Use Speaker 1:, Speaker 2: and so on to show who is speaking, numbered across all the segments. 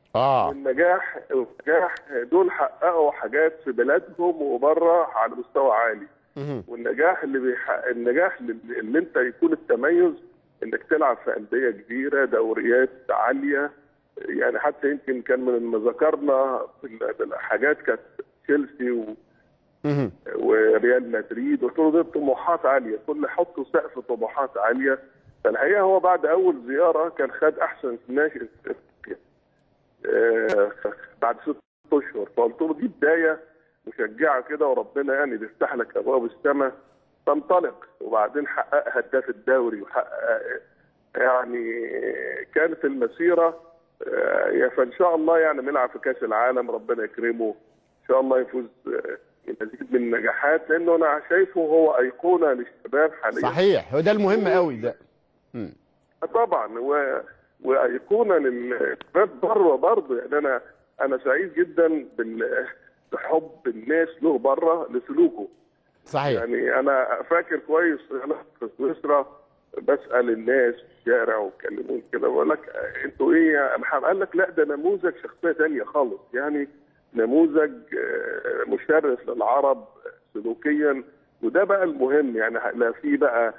Speaker 1: اه
Speaker 2: والنجاح النجاح دول حققوا حاجات في بلادهم وبره على مستوى عالي
Speaker 1: مهم.
Speaker 2: والنجاح اللي بيحقق النجاح اللي, اللي انت يكون التميز انك تلعب في انديه كبيره دوريات عاليه يعني حتى يمكن كان من ما ذكرنا بال- بالحاجات كانت تشيلسي و-
Speaker 1: مهم.
Speaker 2: وريال مدريد قلت له دي طموحات عاليه كل حطوا سقف طموحات عاليه فالحقيقه هو بعد اول زياره كان خد احسن ناشئ في افريقيا آه، بعد ست اشهر فقلت له دي بدايه مشجعه كده وربنا يعني بيفتح لك ابواب السماء تنطلق وبعدين حقق هداف الدوري وحقق يعني كانت المسيره آه، يا فان شاء الله يعني نلعب في كاس العالم ربنا يكرمه ان شاء الله يفوز آه، بمزيد من النجاحات لانه انا شايفه هو ايقونه للشباب حاليا
Speaker 1: صحيح هو ده المهم قوي ده مم.
Speaker 2: طبعا و... وايقونه للشباب بره برضه يعني انا انا سعيد جدا بال... بحب الناس له بره لسلوكه
Speaker 1: صحيح
Speaker 2: يعني انا فاكر كويس انا في سويسرا بسال الناس في الشارع وكلموني كده بقول لك انتوا ايه يا محمد؟ قال لك لا ده نموذج شخصيه ثانيه خالص يعني نموذج آه، مشرف للعرب سلوكيا وده بقى المهم يعني لا في بقى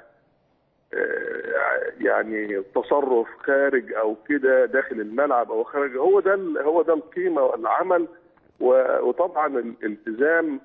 Speaker 2: آه، يعني تصرف خارج او كده داخل الملعب او خارج هو ده ال- هو ده القيمه والعمل و- وطبعا الالتزام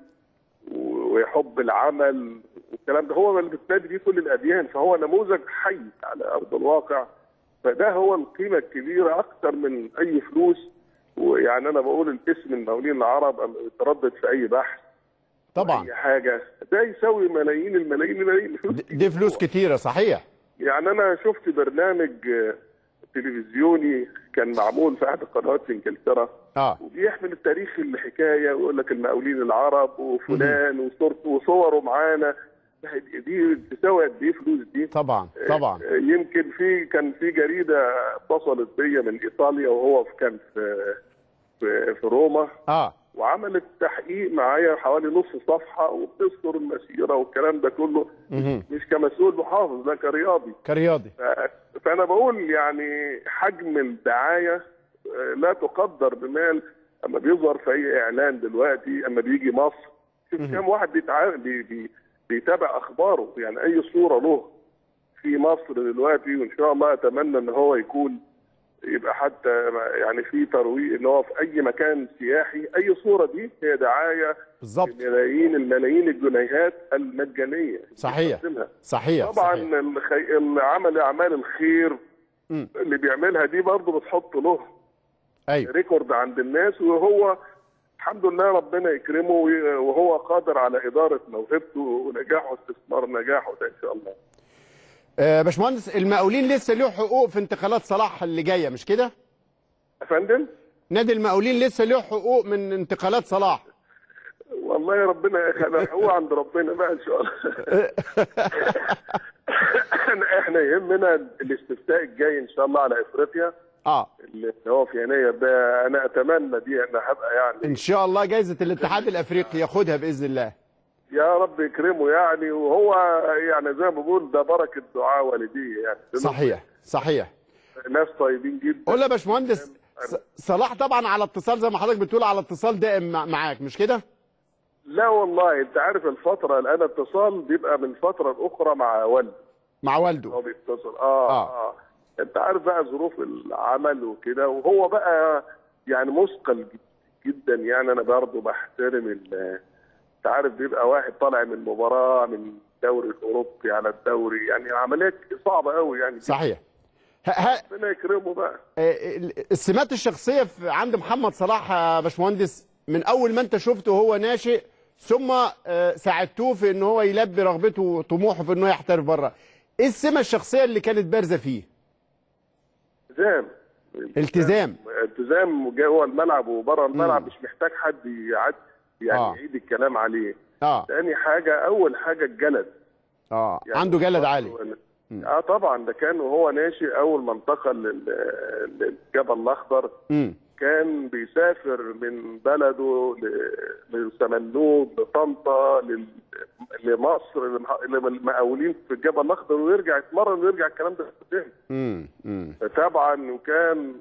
Speaker 2: وحب العمل والكلام ده هو اللي بتنادي بيه كل الاديان فهو نموذج حي على ارض الواقع فده هو القيمه الكبيره اكثر من اي فلوس ويعني انا بقول الاسم المقاولين العرب أما يتردد في اي بحث
Speaker 1: طبعا
Speaker 2: اي حاجه ده يساوي ملايين الملايين الملايين فلوس
Speaker 1: دي دي فلوس كتيره صحيح
Speaker 2: يعني انا شفت برنامج آه، تلفزيوني كان معمول في احد قنوات في انجلترا
Speaker 1: اه
Speaker 2: وبيحمل التاريخ الحكايه ويقول لك المقاولين العرب وفلان وصورته وصوره معانا دي تساوي قد ايه فلوس دي
Speaker 1: طبعا طبعا
Speaker 2: آه، يمكن في كان في جريده اتصلت بيا من ايطاليا وهو في- كان في في, في روما
Speaker 1: اه
Speaker 2: وعملت تحقيق معايا حوالي نص صفحه وبتذكر المسيره والكلام ده كله
Speaker 1: مهم.
Speaker 2: مش كمسؤول محافظ لا كرياضي
Speaker 1: كرياضي
Speaker 2: ف- فانا بقول يعني حجم الدعايه آه، لا تقدر بمال اما بيظهر في اي اعلان دلوقتي اما بيجي مصر شوف كام واحد بيتع... بي... بي... بيتابع اخباره يعني اي صوره له في مصر دلوقتي وان شاء الله اتمنى ان هو يكون يبقى حتى يعني في ترويج ان هو في اي مكان سياحي اي صوره دي هي دعايه
Speaker 1: بالظبط
Speaker 2: بملايين الملايين الجنيهات المجانيه
Speaker 1: صحيح
Speaker 2: بيقدمها.
Speaker 1: صحيح
Speaker 2: طبعا
Speaker 1: صحيح.
Speaker 2: الخي... العمل اعمال الخير
Speaker 1: مم.
Speaker 2: اللي بيعملها دي برضه بتحط له
Speaker 1: ايوه
Speaker 2: ريكورد عند الناس وهو الحمد لله ربنا يكرمه وي- وهو قادر على اداره موهبته ونجاحه واستثمار نجاحه ده ان شاء الله.
Speaker 1: آه باشمهندس المقاولين لسه له حقوق في انتقالات صلاح اللي جايه مش كده؟
Speaker 2: يا فندم
Speaker 1: نادي المقاولين لسه له حقوق من انتقالات صلاح
Speaker 2: والله ربنا يخلق هو عند ربنا بقى ان شاء الله. احنا احنا يهمنا الاستفتاء الجاي ان شاء الله على افريقيا
Speaker 1: اه
Speaker 2: اللي هو في يناير ده انا اتمنى دي ان هبقى يعني
Speaker 1: ان شاء الله جائزه الاتحاد الافريقي ياخدها باذن الله
Speaker 2: يا رب يكرمه يعني وهو يعني زي ما بقول ده بركه دعاء والديه يعني
Speaker 1: صحيح صحيح
Speaker 2: ناس طيبين جدا
Speaker 1: قول يا باشمهندس ص- صلاح طبعا على اتصال زي ما حضرتك بتقول على اتصال دائم مع- معاك مش كده؟
Speaker 2: لا والله انت عارف الفتره الان اتصال بيبقى من فتره لاخرى مع والدي
Speaker 1: مع
Speaker 2: هو
Speaker 1: والده
Speaker 2: بيتصل آه,
Speaker 1: آه.
Speaker 2: اه اه انت عارف بقى ظروف العمل وكده وهو بقى يعني مثقل جدا يعني انا برضه بحترم ال- انت عارف بيبقى واحد طالع من مباراه من الدوري الاوروبي على الدوري يعني عمليه صعبه قوي يعني
Speaker 1: صحيح ه- ه-
Speaker 2: ربنا يكرمه بقى
Speaker 1: آه، السمات الشخصيه في عند محمد صلاح يا باشمهندس من اول ما انت شفته وهو ناشئ ثم آه، ساعدتوه في ان هو يلبي رغبته وطموحه في انه يحترف بره ايه السمه الشخصيه اللي كانت بارزه فيه
Speaker 2: التزام
Speaker 1: التزام.
Speaker 2: التزام جوه الملعب وبره الملعب مش محتاج حد يعد يعني
Speaker 1: آه.
Speaker 2: يعيد الكلام عليه
Speaker 1: اه
Speaker 2: تاني حاجه اول حاجه الجلد
Speaker 1: اه
Speaker 2: يعني
Speaker 1: عنده جلد عالي
Speaker 2: اه طبعا ده كان وهو ناشئ اول ما انتقل لل- للجبل الاخضر
Speaker 1: امم
Speaker 2: كان بيسافر من بلده ل- لسمنوب لطنطا لل- لمصر للمح- للمقاولين في الجبل الاخضر ويرجع يتمرن ويرجع الكلام ده تاني
Speaker 1: امم امم
Speaker 2: طبعا وكان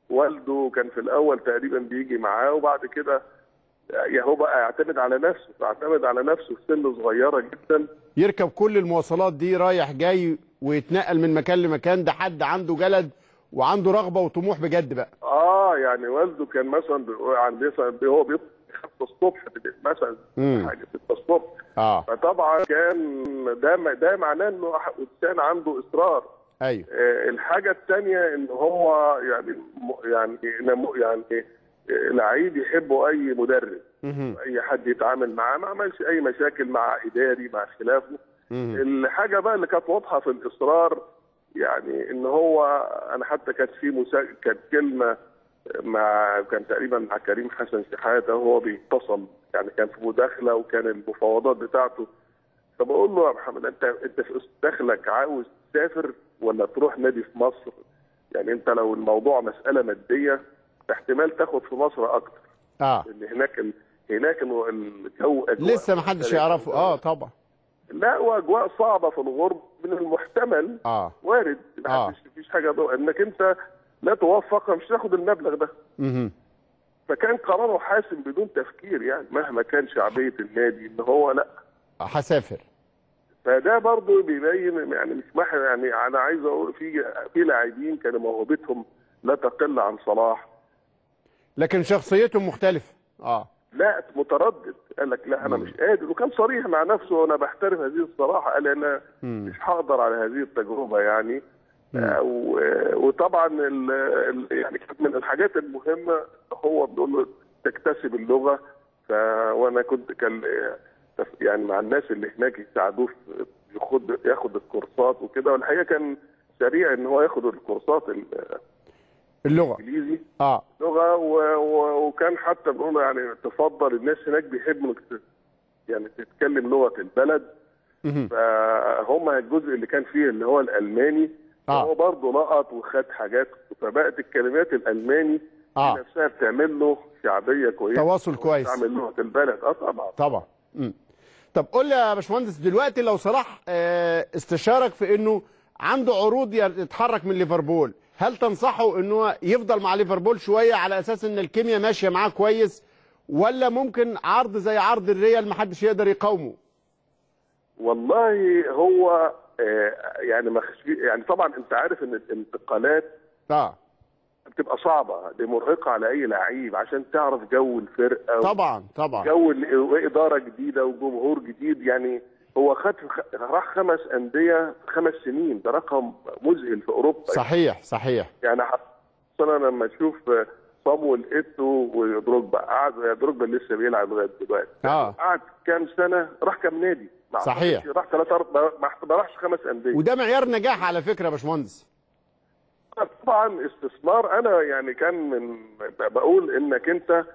Speaker 2: والده كان في الاول تقريبا بيجي معاه وبعد كده يعني هو بقى يعتمد على نفسه يعتمد على نفسه في سن صغيره جدا
Speaker 1: يركب كل المواصلات دي رايح جاي ويتنقل من مكان لمكان ده حد عنده جلد وعنده رغبه وطموح بجد بقى
Speaker 2: اه يعني والده كان مثلا بيقول عن مثلا هو بيطلع 5 الصبح مثلا
Speaker 1: مم.
Speaker 2: حاجه 6 الصبح
Speaker 1: اه
Speaker 2: فطبعا كان ده ده معناه انه انسان عنده اصرار
Speaker 1: ايوه
Speaker 2: آه، الحاجة الثانية ان هو يعني م- يعني نمو- يعني آه، لعيب يحبه اي مدرب
Speaker 1: مهم.
Speaker 2: اي حد يتعامل معاه ما عملش اي مشاكل مع اداري مع خلافه
Speaker 1: مهم.
Speaker 2: الحاجة بقى اللي كانت واضحة في الاصرار يعني ان هو انا حتى كانت في مسا... كانت كلمة مع كان تقريبا مع كريم حسن شحاتة هو بيتصل يعني كان في مداخلة وكان المفاوضات بتاعته فبقول له يا محمد انت انت في داخلك عاوز تسافر ولا تروح نادي في مصر يعني انت لو الموضوع مساله ماديه احتمال تاخد في مصر اكتر
Speaker 1: اه
Speaker 2: لان هناك ال... هناك ال- الجو أجواء
Speaker 1: لسه ما حدش
Speaker 2: مختلفة.
Speaker 1: يعرفه اه طبعا
Speaker 2: لا واجواء صعبه في الغرب من المحتمل
Speaker 1: اه
Speaker 2: وارد
Speaker 1: آه.
Speaker 2: مفيش مفيش حاجه ضوء انك انت لا توفق مش تاخد المبلغ ده
Speaker 1: مهم.
Speaker 2: فكان قراره حاسم بدون تفكير يعني مهما كان شعبيه النادي ان هو لا
Speaker 1: هسافر
Speaker 2: فده برضه بيبين يعني مش مح يعني انا عايز اقول في في لاعبين كانوا موهبتهم لا تقل عن صلاح
Speaker 1: لكن شخصيته مختلفه اه
Speaker 2: لا متردد قال لك لا انا مش قادر وكان صريح مع نفسه وانا بحترم هذه الصراحه قال انا
Speaker 1: مم.
Speaker 2: مش هقدر على هذه التجربه يعني آه، و- وطبعا ال- ال- يعني كانت من الحاجات المهمه هو بيقول له تكتسب اللغه ف وانا كنت كان يعني مع الناس اللي هناك يساعدوه في ياخد ياخد الكورسات وكده والحقيقه كان سريع ان هو ياخد الكورسات
Speaker 1: اللغه
Speaker 2: الانجليزي
Speaker 1: اه
Speaker 2: لغه و... و... وكان حتى بنقول يعني تفضل الناس هناك بيحبوا انك ت- يعني تتكلم لغه البلد
Speaker 1: مهم.
Speaker 2: فهم الجزء اللي كان فيه اللي هو الالماني
Speaker 1: آه.
Speaker 2: هو برضه لقط وخد حاجات فبقت الكلمات الالماني
Speaker 1: آه.
Speaker 2: دي نفسها بتعمل له شعبيه كويسه
Speaker 1: تواصل كويس.
Speaker 2: تعمل لغه البلد اه طبعا
Speaker 1: طبعا مم. طب قول لي يا باشمهندس دلوقتي لو صلاح آه، استشارك في انه عنده عروض يتحرك من ليفربول هل تنصحه انه يفضل مع ليفربول شويه على اساس ان الكيمياء ماشيه معاه كويس ولا ممكن عرض زي عرض الريال محدش يقدر يقاومه
Speaker 2: والله هو آه يعني ما خش- يعني طبعا انت عارف ان الانتقالات
Speaker 1: اه
Speaker 2: بتبقى صعبه دي مرهقه على اي لعيب عشان تعرف جو الفرقه
Speaker 1: طبعا طبعا
Speaker 2: جو ال- واداره جديده وجمهور جديد يعني هو خد راح خمس انديه في خمس سنين ده رقم مذهل في اوروبا
Speaker 1: صحيح صحيح
Speaker 2: يعني انا لما اشوف صامويل ايتو ودروجبا قعد دروجبا لسه بيلعب لغايه دلوقتي
Speaker 1: آه.
Speaker 2: قعد كام سنه راح كام نادي ما
Speaker 1: صحيح.
Speaker 2: أعتقدش راح ثلاث اربع ما ما راحش خمس انديه
Speaker 1: وده معيار نجاح على فكره يا باشمهندس
Speaker 2: طبعا استثمار انا يعني كان من بقول انك انت آه،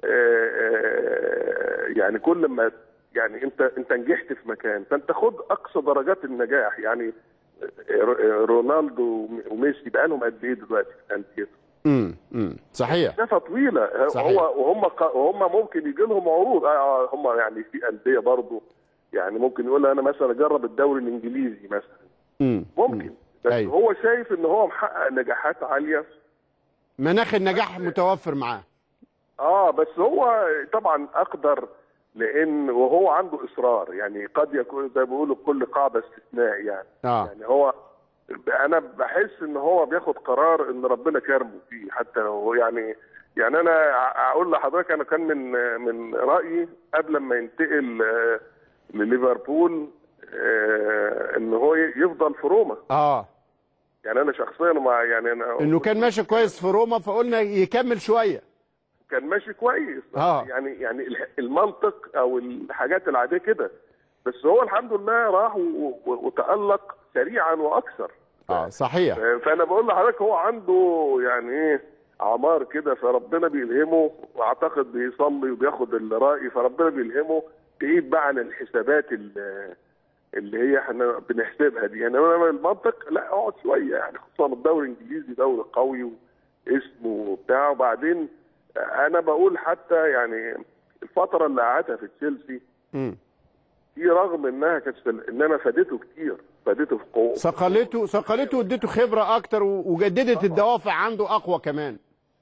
Speaker 2: آه، يعني كل ما يعني انت انت نجحت في مكان فانت خد اقصى درجات النجاح يعني آه، رونالدو وميسي بقى لهم قد ايه دلوقتي في انديتهم
Speaker 1: امم امم صحيح
Speaker 2: مسافه طويله
Speaker 1: صحيح.
Speaker 2: هو وهم ق- وهم ممكن يجي لهم عروض آه، هم يعني في انديه برضه يعني ممكن يقول انا مثلا اجرب الدوري الانجليزي مثلا
Speaker 1: امم
Speaker 2: ممكن بس
Speaker 1: أيوة.
Speaker 2: هو شايف ان هو محقق نجاحات عاليه
Speaker 1: مناخ النجاح متوفر معاه
Speaker 2: اه بس هو طبعا اقدر لان وهو عنده اصرار يعني قد يكون زي ما بيقولوا كل قاعده استثناء يعني
Speaker 1: اه
Speaker 2: يعني هو انا بحس ان هو بياخد قرار ان ربنا كرمه فيه حتى لو يعني يعني انا ع- اقول لحضرتك انا كان من من رايي قبل ما ينتقل آه، لليفربول آه، ان هو ي- يفضل في روما
Speaker 1: اه
Speaker 2: يعني انا شخصيا مع يعني انا
Speaker 1: انه كان ماشي كويس في روما فقلنا يكمل شويه
Speaker 2: كان ماشي كويس
Speaker 1: آه.
Speaker 2: يعني يعني ال- المنطق او الحاجات العاديه كده بس هو الحمد لله راح و- و- وتالق سريعا واكثر
Speaker 1: اه صحيح
Speaker 2: فانا بقول لحضرتك هو عنده يعني ايه اعمار كده فربنا بيلهمه واعتقد بيصلي وبياخد الراي فربنا بيلهمه بعيد بقى عن الحسابات ال- اللي هي احنا بنحسبها دي يعني انا المنطق لا اقعد شويه يعني خصوصا الدوري الانجليزي دوري قوي واسمه وبتاع وبعدين انا بقول حتى يعني الفتره اللي قعدها في تشيلسي
Speaker 1: امم
Speaker 2: دي رغم انها كانت انما فادته كتير فادته في قوه
Speaker 1: صقلته صقلته واديته خبره اكتر و- وجددت الدوافع عنده اقوى كمان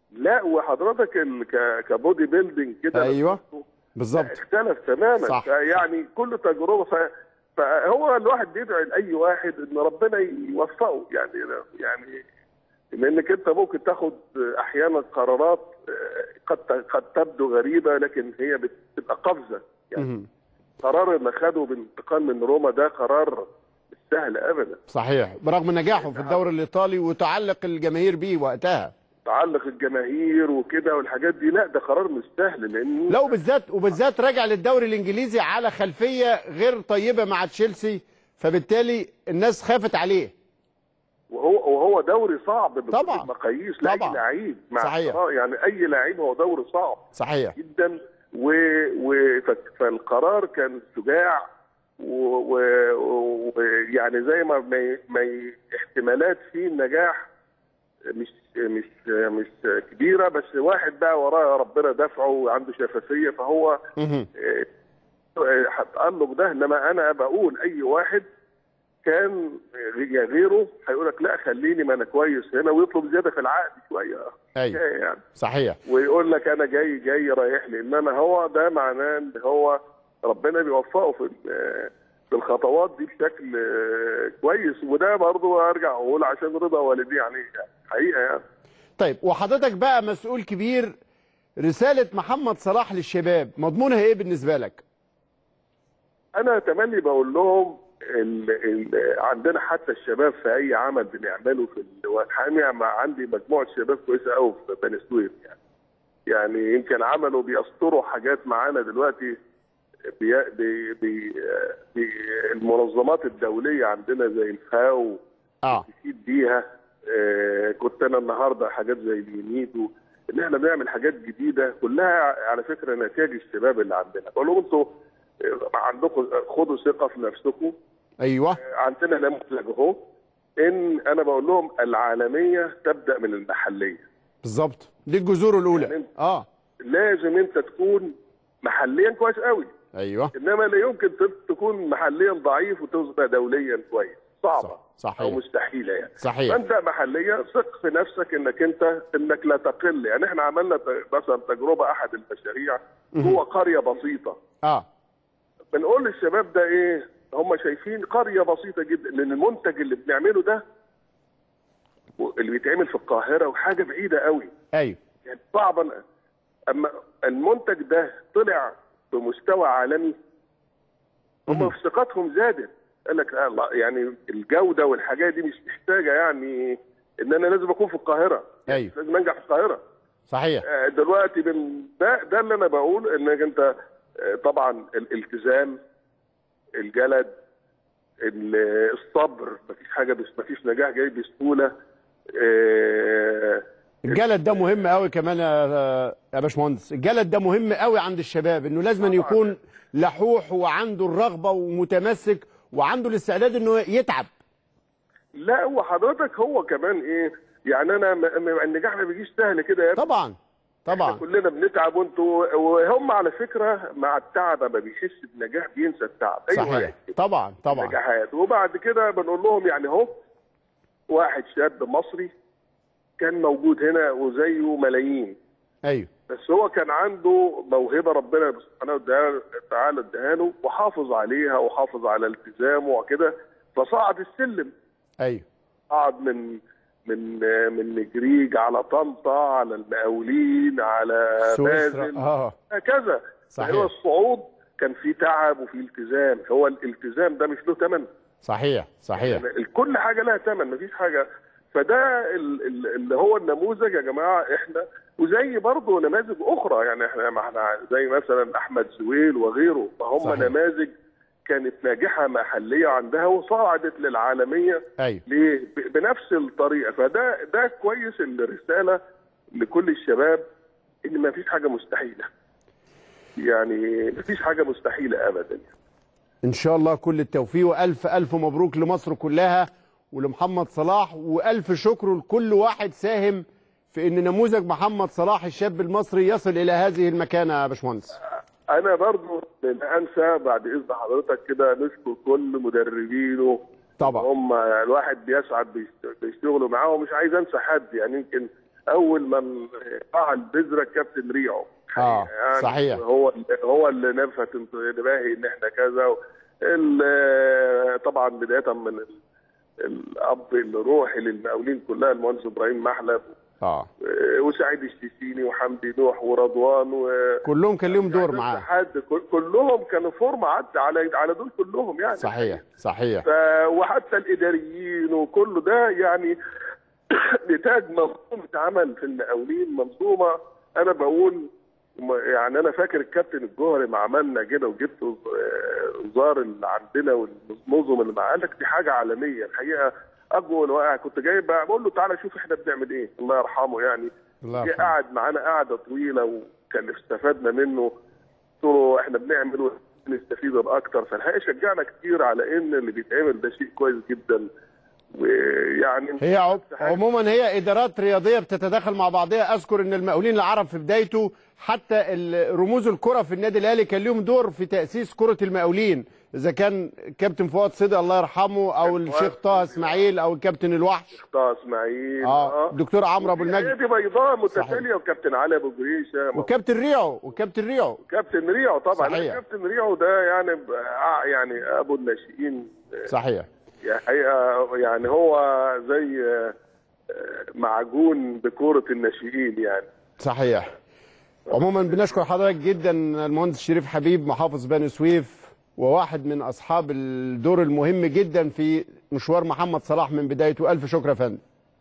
Speaker 2: لا وحضرتك ال- ك- كبودي بيلدينج كده
Speaker 1: ايوه بالظبط
Speaker 2: اختلف تماما
Speaker 1: صح.
Speaker 2: يعني كل تجربه ف... فهو الواحد بيدعي لاي واحد ان ربنا يوفقه يعني يعني لانك انت ممكن تاخد احيانا قرارات آه، قد قد تبدو غريبه لكن هي بتبقى قفزه يعني
Speaker 1: مهم.
Speaker 2: قرار اللي خده بالانتقال من روما ده قرار مش سهل ابدا
Speaker 1: صحيح برغم نجاحه في الدوري الايطالي وتعلق الجماهير بيه وقتها
Speaker 2: تعلق الجماهير وكده والحاجات دي لا ده قرار مش سهل لان
Speaker 1: لا وبالذات وبالذات راجع للدوري الانجليزي على خلفيه غير طيبه مع تشيلسي فبالتالي الناس خافت عليه
Speaker 2: وهو وهو دوري صعب بكل
Speaker 1: طبعاً.
Speaker 2: المقاييس لاي
Speaker 1: طبعاً.
Speaker 2: لعيب مع
Speaker 1: صحيح.
Speaker 2: احترام، يعني اي لعيب هو دوري صعب
Speaker 1: صحيح
Speaker 2: جدا و... و... ف- فالقرار كان شجاع ويعني و... و... يعني زي ما ما, ما ي- احتمالات فيه النجاح مش مش مش كبيره بس واحد بقى وراه ربنا دفعه وعنده شفافيه فهو
Speaker 1: مهم.
Speaker 2: آه، آه، التألق ده انما انا بقول اي واحد كان غ- غيره هيقول لك لا خليني ما انا كويس هنا ويطلب زياده في العقد شويه
Speaker 1: ايوه
Speaker 2: يعني
Speaker 1: صحيح
Speaker 2: ويقول لك انا جاي جاي رايح لي انما هو ده معناه ان هو ربنا بيوفقه في ال- في الخطوات دي بشكل آه، كويس وده برضه ارجع اقول عشان رضا والدي يعني حقيقه يعني
Speaker 1: طيب وحضرتك بقى مسؤول كبير رساله محمد صلاح للشباب مضمونها ايه بالنسبه لك
Speaker 2: انا تملي بقول لهم ال ال عندنا حتى الشباب في اي عمل بنعمله في الحامي عندي مجموعه شباب كويسه قوي في بني سويف يعني يعني يمكن عملوا بيسطروا حاجات معانا دلوقتي بي بي بي بي المنظمات الدوليه عندنا زي الفاو
Speaker 1: اه
Speaker 2: تفيد بيها آه كنت انا النهارده حاجات زي اليونيدو ان احنا بنعمل حاجات جديده كلها على فكره نتاج الشباب اللي عندنا بقول لهم انتوا آه، عندكم خدوا ثقه في نفسكم
Speaker 1: ايوه
Speaker 2: آه، عندنا نموذج اهو ان انا بقول لهم العالميه تبدا من المحليه
Speaker 1: بالظبط دي الجذور الاولى
Speaker 2: يعني أنت-
Speaker 1: اه
Speaker 2: لازم انت تكون محليا كويس قوي
Speaker 1: ايوه
Speaker 2: انما لا يمكن ت- تكون محليا ضعيف وتبقى دوليا كويس صعبه
Speaker 1: صح- صحيح.
Speaker 2: او مستحيله يعني
Speaker 1: صحيح
Speaker 2: فانت محليا ثق في نفسك انك انت انك لا تقل يعني احنا عملنا ت- مثلا تجربه احد المشاريع جوه قريه بسيطه
Speaker 1: اه
Speaker 2: بنقول للشباب ده ايه هم شايفين قريه بسيطه جدا لان المنتج اللي بنعمله ده اللي بيتعمل في القاهره وحاجه بعيده قوي
Speaker 1: ايوه
Speaker 2: يعني صعبا اما المنتج ده طلع بمستوى عالمي هم في ثقتهم زادت قال لك آه لا، يعني الجوده والحاجات دي مش محتاجه يعني ان انا لازم اكون في القاهره
Speaker 1: أيوة.
Speaker 2: لازم انجح في القاهره
Speaker 1: صحيح
Speaker 2: آه، دلوقتي بن... ده ده اللي انا بقول انك انت آه، طبعا الالتزام الجلد ال- الصبر مفيش حاجه بس مفيش نجاح جاي بسهوله آه،
Speaker 1: الجلد ده مهم قوي كمان يا يا باشمهندس الجلد ده مهم قوي عند الشباب انه لازم أن يكون لحوح وعنده الرغبه ومتمسك وعنده الاستعداد انه يتعب
Speaker 2: لا وحضرتك هو كمان ايه يعني انا م- م- النجاح ما بيجيش سهل كده يا ابني.
Speaker 1: طبعا
Speaker 2: إحنا
Speaker 1: طبعا
Speaker 2: كلنا بنتعب وانتوا وهم على فكره مع التعب ما بيحس بنجاح بينسى التعب أي
Speaker 1: صحيح
Speaker 2: واحد
Speaker 1: طبعا طبعا
Speaker 2: نجاحات وبعد كده بنقول لهم يعني اهو واحد شاب مصري كان موجود هنا وزيه ملايين
Speaker 1: ايوه
Speaker 2: بس هو كان عنده موهبه ربنا سبحانه وتعالى اداها له وحافظ عليها وحافظ على التزامه وكده فصعد السلم
Speaker 1: ايوه
Speaker 2: قعد من من من نجريج على طنطا على المقاولين على
Speaker 1: سويسرا
Speaker 2: بازل
Speaker 1: اه
Speaker 2: هكذا
Speaker 1: صحيح.
Speaker 2: هو الصعود كان فيه تعب وفيه التزام هو الالتزام ده مش له ثمن
Speaker 1: صحيح صحيح
Speaker 2: يعني كل حاجه لها ثمن مفيش حاجه فده ال- ال- اللي هو النموذج يا جماعه احنا وزي برضه نماذج اخرى يعني احنا ما احنا زي مثلا احمد زويل وغيره فهم
Speaker 1: صحيح.
Speaker 2: نماذج كانت ناجحه محليه عندها وصعدت للعالميه
Speaker 1: ايوه
Speaker 2: ليه؟ ب- بنفس الطريقه فده ده كويس الرساله لكل الشباب ان ما فيش حاجه مستحيله. يعني ما فيش حاجه مستحيله ابدا.
Speaker 1: ان شاء الله كل التوفيق والف الف مبروك لمصر كلها ولمحمد صلاح والف شكر لكل واحد ساهم في ان نموذج محمد صلاح الشاب المصري يصل الى هذه المكانه يا باشمهندس
Speaker 2: انا برضو لن انسى بعد اذن حضرتك كده نشكر كل مدربينه
Speaker 1: طبعا
Speaker 2: هم الواحد بيسعد بيشت- بيشتغلوا معاه ومش عايز انسى حد يعني يمكن اول من قاع البذره كابتن ريعو
Speaker 1: آه، صحيح.
Speaker 2: هو هو اللي لفت انتباهي ان احنا كذا ال- طبعا بدايه من ال- الاب الروحي للمقاولين كلها المهندس ابراهيم محلب
Speaker 1: اه
Speaker 2: وسعيد السيسيني وحمدي نوح ورضوان و
Speaker 1: كلهم كان لهم دور معاه
Speaker 2: حد كل- كلهم كانوا فورمه عدى على على دول كلهم يعني
Speaker 1: صحيح صحيح
Speaker 2: ف... وحتى الاداريين وكل ده يعني نتاج منظومه عمل في المقاولين منظومه انا بقول م- يعني انا فاكر الكابتن الجوهري ما عملنا كده وجبت آه، وزار اللي عندنا والنظم اللي معاه قال لك دي حاجه عالميه الحقيقه اجول واقع كنت جاي بقول له تعالى شوف احنا بنعمل ايه الله يرحمه يعني
Speaker 1: الله
Speaker 2: جه
Speaker 1: يرحمه.
Speaker 2: قعد معانا قعده طويله وكان استفدنا منه قلت له احنا بنعمل ونستفيد اكتر فالحقيقه شجعنا كتير على ان اللي بيتعمل ده شيء كويس جدا ويعني
Speaker 1: هي عم- عموما هي ادارات رياضيه بتتداخل مع بعضها اذكر ان المقاولين العرب في بدايته حتى ال- رموز الكره في النادي الاهلي كان لهم دور في تاسيس كره المقاولين اذا كان كابتن فؤاد صدق الله يرحمه او
Speaker 2: كابتن
Speaker 1: الشيخ
Speaker 2: فؤاد
Speaker 1: طه
Speaker 2: صدقي.
Speaker 1: اسماعيل او الكابتن الوحش
Speaker 2: طه اسماعيل
Speaker 1: اه دكتور عمرو ابو المجد
Speaker 2: نادي بيضاء متتاليه وكابتن علي ابو جريشه
Speaker 1: وكابتن ريعو وكابتن ريعو
Speaker 2: كابتن ريعو طبعا
Speaker 1: صحيح.
Speaker 2: كابتن ريعو ده يعني ب- آه يعني ابو الناشئين
Speaker 1: صحيح
Speaker 2: يعني حقيقه يعني هو زي آه، آه، معجون بكوره الناشئين يعني
Speaker 1: صحيح عموما بنشكر حضرتك جدا المهندس شريف حبيب محافظ بني سويف وواحد من اصحاب الدور المهم جدا في مشوار محمد صلاح من بدايته الف شكر يا فندم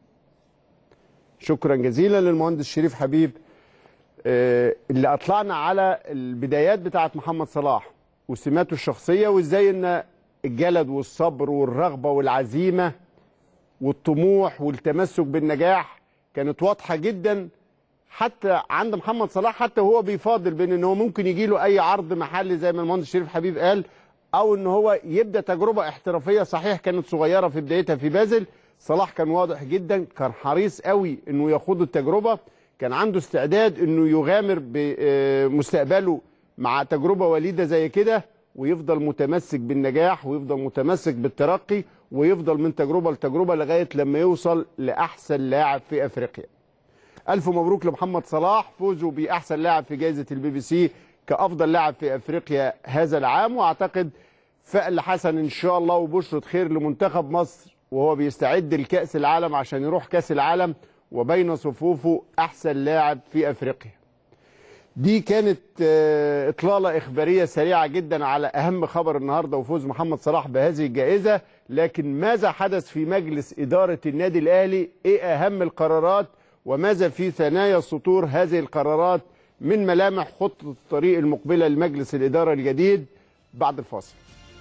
Speaker 1: شكرا جزيلا للمهندس شريف حبيب آه، اللي اطلعنا على البدايات بتاعه محمد صلاح وسماته الشخصيه وازاي ان الجلد والصبر والرغبه والعزيمه والطموح والتمسك بالنجاح كانت واضحه جدا حتى عند محمد صلاح حتى وهو بيفاضل بين ان هو ممكن يجي له اي عرض محلي زي ما المهندس شريف حبيب قال او ان هو يبدا تجربه احترافيه صحيح كانت صغيره في بدايتها في بازل صلاح كان واضح جدا كان حريص قوي انه يخوض التجربه كان عنده استعداد انه يغامر بمستقبله مع تجربه وليده زي كده ويفضل متمسك بالنجاح ويفضل متمسك بالترقي ويفضل من تجربه لتجربه لغايه لما يوصل لاحسن لاعب في افريقيا ألف مبروك لمحمد صلاح فوزه بأحسن لاعب في جائزة البي بي سي كأفضل لاعب في أفريقيا هذا العام وأعتقد فأل حسن إن شاء الله وبشرة خير لمنتخب مصر وهو بيستعد لكأس العالم عشان يروح كأس العالم وبين صفوفه أحسن لاعب في أفريقيا دي كانت آه، إطلالة إخبارية سريعة جدا على أهم خبر النهاردة وفوز محمد صلاح بهذه الجائزة لكن ماذا حدث في مجلس إدارة النادي الأهلي إيه أهم القرارات وماذا في ثنايا سطور هذه القرارات من ملامح خطة الطريق المقبلة لمجلس الإدارة الجديد بعد الفاصل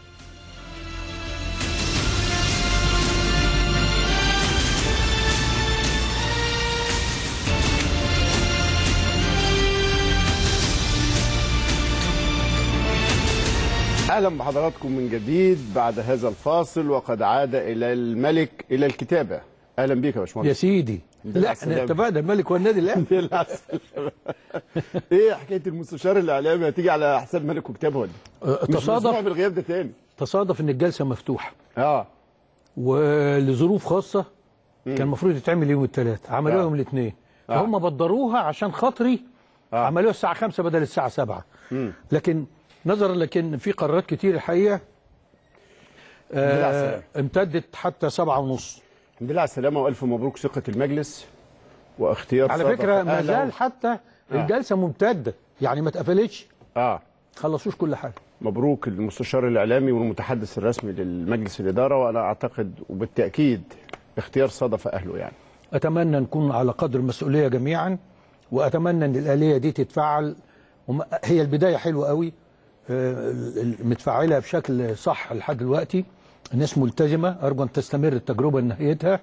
Speaker 1: اهلا بحضراتكم من جديد بعد هذا الفاصل وقد عاد الى الملك الى الكتابه اهلا بك يا
Speaker 3: يا
Speaker 1: باشمهندس
Speaker 3: سيدي
Speaker 1: لله
Speaker 3: لا
Speaker 1: على
Speaker 3: احنا
Speaker 1: السلامة.
Speaker 3: اتفقنا الملك والنادي الاهلي
Speaker 1: الحمد لله على السلامة. ايه حكايه المستشار الاعلامي هتيجي على حساب ملك وكتابه ولا
Speaker 3: أه،
Speaker 1: مش مسموح
Speaker 3: تصادف
Speaker 1: بالغياب ده تاني
Speaker 3: تصادف ان الجلسه مفتوحه
Speaker 1: اه
Speaker 3: ولظروف خاصه كان المفروض يتعمل يوم الثلاث عملوها
Speaker 1: آه.
Speaker 3: يوم الاثنين
Speaker 1: آه.
Speaker 3: فهم بدروها عشان خاطري
Speaker 1: آه.
Speaker 3: عملوها الساعه 5 بدل الساعه 7 لكن نظرا لكن في قرارات كتير الحقيقه
Speaker 1: لله على
Speaker 3: آه
Speaker 1: السلامة.
Speaker 3: امتدت حتى سبعة ونص
Speaker 1: الحمد لله على السلامه والف مبروك ثقه المجلس واختيار
Speaker 3: على
Speaker 1: صادق.
Speaker 3: فكره ما
Speaker 1: أهلا
Speaker 3: زال
Speaker 1: و-
Speaker 3: حتى الجلسه ممتده يعني ما اتقفلتش
Speaker 1: اه
Speaker 3: خلصوش كل حاجه
Speaker 1: مبروك المستشار الاعلامي والمتحدث الرسمي للمجلس الاداره وانا اعتقد وبالتاكيد اختيار صادف اهله يعني
Speaker 3: اتمنى نكون على قدر المسؤوليه جميعا واتمنى ان الاليه دي تتفعل وم- هي البدايه حلوه قوي آه، متفعله بشكل صح لحد دلوقتي الناس ملتزمه ارجو ان تستمر التجربه لنهايتها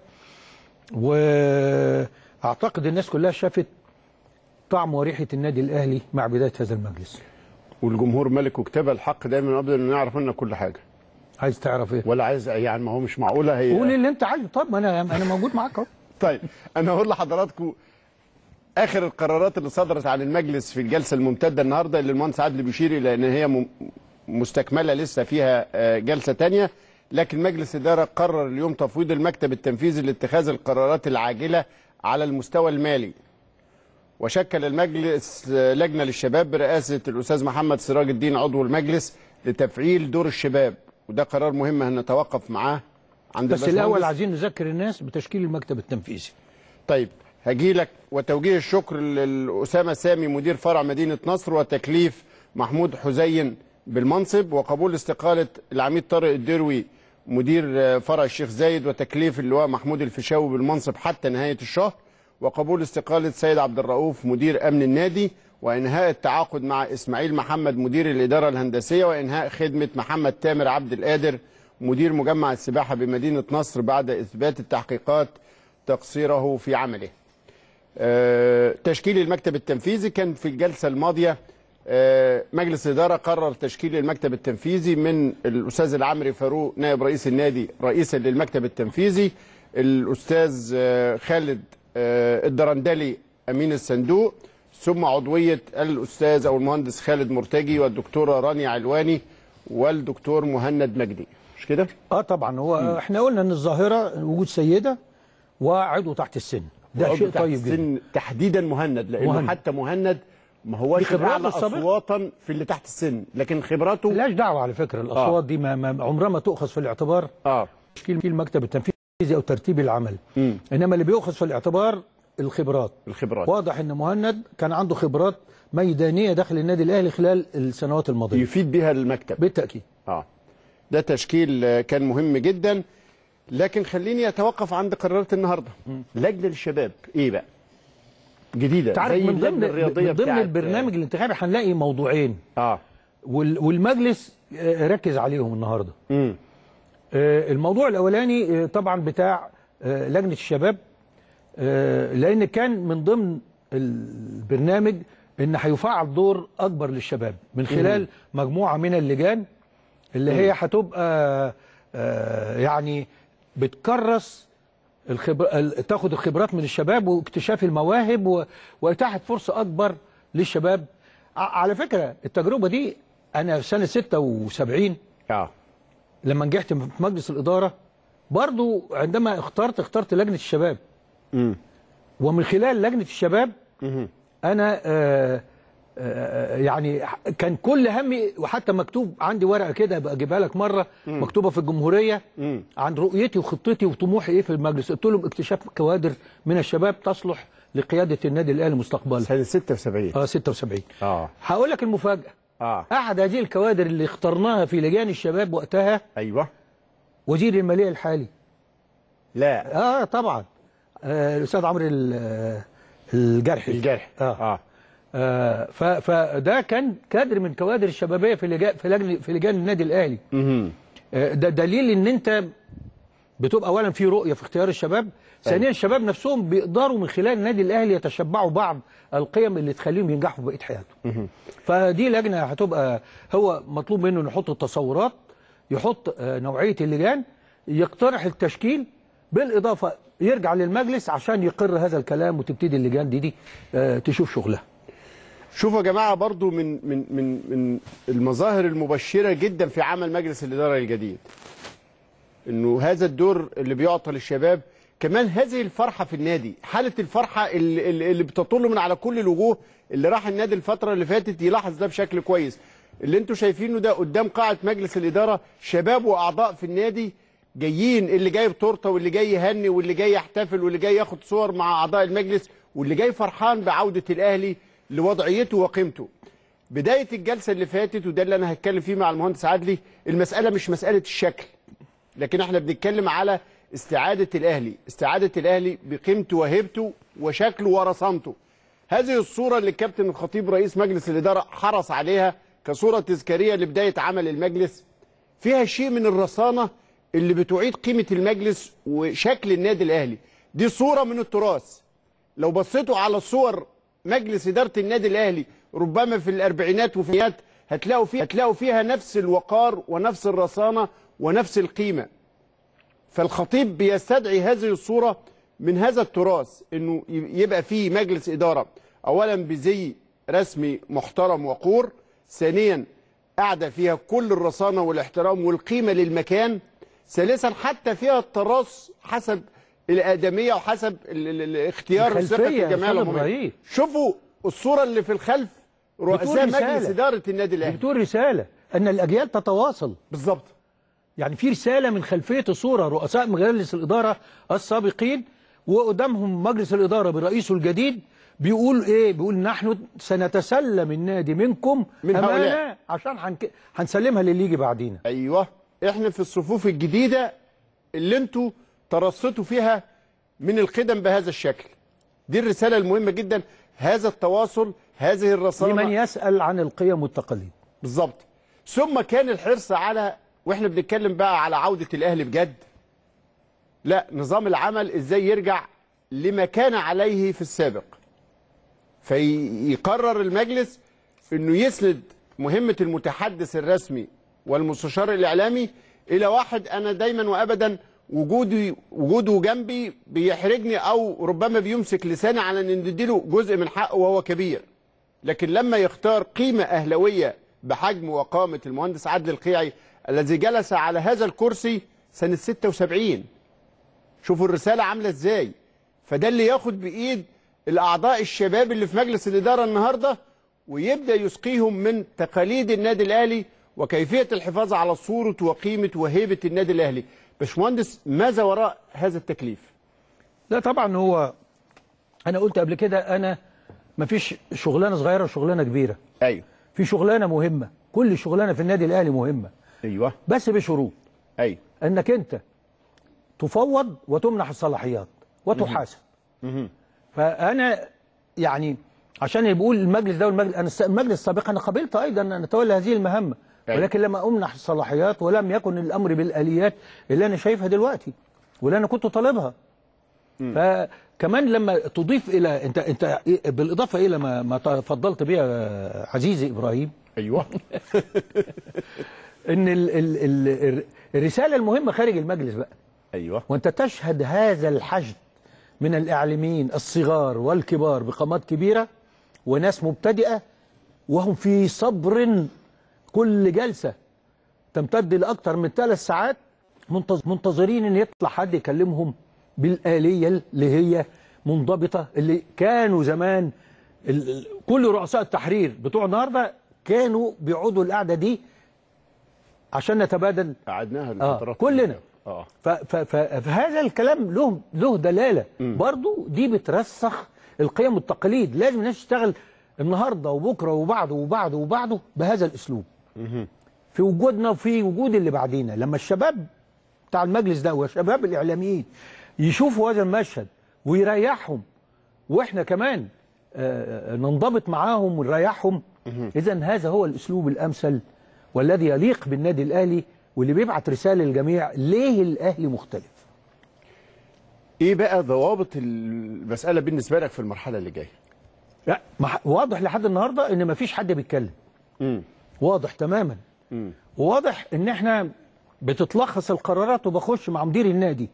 Speaker 3: واعتقد الناس كلها شافت طعم وريحه النادي الاهلي مع بدايه هذا المجلس
Speaker 1: والجمهور ملك وكتابه الحق دايما قبل ان نعرف منا كل حاجه
Speaker 3: عايز تعرف ايه
Speaker 1: ولا عايز يعني ما هو مش معقوله هي
Speaker 3: قول اللي انت عايزه طب ما انا انا موجود معاك اهو
Speaker 1: طيب انا هقول لحضراتكم اخر القرارات اللي صدرت عن المجلس في الجلسه الممتده النهارده اللي المهندس عادل بيشير الى ان هي م- مستكمله لسه فيها آه، جلسه تانية لكن مجلس الاداره قرر اليوم تفويض المكتب التنفيذي لاتخاذ القرارات العاجله على المستوى المالي وشكل المجلس لجنة للشباب برئاسة الأستاذ محمد سراج الدين عضو المجلس لتفعيل دور الشباب وده قرار مهم هنتوقف معاه عند
Speaker 3: بس
Speaker 1: الباشمهندس.
Speaker 3: الاول عايزين نذكر الناس بتشكيل المكتب التنفيذي
Speaker 1: طيب هجي لك وتوجيه الشكر لأسامة سامي مدير فرع مدينة نصر وتكليف محمود حزين بالمنصب وقبول استقالة العميد طارق الدروي مدير آه، فرع الشيخ زايد وتكليف اللواء محمود الفيشاوي بالمنصب حتى نهاية الشهر وقبول استقالة سيد عبد الرؤوف مدير أمن النادي وإنهاء التعاقد مع إسماعيل محمد مدير الإدارة الهندسية وإنهاء خدمة محمد تامر عبد القادر مدير مجمع السباحة بمدينة نصر بعد إثبات التحقيقات تقصيره في عمله آه، تشكيل المكتب التنفيذي كان في الجلسة الماضية آه، مجلس الإدارة قرر تشكيل المكتب التنفيذي من الأستاذ العمري فاروق نائب رئيس النادي رئيسا للمكتب التنفيذي الأستاذ آه، خالد آه، الدرندلي أمين الصندوق ثم عضوية الأستاذ أو المهندس خالد مرتجي والدكتورة رانيا علواني والدكتور مهند مجدي مش كده؟
Speaker 3: اه طبعا هو احنا قلنا ان الظاهره وجود سيده وعضو تحت السن ده
Speaker 1: وعضو
Speaker 3: شيء
Speaker 1: تحت
Speaker 3: طيب جدا
Speaker 1: السن تحديدا مهند لانه
Speaker 3: مهند.
Speaker 1: حتى مهند ما هوش
Speaker 3: دي خبراته
Speaker 1: اعلى
Speaker 3: السابقة.
Speaker 1: اصواتا في اللي تحت السن لكن خبراته
Speaker 3: ملهاش دعوه على فكره الاصوات دي ما ما عمرها ما تؤخذ في الاعتبار
Speaker 1: اه
Speaker 3: تشكيل المكتب التنفيذي او ترتيب العمل
Speaker 1: مم.
Speaker 3: انما اللي بيؤخذ في الاعتبار الخبرات
Speaker 1: الخبرات
Speaker 3: واضح ان مهند كان عنده خبرات ميدانيه داخل النادي الاهلي خلال السنوات الماضيه
Speaker 1: يفيد بها المكتب
Speaker 3: بالتاكيد
Speaker 1: اه ده تشكيل آه، كان مهم جدا لكن خليني اتوقف عند قرارات النهارده لجنه للشباب ايه بقى جديده
Speaker 3: تعرف
Speaker 1: زي
Speaker 3: من ضمن
Speaker 1: اللجنه الرياضيه
Speaker 3: من ضمن
Speaker 1: بتاعت-
Speaker 3: البرنامج الانتخابي هنلاقي موضوعين
Speaker 1: اه
Speaker 3: وال- والمجلس آه، ركز عليهم النهارده
Speaker 1: امم
Speaker 3: آه، الموضوع الاولاني آه، طبعا بتاع آه، لجنه الشباب آه، لان كان من ضمن البرنامج ان هيفعل دور اكبر للشباب من خلال مجموعه من اللجان اللي هي هتبقى آه، يعني بتكرس الخبر... ال- تاخد الخبرات من الشباب واكتشاف المواهب و... واتاحه فرصه اكبر للشباب ع- على فكره التجربه دي انا في سنه 76
Speaker 1: اه
Speaker 3: لما نجحت في مجلس الإدارة برضو عندما اخترت اخترت لجنة الشباب
Speaker 1: امم
Speaker 3: ومن خلال لجنة الشباب
Speaker 1: مهم.
Speaker 3: أنا آه آه يعني كان كل همي وحتى مكتوب عندي ورقة كده بقى أجيبها لك مرة مكتوبة في الجمهورية
Speaker 1: مم.
Speaker 3: عن رؤيتي وخطتي وطموحي إيه في المجلس قلت لهم اكتشاف كوادر من الشباب تصلح لقيادة النادي الأهلي مستقبلا
Speaker 1: سنه 76
Speaker 3: اه 76
Speaker 1: اه
Speaker 3: هقول لك المفاجأة
Speaker 1: اه
Speaker 3: أحد هذه الكوادر اللي اخترناها في لجان الشباب وقتها
Speaker 1: ايوه
Speaker 3: وزير المالية الحالي
Speaker 1: لا
Speaker 3: اه طبعا آه الاستاذ عمرو ال- آه، الجرحي
Speaker 1: الجرح
Speaker 3: اه,
Speaker 1: اه
Speaker 3: آه ف- فده كان كادر من كوادر الشبابيه في لجان في لجنه في لجان النادي الاهلي
Speaker 1: مهم.
Speaker 3: آه ده دليل ان انت بتبقى اولا في رؤيه في اختيار الشباب ثانيا الشباب نفسهم بيقدروا من خلال النادي الاهلي يتشبعوا بعض القيم اللي تخليهم ينجحوا في بقيه حياتهم فدي لجنه هتبقى هو مطلوب منه انه يحط التصورات يحط آه، نوعيه اللجان يقترح التشكيل بالاضافه يرجع للمجلس عشان يقر هذا الكلام وتبتدي اللجان دي دي آه، تشوف شغلها
Speaker 1: شوفوا يا جماعه برضو من من من من المظاهر المبشره جدا في عمل مجلس الاداره الجديد انه هذا الدور اللي بيعطى للشباب كمان هذه الفرحه في النادي حاله الفرحه اللي, اللي اللي بتطل من على كل الوجوه اللي راح النادي الفتره اللي فاتت يلاحظ ده بشكل كويس اللي انتوا شايفينه ده قدام قاعه مجلس الاداره شباب واعضاء في النادي جايين اللي جاي بتورته واللي جاي يهني واللي جاي يحتفل واللي جاي ياخد صور مع اعضاء المجلس واللي جاي فرحان بعوده الاهلي لوضعيته وقيمته بدايه الجلسه اللي فاتت وده اللي انا هتكلم فيه مع المهندس عدلي المساله مش مساله الشكل لكن احنا بنتكلم على استعاده الاهلي استعاده الاهلي بقيمته وهيبته وشكله ورصانته هذه الصوره اللي الكابتن الخطيب رئيس مجلس الاداره حرص عليها كصوره تذكاريه لبدايه عمل المجلس فيها شيء من الرصانه اللي بتعيد قيمه المجلس وشكل النادي الاهلي دي صوره من التراث لو بصيتوا على صور مجلس اداره النادي الاهلي ربما في الاربعينات وفي الثمانينات هتلاقوا فيها هتلاقوا فيها نفس الوقار ونفس الرصانه ونفس القيمه فالخطيب بيستدعي هذه الصوره من هذا التراث انه يبقى فيه مجلس اداره اولا بزي رسمي محترم وقور ثانيا قاعده فيها كل الرصانه والاحترام والقيمه للمكان ثالثا حتى فيها التراث حسب الادميه وحسب ال- ال- ال- اختيار
Speaker 3: الخلفية
Speaker 1: صفه
Speaker 3: يا
Speaker 1: الجماعه
Speaker 3: أستاذ
Speaker 1: العموميه
Speaker 3: إبراهيم.
Speaker 1: شوفوا الصوره اللي في الخلف رؤساء
Speaker 3: بتقول
Speaker 1: مجلس
Speaker 3: رسالة.
Speaker 1: اداره النادي الاهلي
Speaker 3: بتقول رساله ان الاجيال تتواصل
Speaker 1: بالظبط
Speaker 3: يعني في رساله من خلفيه الصوره رؤساء مجالس الاداره السابقين وقدامهم مجلس الاداره برئيسه الجديد بيقول ايه بيقول نحن سنتسلم النادي منكم
Speaker 1: من
Speaker 3: أمانة
Speaker 1: هؤلاء.
Speaker 3: عشان هنك... هنسلمها للي يجي بعدينا
Speaker 1: ايوه احنا في الصفوف الجديده اللي انتوا ترصتوا فيها من القدم بهذا الشكل دي الرساله المهمه جدا هذا التواصل هذه
Speaker 3: لمن
Speaker 1: الرصانه
Speaker 3: يسال عن القيم والتقاليد
Speaker 1: بالظبط ثم كان الحرص على واحنا بنتكلم بقى على عوده الاهلي بجد لا نظام العمل ازاي يرجع لما كان عليه في السابق فيقرر المجلس انه يسند مهمه المتحدث الرسمي والمستشار الاعلامي الى واحد انا دايما وابدا وجودي وجوده جنبي بيحرجني او ربما بيمسك لساني على ان نديله جزء من حقه وهو كبير لكن لما يختار قيمة أهلوية بحجم وقامة المهندس عادل القيعي الذي جلس على هذا الكرسي سنة 76 شوفوا الرسالة عاملة ازاي فده اللي ياخد بإيد الأعضاء الشباب اللي في مجلس الإدارة النهاردة ويبدأ يسقيهم من تقاليد النادي الأهلي وكيفية الحفاظ على صورة وقيمة وهيبة النادي الأهلي باشمهندس ماذا وراء هذا التكليف
Speaker 3: لا طبعا هو انا قلت قبل كده انا مفيش شغلانه صغيره وشغلانه كبيره
Speaker 1: أيوه
Speaker 3: في شغلانه مهمه كل شغلانه في النادي الاهلي مهمه
Speaker 1: أيوه
Speaker 3: بس بشروط
Speaker 1: أيوه
Speaker 3: انك انت تفوض وتمنح الصلاحيات وتحاسب فانا يعني عشان بيقول المجلس ده والمجلس انا الس- المجلس السابق انا قبلت ايضا ان اتولى هذه المهمه
Speaker 1: أيوة.
Speaker 3: ولكن لما امنح الصلاحيات ولم يكن الامر بالاليات اللي انا شايفها دلوقتي واللي انا كنت طالبها فكمان لما تضيف الى انت انت بالاضافه الى ما ما تفضلت بيه يا عزيزي ابراهيم
Speaker 1: أيوه
Speaker 3: ان ال ال ال الرساله المهمه خارج المجلس بقى
Speaker 1: أيوه
Speaker 3: وانت تشهد هذا الحشد من الاعلاميين الصغار والكبار بقامات كبيره وناس مبتدئه وهم في صبر كل جلسه تمتد لاكثر من ثلاث ساعات منتظ- منتظرين ان يطلع حد يكلمهم بالاليه اللي هي منضبطه اللي كانوا زمان ال- ال- كل رؤساء التحرير بتوع النهارده كانوا بيقعدوا القعده دي عشان نتبادل
Speaker 1: قعدناها
Speaker 3: آه
Speaker 1: لفترات
Speaker 3: كلنا
Speaker 1: اه
Speaker 3: ف- ف- ف- فهذا الكلام له له دلاله برضو دي بترسخ القيم والتقاليد لازم الناس تشتغل النهارده وبكره وبعده وبعده وبعده بهذا الاسلوب في وجودنا وفي وجود اللي بعدينا لما الشباب بتاع المجلس ده والشباب الاعلاميين يشوفوا هذا المشهد ويريحهم واحنا كمان آه، آه، ننضبط معاهم ونريحهم اذا هذا هو الاسلوب الامثل والذي يليق بالنادي الاهلي واللي بيبعت رساله للجميع ليه الاهلي مختلف
Speaker 1: ايه بقى ضوابط المساله بالنسبه لك في المرحله اللي جايه
Speaker 3: لا ما- واضح لحد النهارده ان مفيش حد بيتكلم
Speaker 1: امم
Speaker 3: واضح تماما وواضح ان احنا بتتلخص القرارات وبخش مع مدير النادي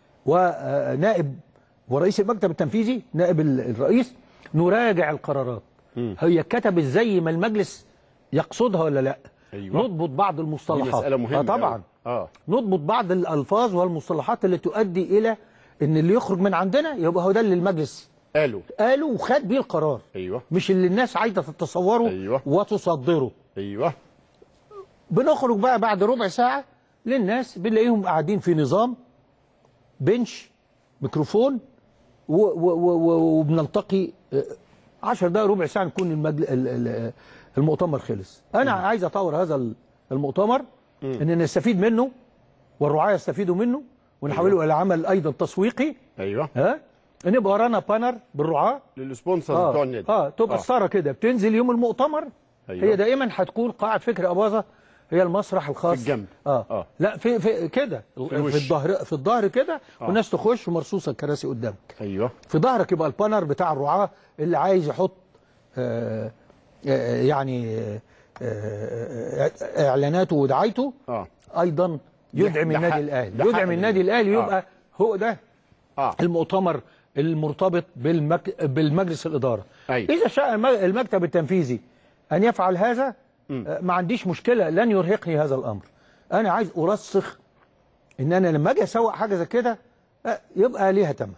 Speaker 3: ونائب ورئيس المكتب التنفيذي نائب ال- الرئيس نراجع القرارات هي كتبت زي ما المجلس يقصدها ولا لا
Speaker 1: أيوة.
Speaker 3: نضبط بعض
Speaker 1: دي
Speaker 3: المصطلحات
Speaker 1: مساله مهمه
Speaker 3: آه طبعا
Speaker 1: أوي. اه
Speaker 3: نضبط بعض الالفاظ والمصطلحات اللي تؤدي الى ان اللي يخرج من عندنا يبقى هو ده اللي المجلس
Speaker 1: قالوا
Speaker 3: قاله وخد بيه القرار
Speaker 1: ايوه
Speaker 3: مش اللي الناس عايزه تتصوره
Speaker 1: أيوة.
Speaker 3: وتصدره
Speaker 1: ايوه
Speaker 3: بنخرج بقى بعد ربع ساعة للناس بنلاقيهم قاعدين في نظام بنش ميكروفون و- و- و- و- وبنلتقي آه، عشر دقايق ربع ساعة نكون المجل... ال- ال- المؤتمر خلص أنا عايز أطور هذا ال- المؤتمر إن نستفيد منه والرعاة يستفيدوا منه ونحوله إلى عمل أيضا تسويقي
Speaker 1: ايوه
Speaker 3: ها نبقى ورانا بانر بالرعاة
Speaker 1: للسبونسر بتوع النادي
Speaker 3: اه تبقى ستاره كده بتنزل يوم المؤتمر
Speaker 1: أيوة.
Speaker 3: هي دائما هتكون قاعه فكر اباظه هي المسرح الخاص
Speaker 1: في الجنب.
Speaker 3: اه,
Speaker 1: آه.
Speaker 3: لا في, في كده في,
Speaker 1: الوش.
Speaker 3: الظهر في الظهر كده والناس تخش ومرصوصه الكراسي قدامك
Speaker 1: ايوه
Speaker 3: في ظهرك يبقى البانر بتاع الرعاه اللي عايز يحط آه آه يعني آه آه اعلاناته ودعايته
Speaker 1: اه
Speaker 3: ايضا يدعم
Speaker 1: ده
Speaker 3: النادي
Speaker 1: حق-
Speaker 3: الاهلي
Speaker 1: ده حق
Speaker 3: يدعم النادي الاهلي
Speaker 1: آه.
Speaker 3: يبقى هو ده
Speaker 1: اه
Speaker 3: المؤتمر المرتبط بالمك... بالمجلس الإدارة
Speaker 1: أيوة.
Speaker 3: إذا شاء الم- المكتب التنفيذي أن يفعل هذا آه، ما عنديش مشكلة لن يرهقني هذا الأمر أنا عايز أرسخ إن أنا لما أجي أسوق حاجة زي كده آه، يبقى ليها ثمن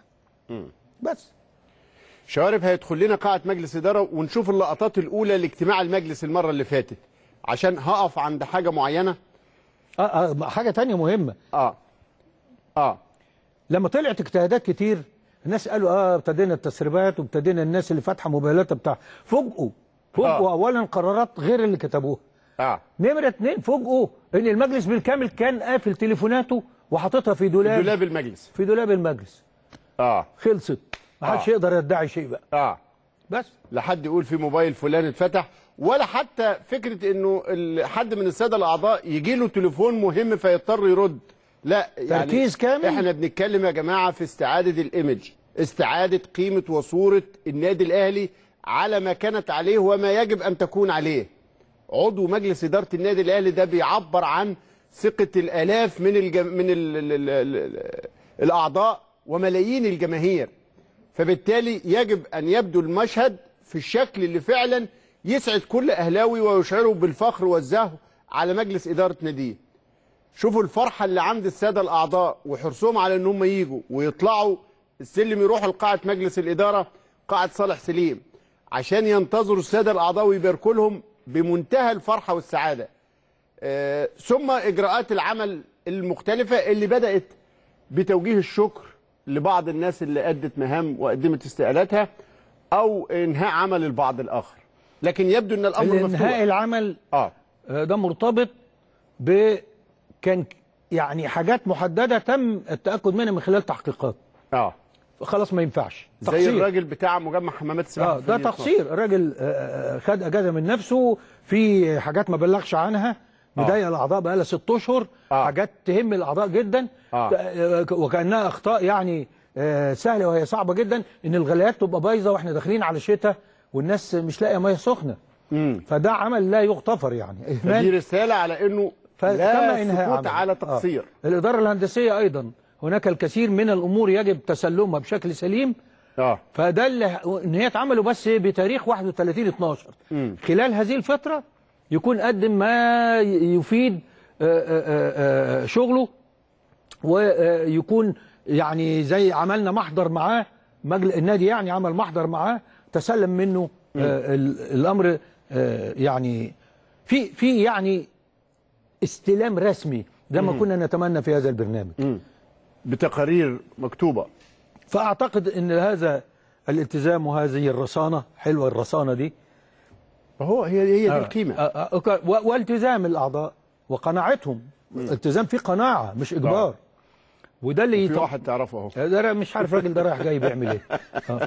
Speaker 3: بس
Speaker 1: شوارب هيدخل لنا قاعة مجلس إدارة ونشوف اللقطات الأولى لاجتماع المجلس المرة اللي فاتت عشان هقف عند حاجة معينة
Speaker 3: آه آه حاجه تانية مهمه
Speaker 1: اه اه
Speaker 3: لما طلعت اجتهادات كتير الناس قالوا اه ابتدينا التسريبات وابتدينا الناس اللي فاتحه موبايلات بتاع فوجئوا فوجئوا
Speaker 1: آه.
Speaker 3: اولا قرارات غير اللي كتبوها
Speaker 1: اه
Speaker 3: نمره اتنين فوجئوا ان المجلس بالكامل كان قافل تليفوناته وحاططها في دولاب
Speaker 1: دولاب المجلس
Speaker 3: في دولاب المجلس
Speaker 1: اه
Speaker 3: خلصت ما حدش
Speaker 1: آه.
Speaker 3: يقدر يدعي شيء بقى
Speaker 1: اه
Speaker 3: بس
Speaker 1: لا حد يقول في موبايل فلان اتفتح ولا حتى فكرة انه ال- حد من السادة الاعضاء يجي له تليفون مهم فيضطر يرد لا يعني
Speaker 3: تركيز كامل.
Speaker 1: احنا بنتكلم يا جماعة في استعادة الايمج استعادة قيمة وصورة النادي الاهلي على ما كانت عليه وما يجب ان تكون عليه عضو مجلس إدارة النادي الأهلي ده بيعبر عن ثقة الآلاف من الجم... من ال... ال... ال... ال... الأعضاء وملايين الجماهير فبالتالي يجب أن يبدو المشهد في الشكل اللي فعلا يسعد كل أهلاوي ويشعره بالفخر والزهو على مجلس إدارة ناديه شوفوا الفرحة اللي عند السادة الأعضاء وحرصهم على أن هم يجوا ويطلعوا السلم يروحوا لقاعة مجلس الإدارة قاعة صالح سليم عشان ينتظروا السادة الأعضاء ويباركوا لهم بمنتهى الفرحة والسعادة آه، ثم إجراءات العمل المختلفة اللي بدأت بتوجيه الشكر لبعض الناس اللي أدت مهام وقدمت استقالاتها أو إنهاء عمل البعض الآخر لكن يبدو أن الأمر
Speaker 3: انهاء
Speaker 1: مفتوح
Speaker 3: العمل
Speaker 1: آه
Speaker 3: آه، ده مرتبط ب كان يعني حاجات محدده تم التاكد منها من خلال تحقيقات
Speaker 1: آه
Speaker 3: خلاص ما ينفعش
Speaker 1: زي الراجل بتاع مجمع حمامات السباحة
Speaker 3: اه
Speaker 1: في
Speaker 3: ده
Speaker 1: مدينة
Speaker 3: تقصير الراجل آه، آه، خد اجازه من نفسه في حاجات ما بلغش عنها مضايق الاعضاء بقى لها ست اشهر
Speaker 1: آه.
Speaker 3: حاجات تهم الاعضاء جدا
Speaker 1: آه.
Speaker 3: آه، وكانها اخطاء يعني آه، سهله وهي صعبه جدا ان الغلايات تبقى بايظه واحنا داخلين على الشتاء والناس مش لاقيه ميه سخنه
Speaker 1: مم.
Speaker 3: فده عمل لا يغتفر يعني
Speaker 1: فدي
Speaker 3: اهمال
Speaker 1: رسالة على أنه
Speaker 3: فتم
Speaker 1: لا
Speaker 3: انهاء
Speaker 1: سكوت
Speaker 3: عمل.
Speaker 1: على تقصير
Speaker 3: آه. الاداره الهندسيه ايضا هناك الكثير من الامور يجب تسلمها بشكل سليم
Speaker 1: آه
Speaker 3: فده اللي ان هي اتعملوا بس بتاريخ 31 12
Speaker 1: مم.
Speaker 3: خلال هذه الفتره يكون قدم ما ي- يفيد آه، آه، آه، شغله ويكون يعني زي عملنا محضر معاه مجل النادي يعني عمل محضر معاه تسلم منه آه، ال- الامر آه، يعني في في يعني استلام رسمي زي ما كنا نتمنى في هذا البرنامج
Speaker 1: بتقارير مكتوبة
Speaker 3: فاعتقد ان هذا الالتزام وهذه الرصانه حلوه الرصانه دي
Speaker 1: فهو هي هي دي القيمة
Speaker 3: آه، آه، أوكي. و- والتزام الاعضاء وقناعتهم التزام فيه قناعه مش اجبار وده اللي
Speaker 1: في
Speaker 3: يط-
Speaker 1: واحد تعرفه اهو
Speaker 3: ده أنا مش عارف الراجل ده رايح جاي بيعمل ايه آه.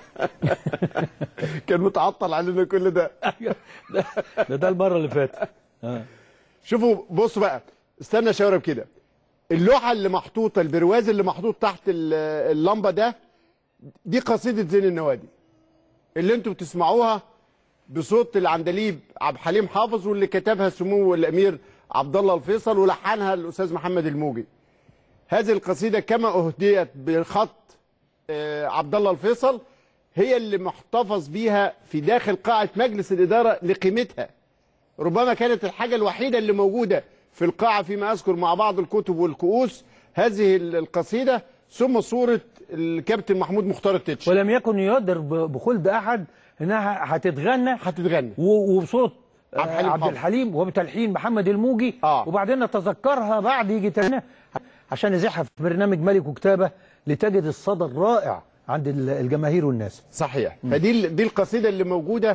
Speaker 1: كان متعطل علينا كل ده
Speaker 3: ده, ده ده المره اللي فاتت آه.
Speaker 1: شوفوا بصوا بقى استنى شاورب كده اللوحه اللي محطوطه البرواز اللي محطوط تحت ال- اللمبه ده دي قصيده زين النوادي اللي انتوا بتسمعوها بصوت العندليب عبد الحليم حافظ واللي كتبها سمو الامير عبد الله الفيصل ولحنها الاستاذ محمد الموجي هذه القصيده كما اهديت بخط آه، عبد الله الفيصل هي اللي محتفظ بيها في داخل قاعه مجلس الاداره لقيمتها ربما كانت الحاجة الوحيدة اللي موجودة في القاعة فيما أذكر مع بعض الكتب والكؤوس هذه ال- القصيدة ثم صورة الكابتن محمود مختار التتش
Speaker 3: ولم يكن يقدر ب- بخلد احد انها هتتغنى
Speaker 1: هتتغني
Speaker 3: و- وبصوت آه،
Speaker 1: عبد الحليم
Speaker 3: عبد
Speaker 1: حافظ.
Speaker 3: الحليم وبتلحين محمد الموجي
Speaker 1: آه.
Speaker 3: وبعدين نتذكرها بعد يجي تاني عشان نزحها في برنامج ملك وكتابه لتجد الصدى الرائع عند ال- الجماهير والناس
Speaker 1: صحيح فدي ال- دي القصيدة اللي موجودة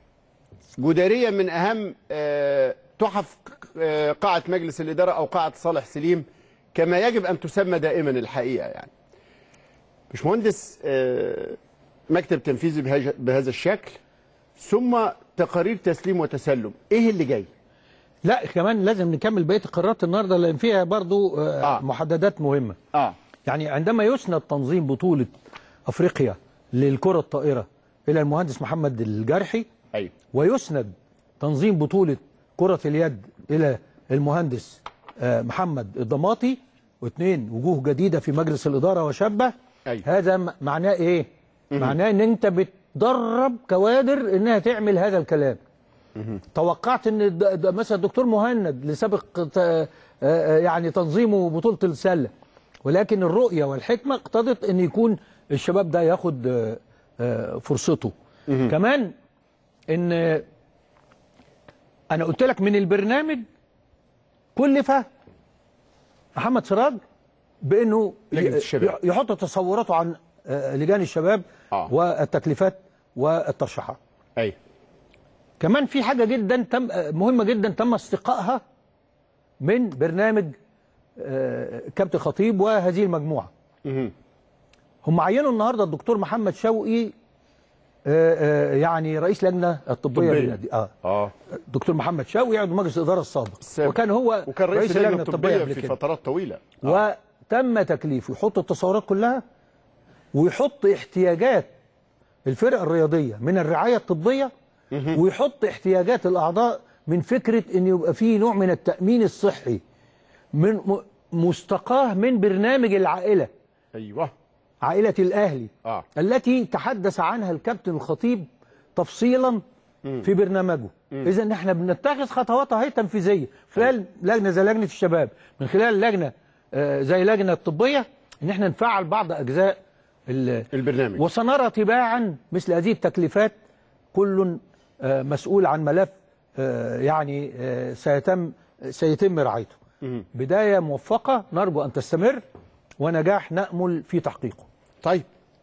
Speaker 1: جدارية من أهم آه، تحف آه، قاعة مجلس الإدارة أو قاعة صالح سليم كما يجب أن تسمى دائما الحقيقة يعني باشمهندس آه، مكتب تنفيذي بهج- بهذا الشكل ثم تقارير تسليم وتسلم ايه اللي جاي
Speaker 3: لا كمان لازم نكمل بقيه القرارات النهارده لان فيها برضو آه
Speaker 1: آه.
Speaker 3: محددات مهمه
Speaker 1: اه
Speaker 3: يعني عندما يسند تنظيم بطوله افريقيا للكره الطائره الى المهندس محمد الجرحي
Speaker 1: ايوه
Speaker 3: ويسند تنظيم بطولة كرة اليد إلى المهندس آه، محمد الضماطي واثنين وجوه جديدة في مجلس الإدارة وشابة
Speaker 1: أيوة.
Speaker 3: هذا م- معناه إيه؟ معناه إن أنت بتدرب كوادر إنها تعمل هذا الكلام توقعت إن الد- د- مثلا الدكتور مهند لسابق ت- آه، آه، يعني تنظيمه بطولة السلة ولكن الرؤيه والحكمه اقتضت ان يكون الشباب ده ياخد آه، آه، فرصته كمان ان انا قلت لك من البرنامج كلف محمد سراج بانه
Speaker 1: لجنة الشباب.
Speaker 3: يحط تصوراته عن آه، لجان الشباب
Speaker 1: آه.
Speaker 3: والتكليفات والترشيحات
Speaker 1: ايوه
Speaker 3: كمان في حاجه جدا تم مهمه جدا تم استقائها من برنامج آه، كابتن خطيب وهذه المجموعه
Speaker 1: مهم.
Speaker 3: هم عينوا النهارده الدكتور محمد شوقي آه، آه، يعني رئيس لجنه الطبيه
Speaker 1: طبية.
Speaker 3: للنادي اه
Speaker 1: اه
Speaker 3: الدكتور محمد شوقي عضو مجلس الاداره السابق
Speaker 1: السابق.
Speaker 3: وكان هو
Speaker 1: وكان رئيس اللجنه الطبيه
Speaker 3: قبل
Speaker 1: في
Speaker 3: كده.
Speaker 1: فترات طويله
Speaker 3: وتم تكليفه يحط التصورات كلها ويحط احتياجات الفرق الرياضيه من الرعايه الطبيه ويحط احتياجات الاعضاء من فكره ان يبقى فيه نوع من التامين الصحي من م- مستقاه من برنامج العائله
Speaker 1: ايوه
Speaker 3: عائله الاهلي
Speaker 1: اه
Speaker 3: التي تحدث عنها الكابتن الخطيب تفصيلا في برنامجه اذا احنا بنتخذ خطوات اهي تنفيذيه خلال لجنه زي لجنه الشباب من خلال لجنه آه، زي لجنه الطبيه ان احنا نفعل بعض اجزاء ال-
Speaker 1: البرنامج
Speaker 3: وسنرى تباعا مثل هذه التكليفات كل آه، مسؤول عن ملف آه، يعني آه، سيتم سيتم رعايته بدايه موفقه نرجو ان تستمر ونجاح نامل في تحقيقه
Speaker 1: طيب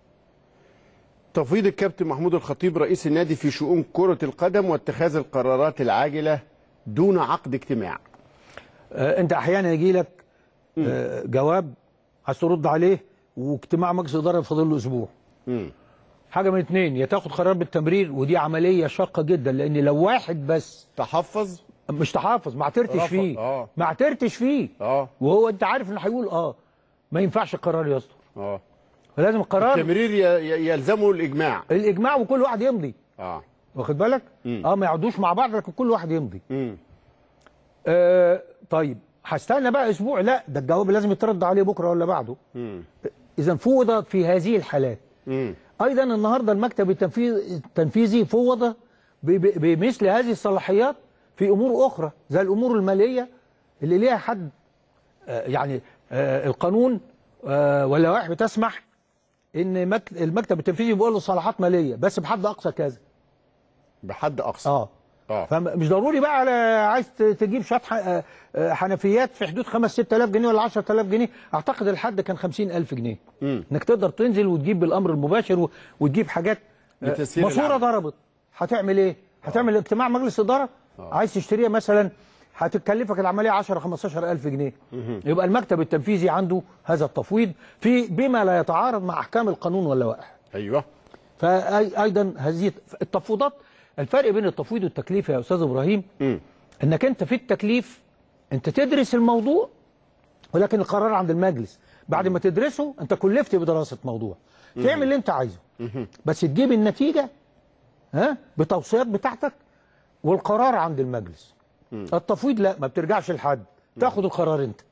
Speaker 1: تفويض الكابتن محمود الخطيب رئيس النادي في شؤون كرة القدم واتخاذ القرارات العاجلة دون عقد اجتماع
Speaker 3: آه، انت احيانا يجي لك آه، جواب عايز ترد عليه واجتماع مجلس اداره فاضل له اسبوع
Speaker 1: مم.
Speaker 3: حاجه من اتنين يا تاخد قرار بالتمرير ودي عمليه شاقه جدا لان لو واحد بس
Speaker 1: تحفظ
Speaker 3: مش تحافظ ما اعترتش
Speaker 1: رفض،
Speaker 3: فيه
Speaker 1: آه.
Speaker 3: ما اعترتش فيه
Speaker 1: اه
Speaker 3: وهو انت عارف انه هيقول اه ما ينفعش القرار يصدر
Speaker 1: اه
Speaker 3: فلازم القرار
Speaker 1: التمرير ي- ي- يلزمه الاجماع
Speaker 3: الاجماع وكل واحد يمضي
Speaker 1: اه
Speaker 3: واخد بالك
Speaker 1: مم.
Speaker 3: اه ما يقعدوش مع بعض لكن كل واحد يمضي
Speaker 1: مم.
Speaker 3: آه طيب هستنى بقى اسبوع لا ده الجواب لازم يترد عليه بكره ولا بعده
Speaker 1: مم.
Speaker 3: اذا فوضت في هذه الحالات
Speaker 1: مم.
Speaker 3: ايضا النهارده المكتب التنفيذ- التنفيذي فوض ب- ب- بمثل هذه الصلاحيات في امور اخرى زي الامور الماليه اللي ليها حد آه، يعني آه، القانون آه، واللوائح بتسمح ان مك- المكتب التنفيذي بيقول له صلاحات ماليه بس بحد اقصى كذا
Speaker 1: بحد اقصى
Speaker 3: اه
Speaker 1: اه
Speaker 3: فمش ضروري بقى على عايز ت- تجيب شويه ح- آه، آه، حنفيات في حدود 5 6000 جنيه ولا 10000 جنيه اعتقد الحد كان 50000 جنيه
Speaker 1: مم.
Speaker 3: انك تقدر تنزل وتجيب بالامر المباشر و- وتجيب حاجات آه،
Speaker 1: لتسهيل
Speaker 3: ماسوره
Speaker 1: العمل.
Speaker 3: ضربت هتعمل ايه هتعمل اجتماع مجلس اداره عايز تشتريها مثلا هتكلفك العمليه 10 15000 جنيه يبقى المكتب التنفيذي عنده هذا التفويض في بما لا يتعارض مع احكام القانون واللوائح
Speaker 1: ايوه
Speaker 3: فايضا هذه التفويضات الفرق بين التفويض والتكليف يا استاذ ابراهيم
Speaker 1: مم.
Speaker 3: انك انت في التكليف انت تدرس الموضوع ولكن القرار عند المجلس بعد ما تدرسه انت كلفت بدراسه موضوع تعمل اللي انت عايزه بس تجيب النتيجه ها بتوصيات بتاعتك والقرار عند المجلس التفويض لا ما بترجعش لحد تاخد القرار انت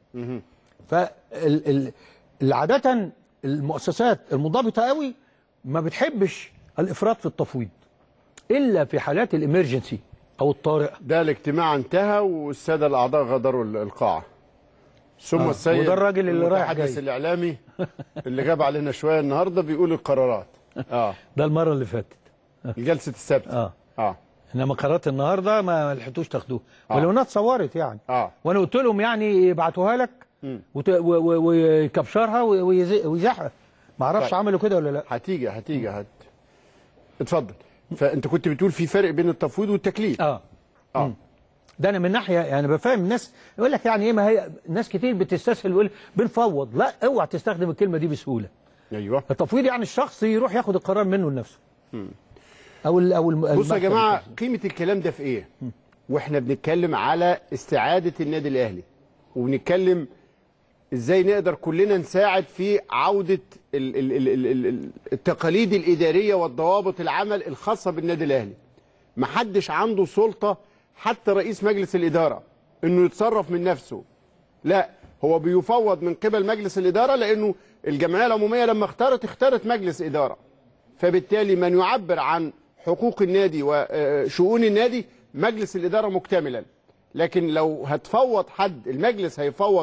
Speaker 3: فالعادة المؤسسات المنضبطة قوي ما بتحبش الافراط في التفويض الا في حالات الامرجنسي او الطارئه
Speaker 1: ده الاجتماع انتهى والساده الاعضاء غادروا ال- القاعه ثم
Speaker 3: آه،
Speaker 1: السيد
Speaker 3: وده الراجل اللي رايح
Speaker 1: المتحدث
Speaker 3: جاي.
Speaker 1: الاعلامي اللي غاب علينا شويه النهارده بيقول القرارات اه
Speaker 3: ده المره اللي فاتت
Speaker 1: جلسه السبت
Speaker 3: اه
Speaker 1: اه
Speaker 3: انما قرارات النهارده ما لحقتوش تاخدوها
Speaker 1: آه.
Speaker 3: ولو انها اتصورت يعني
Speaker 1: اه
Speaker 3: وانا قلت لهم يعني يبعتوها لك وت- و- و- ويكبشرها وي- ويز- ويزحها ما اعرفش
Speaker 1: طيب.
Speaker 3: عملوا كده ولا لا
Speaker 1: هتيجي هتيجي هت اتفضل فانت كنت بتقول في فرق بين التفويض والتكليف
Speaker 3: اه
Speaker 1: اه
Speaker 3: ده انا من ناحيه يعني بفهم الناس يقول لك يعني ايه ما هي ناس كتير بتستسهل ويقول بنفوض لا اوعى تستخدم الكلمه دي بسهوله
Speaker 1: ايوه
Speaker 3: التفويض يعني الشخص يروح ياخد القرار منه لنفسه او ال او الم-
Speaker 1: بصوا يا
Speaker 3: المكتب
Speaker 1: جماعه
Speaker 3: التنفيذي.
Speaker 1: قيمه الكلام ده في ايه واحنا بنتكلم على استعاده النادي الاهلي وبنتكلم ازاي نقدر كلنا نساعد في عوده ال ال ال ال ال ال التقاليد الاداريه والضوابط العمل الخاصه بالنادي الاهلي محدش عنده سلطه حتى رئيس مجلس الاداره انه يتصرف من نفسه لا هو بيفوض من قبل مجلس الاداره لانه الجمعيه العموميه لما اختارت اختارت مجلس اداره فبالتالي من يعبر عن حقوق النادي وشؤون النادي مجلس الإدارة مكتملا لكن لو هتفوض حد المجلس هيفوض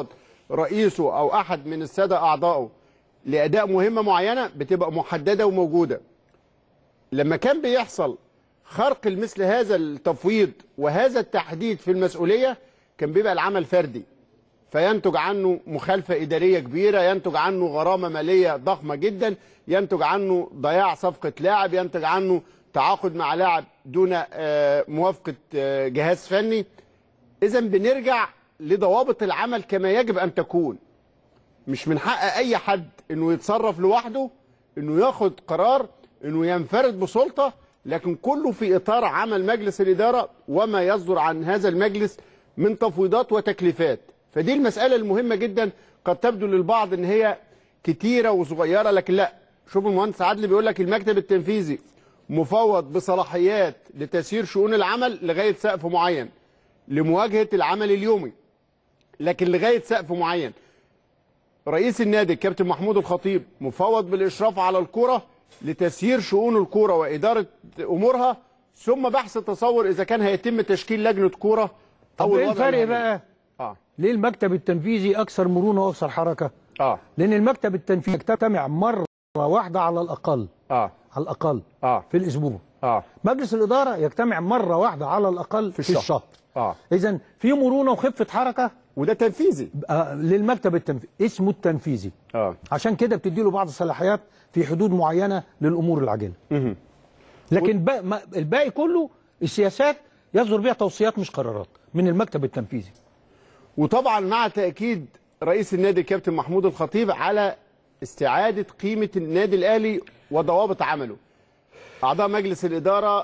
Speaker 1: رئيسه او احد من الساده اعضائه لاداء مهمه معينه بتبقى محدده وموجوده لما كان بيحصل خرق مثل هذا التفويض وهذا التحديد في المسؤوليه كان بيبقى العمل فردي فينتج عنه مخالفه اداريه كبيره ينتج عنه غرامه ماليه ضخمه جدا ينتج عنه ضياع صفقه لاعب ينتج عنه تعاقد مع لاعب دون آه، موافقه آه، جهاز فني اذا بنرجع لضوابط العمل كما يجب ان تكون مش من حق اي حد انه يتصرف لوحده انه ياخد قرار انه ينفرد بسلطه لكن كله في اطار عمل مجلس الاداره وما يصدر عن هذا المجلس من تفويضات وتكليفات فدي المساله المهمه جدا قد تبدو للبعض ان هي كتيره وصغيره لكن لا شوف المهندس عادل بيقول لك المكتب التنفيذي مفوض بصلاحيات لتسيير شؤون العمل لغايه سقف معين لمواجهه العمل اليومي لكن لغايه سقف معين رئيس النادي الكابتن محمود الخطيب مفوض بالاشراف على الكره لتسيير شؤون الكره واداره امورها ثم بحث تصور اذا كان هيتم تشكيل لجنه كوره
Speaker 3: طب ايه
Speaker 1: الوضع
Speaker 3: الفرق
Speaker 1: العملي.
Speaker 3: بقى
Speaker 1: اه
Speaker 3: ليه المكتب التنفيذي اكثر مرونه واكثر حركه
Speaker 1: اه
Speaker 3: لان المكتب التنفيذي يجتمع مره واحده على الاقل
Speaker 1: اه
Speaker 3: على الاقل
Speaker 1: اه
Speaker 3: في الاسبوع
Speaker 1: اه
Speaker 3: مجلس الاداره يجتمع مره واحده على الاقل في,
Speaker 1: الشهر.
Speaker 3: الشهر
Speaker 1: اه
Speaker 3: اذا في مرونه وخفه حركه
Speaker 1: وده تنفيذي
Speaker 3: آه، للمكتب التنفيذي اسمه التنفيذي
Speaker 1: اه
Speaker 3: عشان كده بتدي له بعض الصلاحيات في حدود معينه للامور العاجله
Speaker 1: مهم.
Speaker 3: لكن بقى ما- الباقي كله السياسات يصدر بها توصيات مش قرارات من المكتب التنفيذي
Speaker 1: وطبعا مع تاكيد رئيس النادي الكابتن محمود الخطيب على استعاده قيمه النادي الاهلي وضوابط عمله اعضاء مجلس الاداره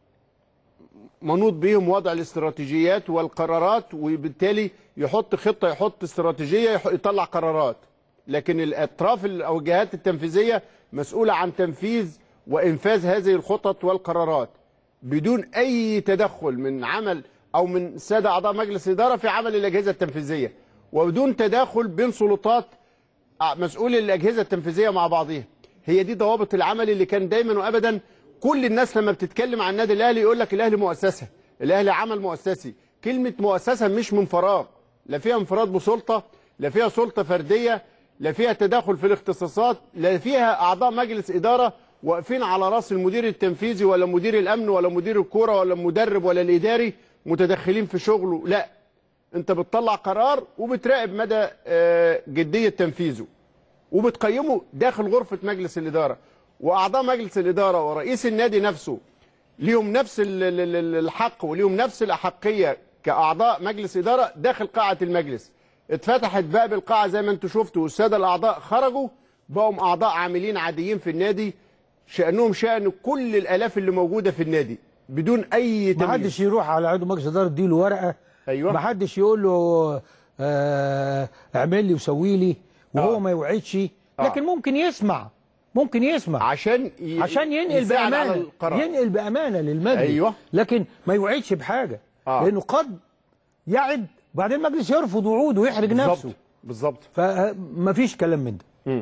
Speaker 1: منوط بهم وضع الاستراتيجيات والقرارات وبالتالي يحط خطه يحط استراتيجيه يح- يطلع قرارات لكن الاطراف ال- او الجهات التنفيذيه مسؤوله عن تنفيذ وانفاذ هذه الخطط والقرارات بدون اي تدخل من عمل او من ساده اعضاء مجلس الاداره في عمل الاجهزه التنفيذيه وبدون تداخل بين سلطات مسؤولي الاجهزه التنفيذيه مع بعضها هي دي ضوابط العمل اللي كان دايما وابدا كل الناس لما بتتكلم عن النادي الاهلي يقول لك الاهلي مؤسسه الاهلي عمل مؤسسي كلمه مؤسسه مش من فراغ لا فيها انفراد بسلطه لا فيها سلطه فرديه لا فيها تداخل في الاختصاصات لا فيها اعضاء مجلس اداره واقفين على راس المدير التنفيذي ولا مدير الامن ولا مدير الكوره ولا المدرب ولا الاداري متدخلين في شغله لا انت بتطلع قرار وبتراقب مدى آه، جديه تنفيذه وبتقيمه داخل غرفه مجلس الاداره واعضاء مجلس الاداره ورئيس النادي نفسه ليهم نفس ال- ال- ال- الحق وليهم نفس الاحقيه كاعضاء مجلس اداره داخل قاعه المجلس اتفتحت باب القاعه زي ما انتم شفتوا والساده الاعضاء خرجوا بقوا اعضاء عاملين عاديين في النادي شانهم شان كل الالاف اللي موجوده في النادي بدون اي
Speaker 3: ما
Speaker 1: تمييز
Speaker 3: حدش يروح على عضو مجلس اداره يديله ورقه
Speaker 1: أيوة.
Speaker 3: ما حدش يقول له آه اعمل لي وسوي لي وهو
Speaker 1: آه.
Speaker 3: ما يوعدش لكن ممكن يسمع ممكن يسمع
Speaker 1: عشان ي...
Speaker 3: عشان ينقل
Speaker 1: يساعد على
Speaker 3: بامانه
Speaker 1: القرار.
Speaker 3: ينقل بامانه للمجلس
Speaker 1: أيوة.
Speaker 3: لكن ما يوعدش بحاجه
Speaker 1: آه.
Speaker 3: لانه قد يعد بعدين المجلس يرفض وعوده ويحرج نفسه
Speaker 1: بالظبط بالظبط
Speaker 3: فما فيش كلام من ده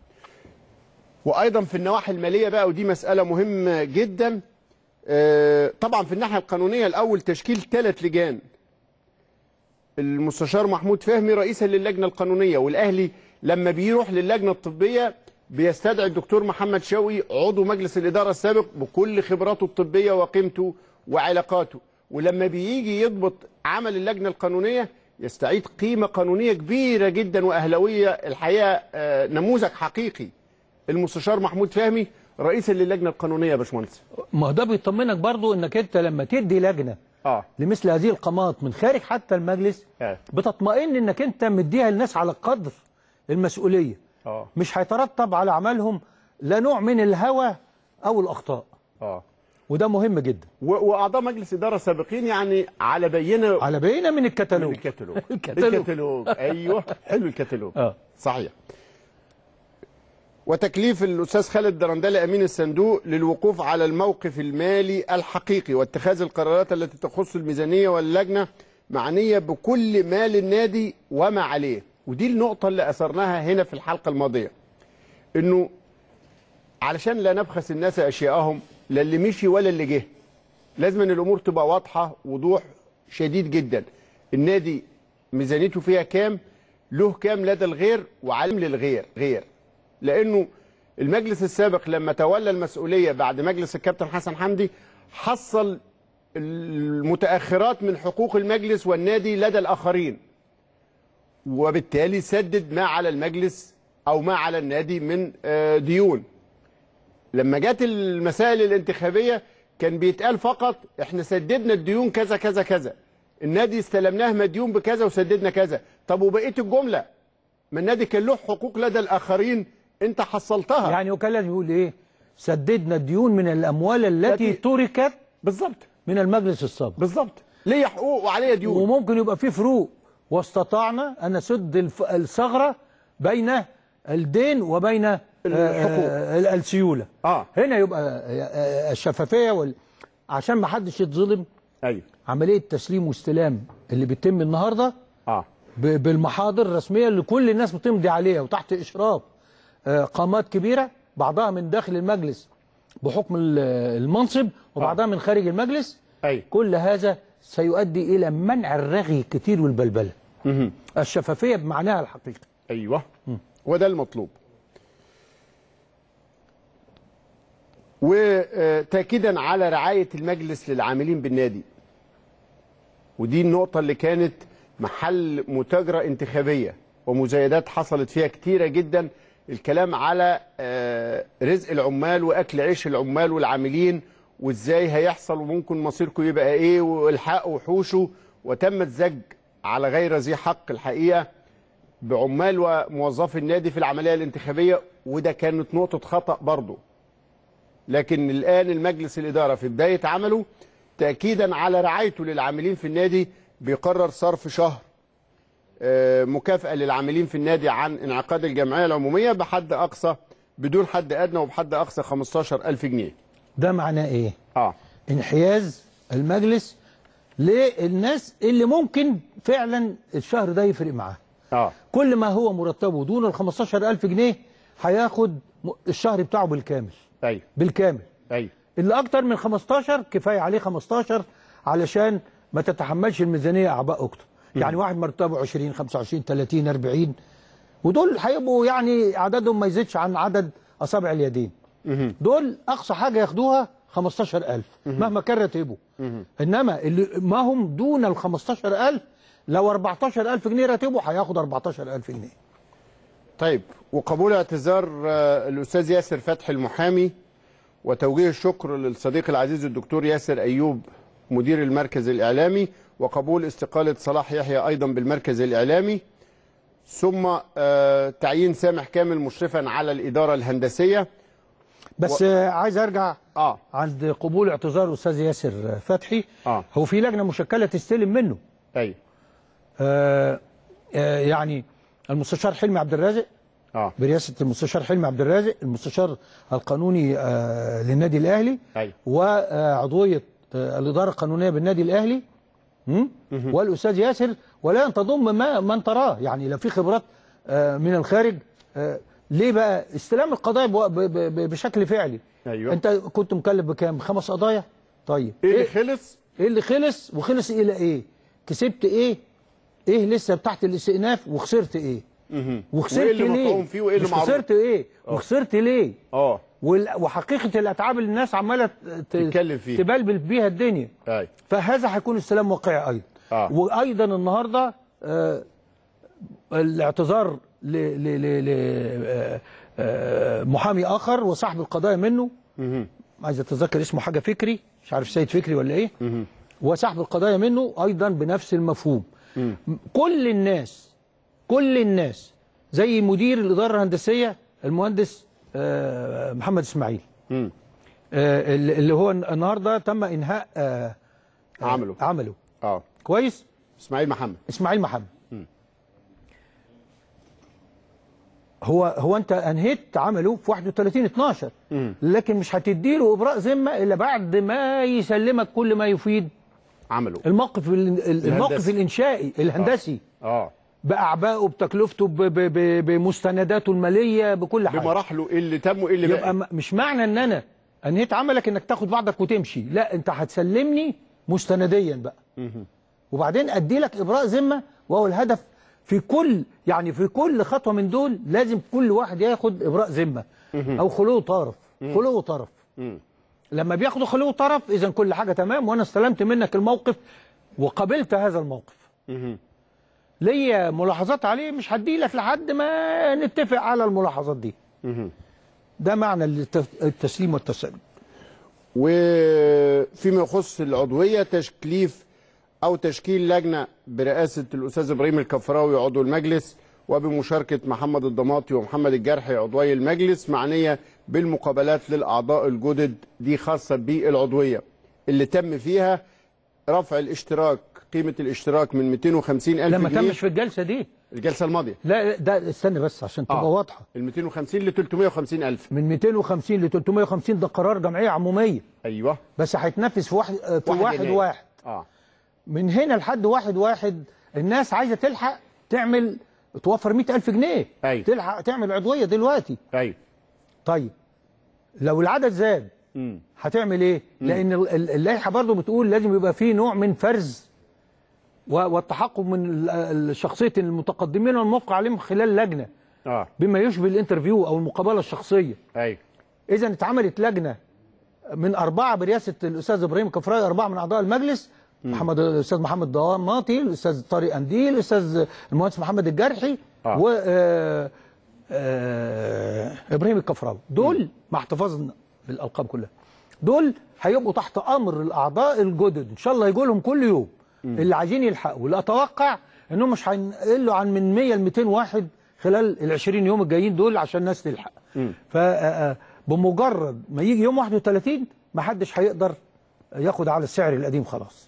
Speaker 1: وايضا في النواحي الماليه بقى ودي مساله مهمه جدا آه، طبعا في الناحيه القانونيه الاول تشكيل ثلاث لجان المستشار محمود فهمي رئيسا للجنه القانونيه والاهلي لما بيروح للجنه الطبيه بيستدعي الدكتور محمد شوقي عضو مجلس الاداره السابق بكل خبراته الطبيه وقيمته وعلاقاته ولما بيجي يضبط عمل اللجنه القانونيه يستعيد قيمه قانونيه كبيره جدا واهلاويه الحقيقه آه، نموذج حقيقي المستشار محمود فهمي رئيسا للجنه القانونيه يا باشمهندس
Speaker 3: ما هو ده بيطمنك برضو انك انت لما تدي لجنه
Speaker 1: اه
Speaker 3: لمثل هذه القامات من خارج حتى المجلس
Speaker 1: آه.
Speaker 3: بتطمئن انك انت مديها للناس على قدر المسؤوليه
Speaker 1: اه
Speaker 3: مش هيترتب على عملهم لا نوع من الهوى او الاخطاء
Speaker 1: اه
Speaker 3: وده مهم جدا
Speaker 1: و- واعضاء مجلس اداره سابقين يعني على بينه
Speaker 3: على بينه من
Speaker 1: من
Speaker 3: الكتالوج
Speaker 1: الكتالوج
Speaker 3: الكتالوج.
Speaker 1: الكتالوج ايوه حلو الكتالوج
Speaker 3: اه
Speaker 1: صحيح وتكليف الاستاذ خالد درندلي امين الصندوق للوقوف على الموقف المالي الحقيقي واتخاذ القرارات التي تخص الميزانيه واللجنه معنيه بكل مال النادي وما عليه ودي النقطه اللي اثرناها هنا في الحلقه الماضيه انه علشان لا نبخس الناس اشياءهم لا اللي مشي ولا اللي جه لازم ان الامور تبقى واضحه وضوح شديد جدا النادي ميزانيته فيها كام له كام لدى الغير وعلم للغير غير لانه المجلس السابق لما تولى المسؤوليه بعد مجلس الكابتن حسن حمدي حصل المتاخرات من حقوق المجلس والنادي لدى الاخرين وبالتالي سدد ما على المجلس او ما على النادي من آه، ديون لما جت المسائل الانتخابيه كان بيتقال فقط احنا سددنا الديون كذا كذا كذا النادي استلمناه مديون بكذا وسددنا كذا طب وبقيه الجمله ما النادي كان له حقوق لدى الاخرين انت حصلتها
Speaker 3: يعني وكان لازم يقول ايه سددنا الديون من الاموال التي
Speaker 1: التي-
Speaker 3: تركت
Speaker 1: بالظبط
Speaker 3: من المجلس السابق
Speaker 1: بالظبط ليا حقوق وعليا ديون
Speaker 3: وممكن يبقى في فروق واستطعنا ان نسد الف- الثغره بين الدين وبين آه،
Speaker 1: الحقوق.
Speaker 3: آه، السيوله
Speaker 1: اه
Speaker 3: هنا يبقى آه، آه، الشفافيه وال... عشان ما حدش يتظلم
Speaker 1: ايوه
Speaker 3: عمليه تسليم واستلام اللي بيتم النهارده
Speaker 1: اه
Speaker 3: ب- بالمحاضر الرسميه اللي كل الناس بتمضي عليها وتحت اشراف آه، قامات كبيره بعضها من داخل المجلس بحكم ال- المنصب وبعضها من خارج المجلس
Speaker 1: ايوه
Speaker 3: كل هذا سيؤدي الى منع الرغي الكتير والبلبله
Speaker 1: مهم.
Speaker 3: الشفافيه بمعناها الحقيقي
Speaker 1: ايوه وده المطلوب وتاكيدا على رعايه المجلس للعاملين بالنادي ودي النقطه اللي كانت محل متاجره انتخابيه ومزايدات حصلت فيها كتيره جدا الكلام على آه، رزق العمال واكل عيش العمال والعاملين وازاي هيحصل وممكن مصيركم يبقى ايه والحق وحوشه وتم الزج على غير ذي حق الحقيقه بعمال وموظفي النادي في العمليه الانتخابيه وده كانت نقطه خطا برضه لكن الان المجلس الاداره في بدايه عمله تاكيدا على رعايته للعاملين في النادي بيقرر صرف شهر آه، مكافاه للعاملين في النادي عن انعقاد الجمعيه العموميه بحد اقصى بدون حد ادنى وبحد اقصى 15000 جنيه
Speaker 3: ده معناه ايه
Speaker 1: اه
Speaker 3: انحياز المجلس للناس اللي ممكن فعلا الشهر ده يفرق معاه
Speaker 1: اه
Speaker 3: كل ما هو مرتبه دون ال 15000 جنيه هياخد م- الشهر بتاعه بالكامل
Speaker 1: ايوه
Speaker 3: بالكامل
Speaker 1: ايوه
Speaker 3: اللي اكتر من 15 كفايه عليه 15 علشان ما تتحملش الميزانيه اعباء اكتر يعني واحد مرتبه 20 25 30 40 ودول هيبقوا يعني عددهم ما يزيدش عن عدد اصابع اليدين دول اقصى حاجه ياخدوها 15000 مهما كان راتبه انما اللي ما هم دون ال 15000 لو 14000 جنيه راتبه هياخد 14000 جنيه
Speaker 1: طيب وقبول اعتذار آه، الاستاذ ياسر فتحي المحامي وتوجيه الشكر للصديق العزيز الدكتور ياسر ايوب مدير المركز الاعلامي وقبول استقاله صلاح يحيى ايضا بالمركز الاعلامي ثم آه، تعيين سامح كامل مشرفا على الاداره الهندسيه
Speaker 3: بس آه، عايز ارجع
Speaker 1: اه
Speaker 3: عند قبول اعتذار الاستاذ ياسر فتحي
Speaker 1: آه.
Speaker 3: هو في لجنه مشكله تستلم منه
Speaker 1: ايوه
Speaker 3: آه آه يعني المستشار حلمي عبد الرازق
Speaker 1: اه
Speaker 3: برئاسه المستشار حلمي عبد الرازق المستشار القانوني آه للنادي الاهلي
Speaker 1: أيوة.
Speaker 3: وعضويه آه الاداره القانونيه بالنادي الاهلي م? والاستاذ ياسر ولا تضم ما من تراه يعني لو في خبرات آه من الخارج آه ليه بقى استلام القضايا بو- ب- ب- ب- بشكل فعلي
Speaker 1: أيوة.
Speaker 3: انت كنت مكلف بكام خمس قضايا طيب
Speaker 1: ايه اللي خلص
Speaker 3: ايه اللي خلص وخلص الى ايه كسبت ايه ايه لسه تحت الاستئناف وخسرت ايه وخسرت
Speaker 1: وإيه اللي
Speaker 3: ليه
Speaker 1: مقاوم فيه وإيه اللي
Speaker 3: مش
Speaker 1: معروض؟
Speaker 3: خسرت ايه وخسرت ليه
Speaker 1: اه
Speaker 3: وال- وحقيقه الاتعاب اللي الناس عماله ت-
Speaker 1: تتكلم فيها.
Speaker 3: تبلبل بيها الدنيا
Speaker 1: ايوه
Speaker 3: فهذا هيكون السلام واقعي ايضا
Speaker 1: آه.
Speaker 3: وايضا النهارده آه الاعتذار ل ل ل ل آه آه محامي اخر وصاحب القضايا منه عايز اتذكر اسمه حاجه فكري مش عارف سيد فكري ولا ايه وصاحب القضايا منه ايضا بنفس المفهوم كل الناس كل الناس زي مدير الاداره الهندسيه المهندس آه محمد اسماعيل
Speaker 1: مم.
Speaker 3: آه اللي اللي هو النهارده تم انهاء آه
Speaker 1: عمله
Speaker 3: عمله
Speaker 1: اه
Speaker 3: كويس
Speaker 1: اسماعيل محمد
Speaker 3: اسماعيل محمد هو هو انت انهيت عمله في 31 12 لكن مش هتديله ابراء ذمه الا بعد ما يسلمك كل ما يفيد
Speaker 1: عمله
Speaker 3: الموقف ال- ال- الموقف الانشائي الهندسي
Speaker 1: اه
Speaker 3: باعبائه بتكلفته ب- ب- ب- بمستنداته الماليه بكل حاجه
Speaker 1: بمراحله ايه اللي تم وايه اللي
Speaker 3: يبقى
Speaker 1: بقى
Speaker 3: م- مش معنى ان انا انهيت عملك انك تاخد بعضك وتمشي لا انت هتسلمني مستنديا بقى وبعدين ادي لك ابراء ذمه وهو الهدف في كل يعني في كل خطوه من دول لازم كل واحد ياخد ابراء ذمه او خلو طرف خلو طرف لما بياخدوا خلو طرف اذا كل حاجه تمام وانا استلمت منك الموقف وقبلت هذا الموقف ليا ملاحظات عليه مش هدي لك لحد ما نتفق على الملاحظات دي ده معنى التف- التسليم والتسلم
Speaker 1: وفيما يخص العضويه تكليف او تشكيل لجنه برئاسه الاستاذ ابراهيم الكفراوي عضو المجلس وبمشاركه محمد الضماطي ومحمد الجرحي عضوي المجلس معنيه بالمقابلات للاعضاء الجدد دي خاصه بالعضويه اللي تم فيها رفع الاشتراك قيمه الاشتراك من 250 الف
Speaker 3: لما
Speaker 1: جنيه
Speaker 3: تمش في الجلسه دي
Speaker 1: الجلسه الماضيه
Speaker 3: لا ده استنى بس عشان تبقى
Speaker 1: آه.
Speaker 3: واضحه
Speaker 1: ال 250 ل 350 الف
Speaker 3: من 250 ل 350 ده قرار جمعيه عموميه
Speaker 1: ايوه
Speaker 3: بس هيتنفذ في واحد في
Speaker 1: واحد
Speaker 3: واحد
Speaker 1: يناير.
Speaker 3: واحد
Speaker 1: اه
Speaker 3: من هنا لحد واحد واحد الناس عايزه تلحق تعمل توفر 100000 جنيه
Speaker 1: أيوة.
Speaker 3: تلحق تعمل عضويه دلوقتي
Speaker 1: ايوه
Speaker 3: طيب لو العدد زاد
Speaker 1: امم
Speaker 3: هتعمل ايه؟ لان ال- ال- اللائحه برضو بتقول لازم يبقى فيه نوع من فرز و- والتحقق من ال- ال- شخصيه المتقدمين الموقع عليهم خلال لجنه
Speaker 1: اه
Speaker 3: بما يشبه الانترفيو او المقابله الشخصيه
Speaker 1: ايوه
Speaker 3: اذا اتعملت لجنه من اربعه برئاسه الاستاذ ابراهيم كفراي اربعه من اعضاء المجلس محمد الاستاذ محمد ضماطي الاستاذ طارق انديل الاستاذ المهندس محمد الجرحي
Speaker 1: آه.
Speaker 3: و آه، آه، ابراهيم الكفراوي دول مع احتفاظنا بالالقاب كلها دول هيبقوا تحت امر الاعضاء الجدد ان شاء الله يجوا لهم كل يوم اللي عايزين يلحقوا واللي اتوقع انهم مش هينقلوا عن من 100 ل 200 واحد خلال ال 20 يوم الجايين دول عشان الناس تلحق ف آه، بمجرد ما يجي يوم 31 ما حدش هيقدر ياخد على السعر القديم خلاص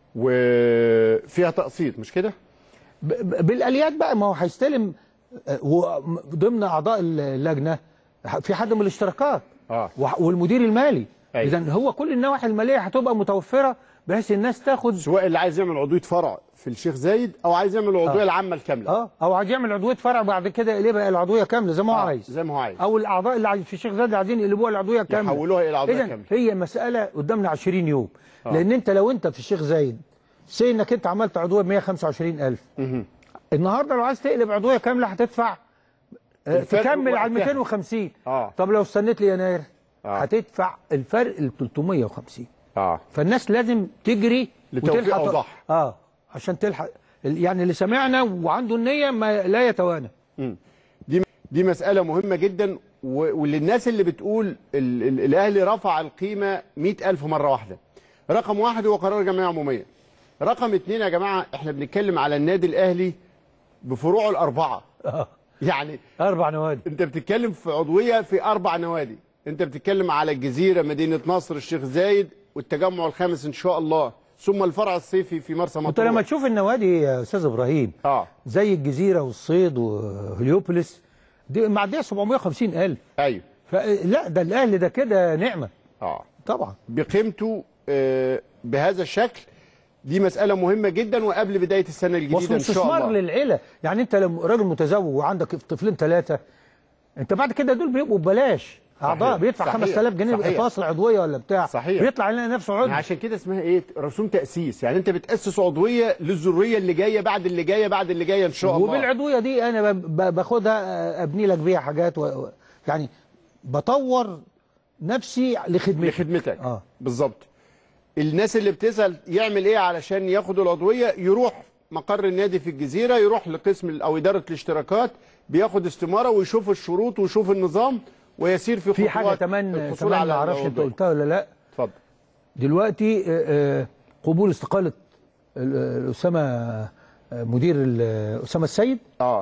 Speaker 1: وفيها تقسيط مش كده؟
Speaker 3: ب- ب- بالاليات بقى ما هو هيستلم آه، و- ضمن اعضاء اللجنه في حد من الاشتراكات
Speaker 1: آه.
Speaker 3: وح- والمدير المالي
Speaker 1: أيوة.
Speaker 3: اذا هو كل النواحي الماليه هتبقى متوفره بحيث الناس تاخد
Speaker 1: سواء اللي عايز يعمل عضويه فرع في الشيخ زايد او عايز يعمل العضويه
Speaker 3: آه.
Speaker 1: العامه الكامله
Speaker 3: اه او عايز يعمل عضويه فرع بعد كده يقلبها العضويه كامله زي ما هو
Speaker 1: آه،
Speaker 3: عايز
Speaker 1: زي ما هو عايز
Speaker 3: او الاعضاء اللي عايز في الشيخ زايد عايزين يقلبوها العضويه كامله
Speaker 1: يحولوها الى عضويه
Speaker 3: اذا
Speaker 1: كامله
Speaker 3: هي مساله قدامنا 20 يوم لان انت لو انت في الشيخ زايد سي انك انت عملت عضويه ب 125000 النهارده لو عايز تقلب عضويه كامله هتدفع آه،
Speaker 1: الفرق
Speaker 3: تكمل على ال
Speaker 1: وقتها.
Speaker 3: 250
Speaker 1: آه.
Speaker 3: طب لو استنيت ليناير
Speaker 1: آه.
Speaker 3: هتدفع الفرق ال 350
Speaker 1: اه
Speaker 3: فالناس لازم تجري
Speaker 1: لتوفيق
Speaker 3: وتلحق
Speaker 1: أوضاع.
Speaker 3: اه عشان تلحق يعني اللي سمعنا وعنده النيه ما لا يتوانى
Speaker 1: دي دي مساله مهمه جدا و- وللناس اللي بتقول ال ال الاهلي رفع القيمه 100000 مره واحده رقم واحد هو قرار جمعيه عموميه رقم اتنين يا جماعه احنا بنتكلم على النادي الاهلي بفروعه الاربعه
Speaker 3: آه.
Speaker 1: يعني
Speaker 3: اربع نوادي
Speaker 1: انت بتتكلم في عضويه في اربع نوادي انت بتتكلم على الجزيره مدينه نصر الشيخ زايد والتجمع الخامس ان شاء الله ثم الفرع الصيفي في مرسى
Speaker 3: انت
Speaker 1: مطروح
Speaker 3: لما تشوف النوادي يا استاذ ابراهيم
Speaker 1: اه
Speaker 3: زي الجزيره والصيد وهليوبوليس دي معديه 750000
Speaker 1: ايوه
Speaker 3: فلا ده الاهلي ده كده نعمه
Speaker 1: اه
Speaker 3: طبعا
Speaker 1: بقيمته آه بهذا الشكل دي مساله مهمه جدا وقبل بدايه السنه الجديده ان شاء
Speaker 3: واستثمار
Speaker 1: الله
Speaker 3: للعيله يعني انت لو راجل متزوج وعندك طفلين ثلاثه انت بعد كده دول بيبقوا ببلاش اعضاء
Speaker 1: صحيح.
Speaker 3: بيدفع
Speaker 1: صحيح.
Speaker 3: 5000 جنيه
Speaker 1: صحيح.
Speaker 3: فاصل عضويه ولا بتاع
Speaker 1: صحيح.
Speaker 3: بيطلع يلاقي نفسه عضو
Speaker 1: عشان كده اسمها ايه رسوم تاسيس يعني انت بتاسس عضويه للذريه اللي جايه بعد اللي جايه بعد اللي جايه ان شاء الله
Speaker 3: وبالعضويه دي انا ب- ب- باخدها آه، ابني لك بيها حاجات و... و- يعني بطور نفسي لخدمتك
Speaker 1: لخدمتك
Speaker 3: اه
Speaker 1: بالظبط الناس اللي بتسال يعمل ايه علشان ياخد العضويه يروح مقر النادي في الجزيره يروح لقسم ال- او اداره الاشتراكات بياخد استماره ويشوف الشروط ويشوف النظام ويسير في
Speaker 3: في حاجه
Speaker 1: خطوات
Speaker 3: كمان
Speaker 1: الحصول
Speaker 3: كمان
Speaker 1: على
Speaker 3: ما اعرفش انت
Speaker 1: العضوية.
Speaker 3: قلتها ولا لا
Speaker 1: اتفضل
Speaker 3: دلوقتي آه، آه، قبول استقاله ال- ال- اسامه آه، مدير ال- اسامه السيد
Speaker 1: اه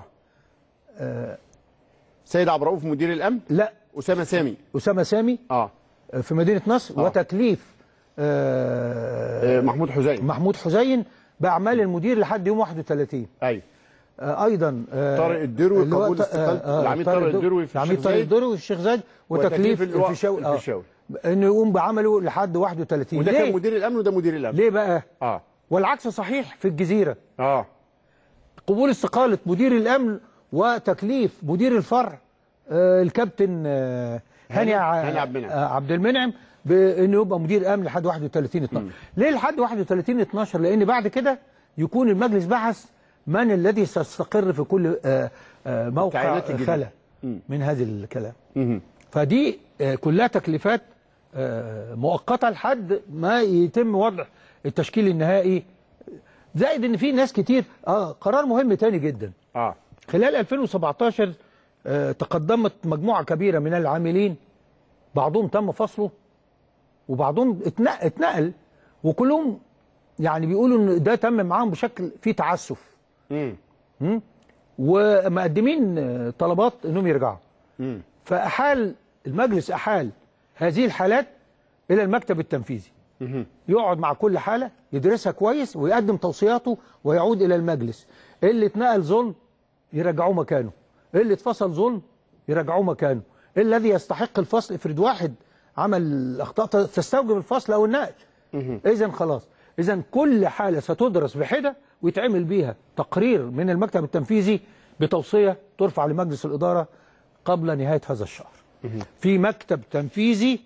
Speaker 1: سيد عبد الرؤوف مدير الامن
Speaker 3: لا
Speaker 1: اسامه سامي
Speaker 3: اسامه سامي
Speaker 1: اه
Speaker 3: آه، في مدينه نصر
Speaker 1: آه.
Speaker 3: وتكليف آه،
Speaker 1: آه، محمود حزين
Speaker 3: محمود حسين باعمال المدير لحد يوم 31
Speaker 1: ايوه
Speaker 3: آه، ايضا آه،
Speaker 1: طارق الدروي
Speaker 3: اللي هو
Speaker 1: قبول
Speaker 3: ط-
Speaker 1: استقالة
Speaker 3: آه، آه،
Speaker 1: العميد طارق الدروي في
Speaker 3: العميد
Speaker 1: الشيخ
Speaker 3: طارق
Speaker 1: زايد.
Speaker 3: الدروي في الشيخ زايد وتكليف
Speaker 1: اللواء
Speaker 3: الفيشاوي آه،
Speaker 1: الفيشاوي.
Speaker 3: انه يقوم بعمله لحد 31
Speaker 1: وده
Speaker 3: ليه؟
Speaker 1: كان مدير الامن وده مدير الامن
Speaker 3: ليه بقى؟
Speaker 1: اه
Speaker 3: والعكس صحيح في الجزيره
Speaker 1: اه
Speaker 3: قبول استقاله مدير الامن وتكليف مدير الفرع آه، الكابتن آه، هاني
Speaker 1: هاني-
Speaker 3: ع-
Speaker 1: هاني عبد المنعم.
Speaker 3: آه، عبد المنعم بانه يبقى مدير امن لحد 31 12 ليه لحد 31 12 لان بعد كده يكون المجلس بحث من الذي سيستقر في كل آه، آه، موقع
Speaker 1: التعيينات الجديدة.
Speaker 3: خلا من هذا الكلام
Speaker 1: مهم.
Speaker 3: فدي آه، كلها تكليفات آه، مؤقته لحد ما يتم وضع التشكيل النهائي زائد ان في ناس كتير اه قرار مهم تاني جدا
Speaker 1: اه
Speaker 3: خلال 2017 آه، تقدمت مجموعه كبيره من العاملين بعضهم تم فصله وبعضهم اتنق- اتنقل وكلهم يعني بيقولوا ان ده تم معاهم بشكل فيه تعسف
Speaker 1: مم.
Speaker 3: ومقدمين آه، طلبات انهم يرجعوا
Speaker 1: مم.
Speaker 3: فاحال المجلس احال هذه الحالات الى المكتب التنفيذي
Speaker 1: مهم.
Speaker 3: يقعد مع كل حاله يدرسها كويس ويقدم توصياته ويعود الى المجلس اللي اتنقل ظلم يرجعوه مكانه اللي اتفصل ظلم يرجعوه مكانه الذي يستحق الفصل افرض واحد عمل اخطاء تستوجب الفصل او النقل اذا خلاص اذا كل حاله ستدرس بحده ويتعمل بيها تقرير من المكتب التنفيذي بتوصيه ترفع لمجلس الاداره قبل نهايه هذا الشهر في مكتب تنفيذي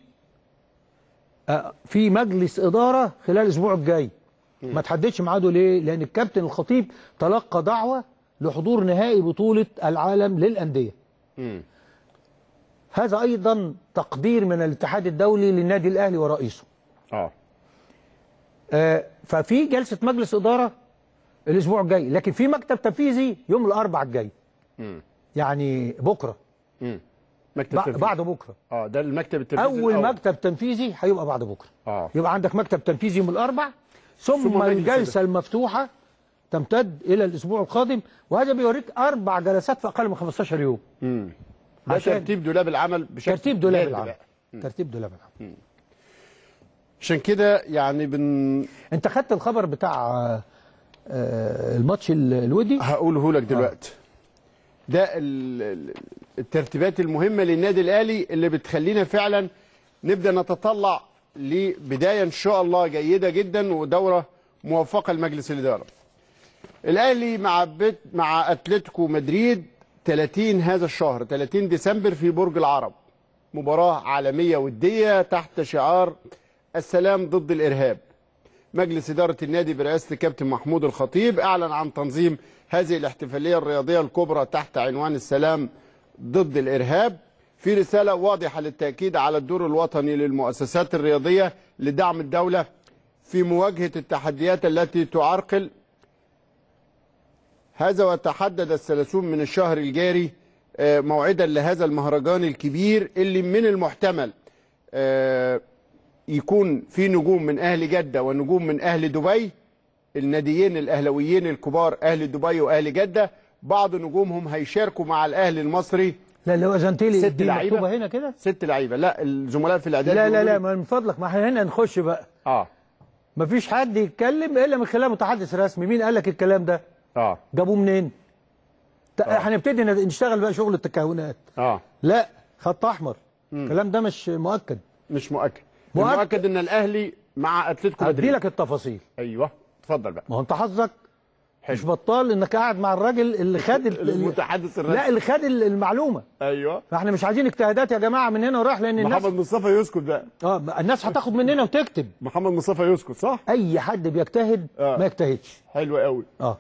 Speaker 3: آه، في مجلس اداره خلال الاسبوع الجاي ما تحددش ميعاده ليه لان الكابتن الخطيب تلقى دعوه لحضور نهائي بطوله العالم للانديه
Speaker 1: مم.
Speaker 3: هذا ايضا تقدير من الاتحاد الدولي للنادي الاهلي ورئيسه
Speaker 1: اه
Speaker 3: آه، ففي جلسه مجلس اداره الاسبوع الجاي لكن في مكتب تنفيذي يوم الاربعاء الجاي
Speaker 1: مم.
Speaker 3: يعني بكره
Speaker 1: مم. مكتب
Speaker 3: بع-
Speaker 1: تنفيذي.
Speaker 3: بعد بكره
Speaker 1: اه ده المكتب التنفيذي
Speaker 3: اول
Speaker 1: الأول.
Speaker 3: مكتب تنفيذي هيبقى بعد بكره
Speaker 1: اه
Speaker 3: يبقى عندك مكتب تنفيذي يوم الاربع ثم,
Speaker 1: ثم مجلس
Speaker 3: الجلسه المفتوحه تمتد الى الاسبوع القادم وهذا بيوريك اربع جلسات في اقل من 15 يوم
Speaker 1: مم. ده
Speaker 3: عشان-
Speaker 1: ترتيب دولاب العمل بشكل
Speaker 3: ترتيب دولاب
Speaker 1: جاد
Speaker 3: العمل
Speaker 1: بقى.
Speaker 3: ترتيب دولاب العمل
Speaker 1: عشان كده يعني بن
Speaker 3: انت خدت الخبر بتاع آه، آه، الماتش ال- الودي
Speaker 1: هقوله لك دلوقتي ده ال- ال- الترتيبات المهمة للنادي الأهلي اللي بتخلينا فعلا نبدأ نتطلع لبداية إن شاء الله جيدة جدا ودورة موفقة لمجلس الإدارة الأهلي مع بيت مع أتلتيكو مدريد 30 هذا الشهر 30 ديسمبر في برج العرب مباراة عالمية ودية تحت شعار السلام ضد الإرهاب مجلس إدارة النادي برئاسة الكابتن محمود الخطيب أعلن عن تنظيم هذه الاحتفالية الرياضية الكبرى تحت عنوان السلام ضد الإرهاب في رسالة واضحة للتأكيد على الدور الوطني للمؤسسات الرياضية لدعم الدولة في مواجهة التحديات التي تعرقل هذا وتحدد الثلاثون من الشهر الجاري آه، موعدا لهذا المهرجان الكبير اللي من المحتمل آه، يكون في نجوم من اهل جده ونجوم من اهل دبي الناديين الاهلاويين الكبار اهل دبي واهل جده بعض نجومهم هيشاركوا مع الاهلي المصري
Speaker 3: لا لو اذنتي
Speaker 1: ست
Speaker 3: لي دي
Speaker 1: لعيبة؟
Speaker 3: مكتوبه هنا كده
Speaker 1: ست لعيبه لا الزملاء في الاعداد
Speaker 3: لا لا
Speaker 1: بيقولوا
Speaker 3: لا
Speaker 1: لي-
Speaker 3: ما من فضلك ما احنا هنا نخش بقى
Speaker 1: اه
Speaker 3: مفيش حد يتكلم الا من خلال متحدث رسمي مين قال لك الكلام ده
Speaker 1: اه
Speaker 3: جابوه منين ت- هنبتدي نشتغل بقى شغل التكهنات
Speaker 1: اه
Speaker 3: لا خط احمر الكلام ده مش مؤكد
Speaker 1: مش مؤكد
Speaker 3: مؤكد.
Speaker 1: مؤكد ان الاهلي مع اتلتيكو
Speaker 3: هدي
Speaker 1: مدريد
Speaker 3: لك التفاصيل
Speaker 1: ايوه اتفضل بقى
Speaker 3: ما هو انت حظك
Speaker 1: حلو.
Speaker 3: مش بطال انك قاعد مع الراجل اللي خد ال-
Speaker 1: المتحدث الرسمي
Speaker 3: لا اللي خد ال- المعلومه
Speaker 1: ايوه
Speaker 3: فاحنا مش عايزين اجتهادات يا جماعه من هنا ورايح لان الناس
Speaker 1: محمد مصطفى يسكت بقى
Speaker 3: اه الناس هتاخد مننا وتكتب
Speaker 1: محمد مصطفى يسكت صح
Speaker 3: اي حد بيجتهد
Speaker 1: آه.
Speaker 3: ما يجتهدش
Speaker 1: حلو قوي
Speaker 3: اه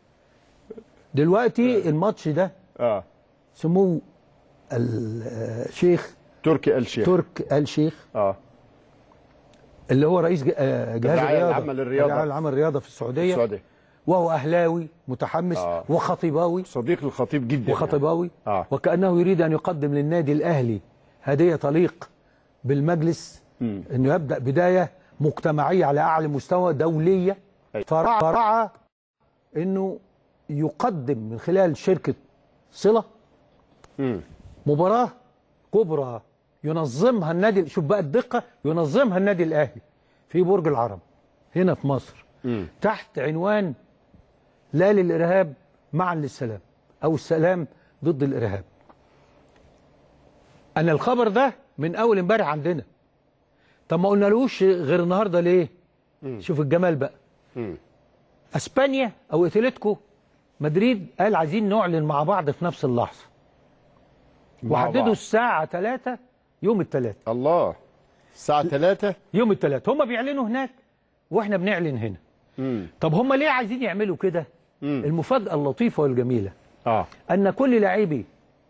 Speaker 3: دلوقتي الماتش ده
Speaker 1: اه
Speaker 3: سموه الشيخ
Speaker 1: تركي آل شيخ
Speaker 3: ترك آل شيخ
Speaker 1: اه
Speaker 3: اللي هو رئيس ج- آه، جهاز
Speaker 1: الرعاية
Speaker 3: الرياضه
Speaker 1: العامة للرياضة.
Speaker 3: الرعاية العامة للرياضه في السعوديه
Speaker 1: السعوديه
Speaker 3: وهو اهلاوي متحمس
Speaker 1: آه.
Speaker 3: وخطيباوي
Speaker 1: صديق للخطيب جدا
Speaker 3: وخطيباوي
Speaker 1: آه.
Speaker 3: وكانه يريد ان يقدم للنادي الاهلي هديه تليق بالمجلس
Speaker 1: مم.
Speaker 3: انه يبدا بدايه مجتمعيه على اعلى مستوى دوليه
Speaker 1: أي.
Speaker 3: فرعى فرعى انه يقدم من خلال شركه صله
Speaker 1: مم.
Speaker 3: مباراه كبرى ينظمها النادي شوف بقى الدقه ينظمها النادي الاهلي في برج العرب هنا في مصر
Speaker 1: مم.
Speaker 3: تحت عنوان لا للارهاب معا للسلام او السلام ضد الارهاب انا الخبر ده من اول امبارح عندنا طب ما قلنالوش غير النهارده ليه شوف الجمال بقى
Speaker 1: مم.
Speaker 3: اسبانيا او اتلتيكو مدريد قال عايزين نعلن مع بعض في نفس اللحظه
Speaker 1: مع
Speaker 3: وحددوا
Speaker 1: بعض.
Speaker 3: الساعه 3 يوم الثلاث
Speaker 1: الله الساعة 3
Speaker 3: يوم الثلاث هم بيعلنوا هناك واحنا بنعلن هنا طب هم ليه عايزين يعملوا كده المفاجاه اللطيفه والجميله
Speaker 1: اه
Speaker 3: ان كل لاعبي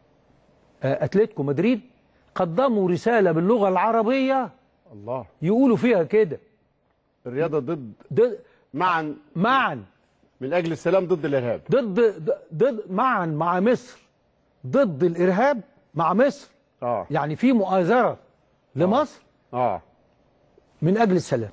Speaker 3: آه، اتلتيكو مدريد قدموا رساله باللغه العربيه
Speaker 1: الله
Speaker 3: يقولوا فيها كده
Speaker 1: الرياضه ضد
Speaker 3: ضد-
Speaker 1: معا
Speaker 3: معا
Speaker 1: من اجل السلام ضد الارهاب
Speaker 3: ضد ضد معا مع مصر ضد الارهاب مع مصر
Speaker 1: اه
Speaker 3: يعني في مؤازره لمصر
Speaker 1: اه
Speaker 3: من اجل السلام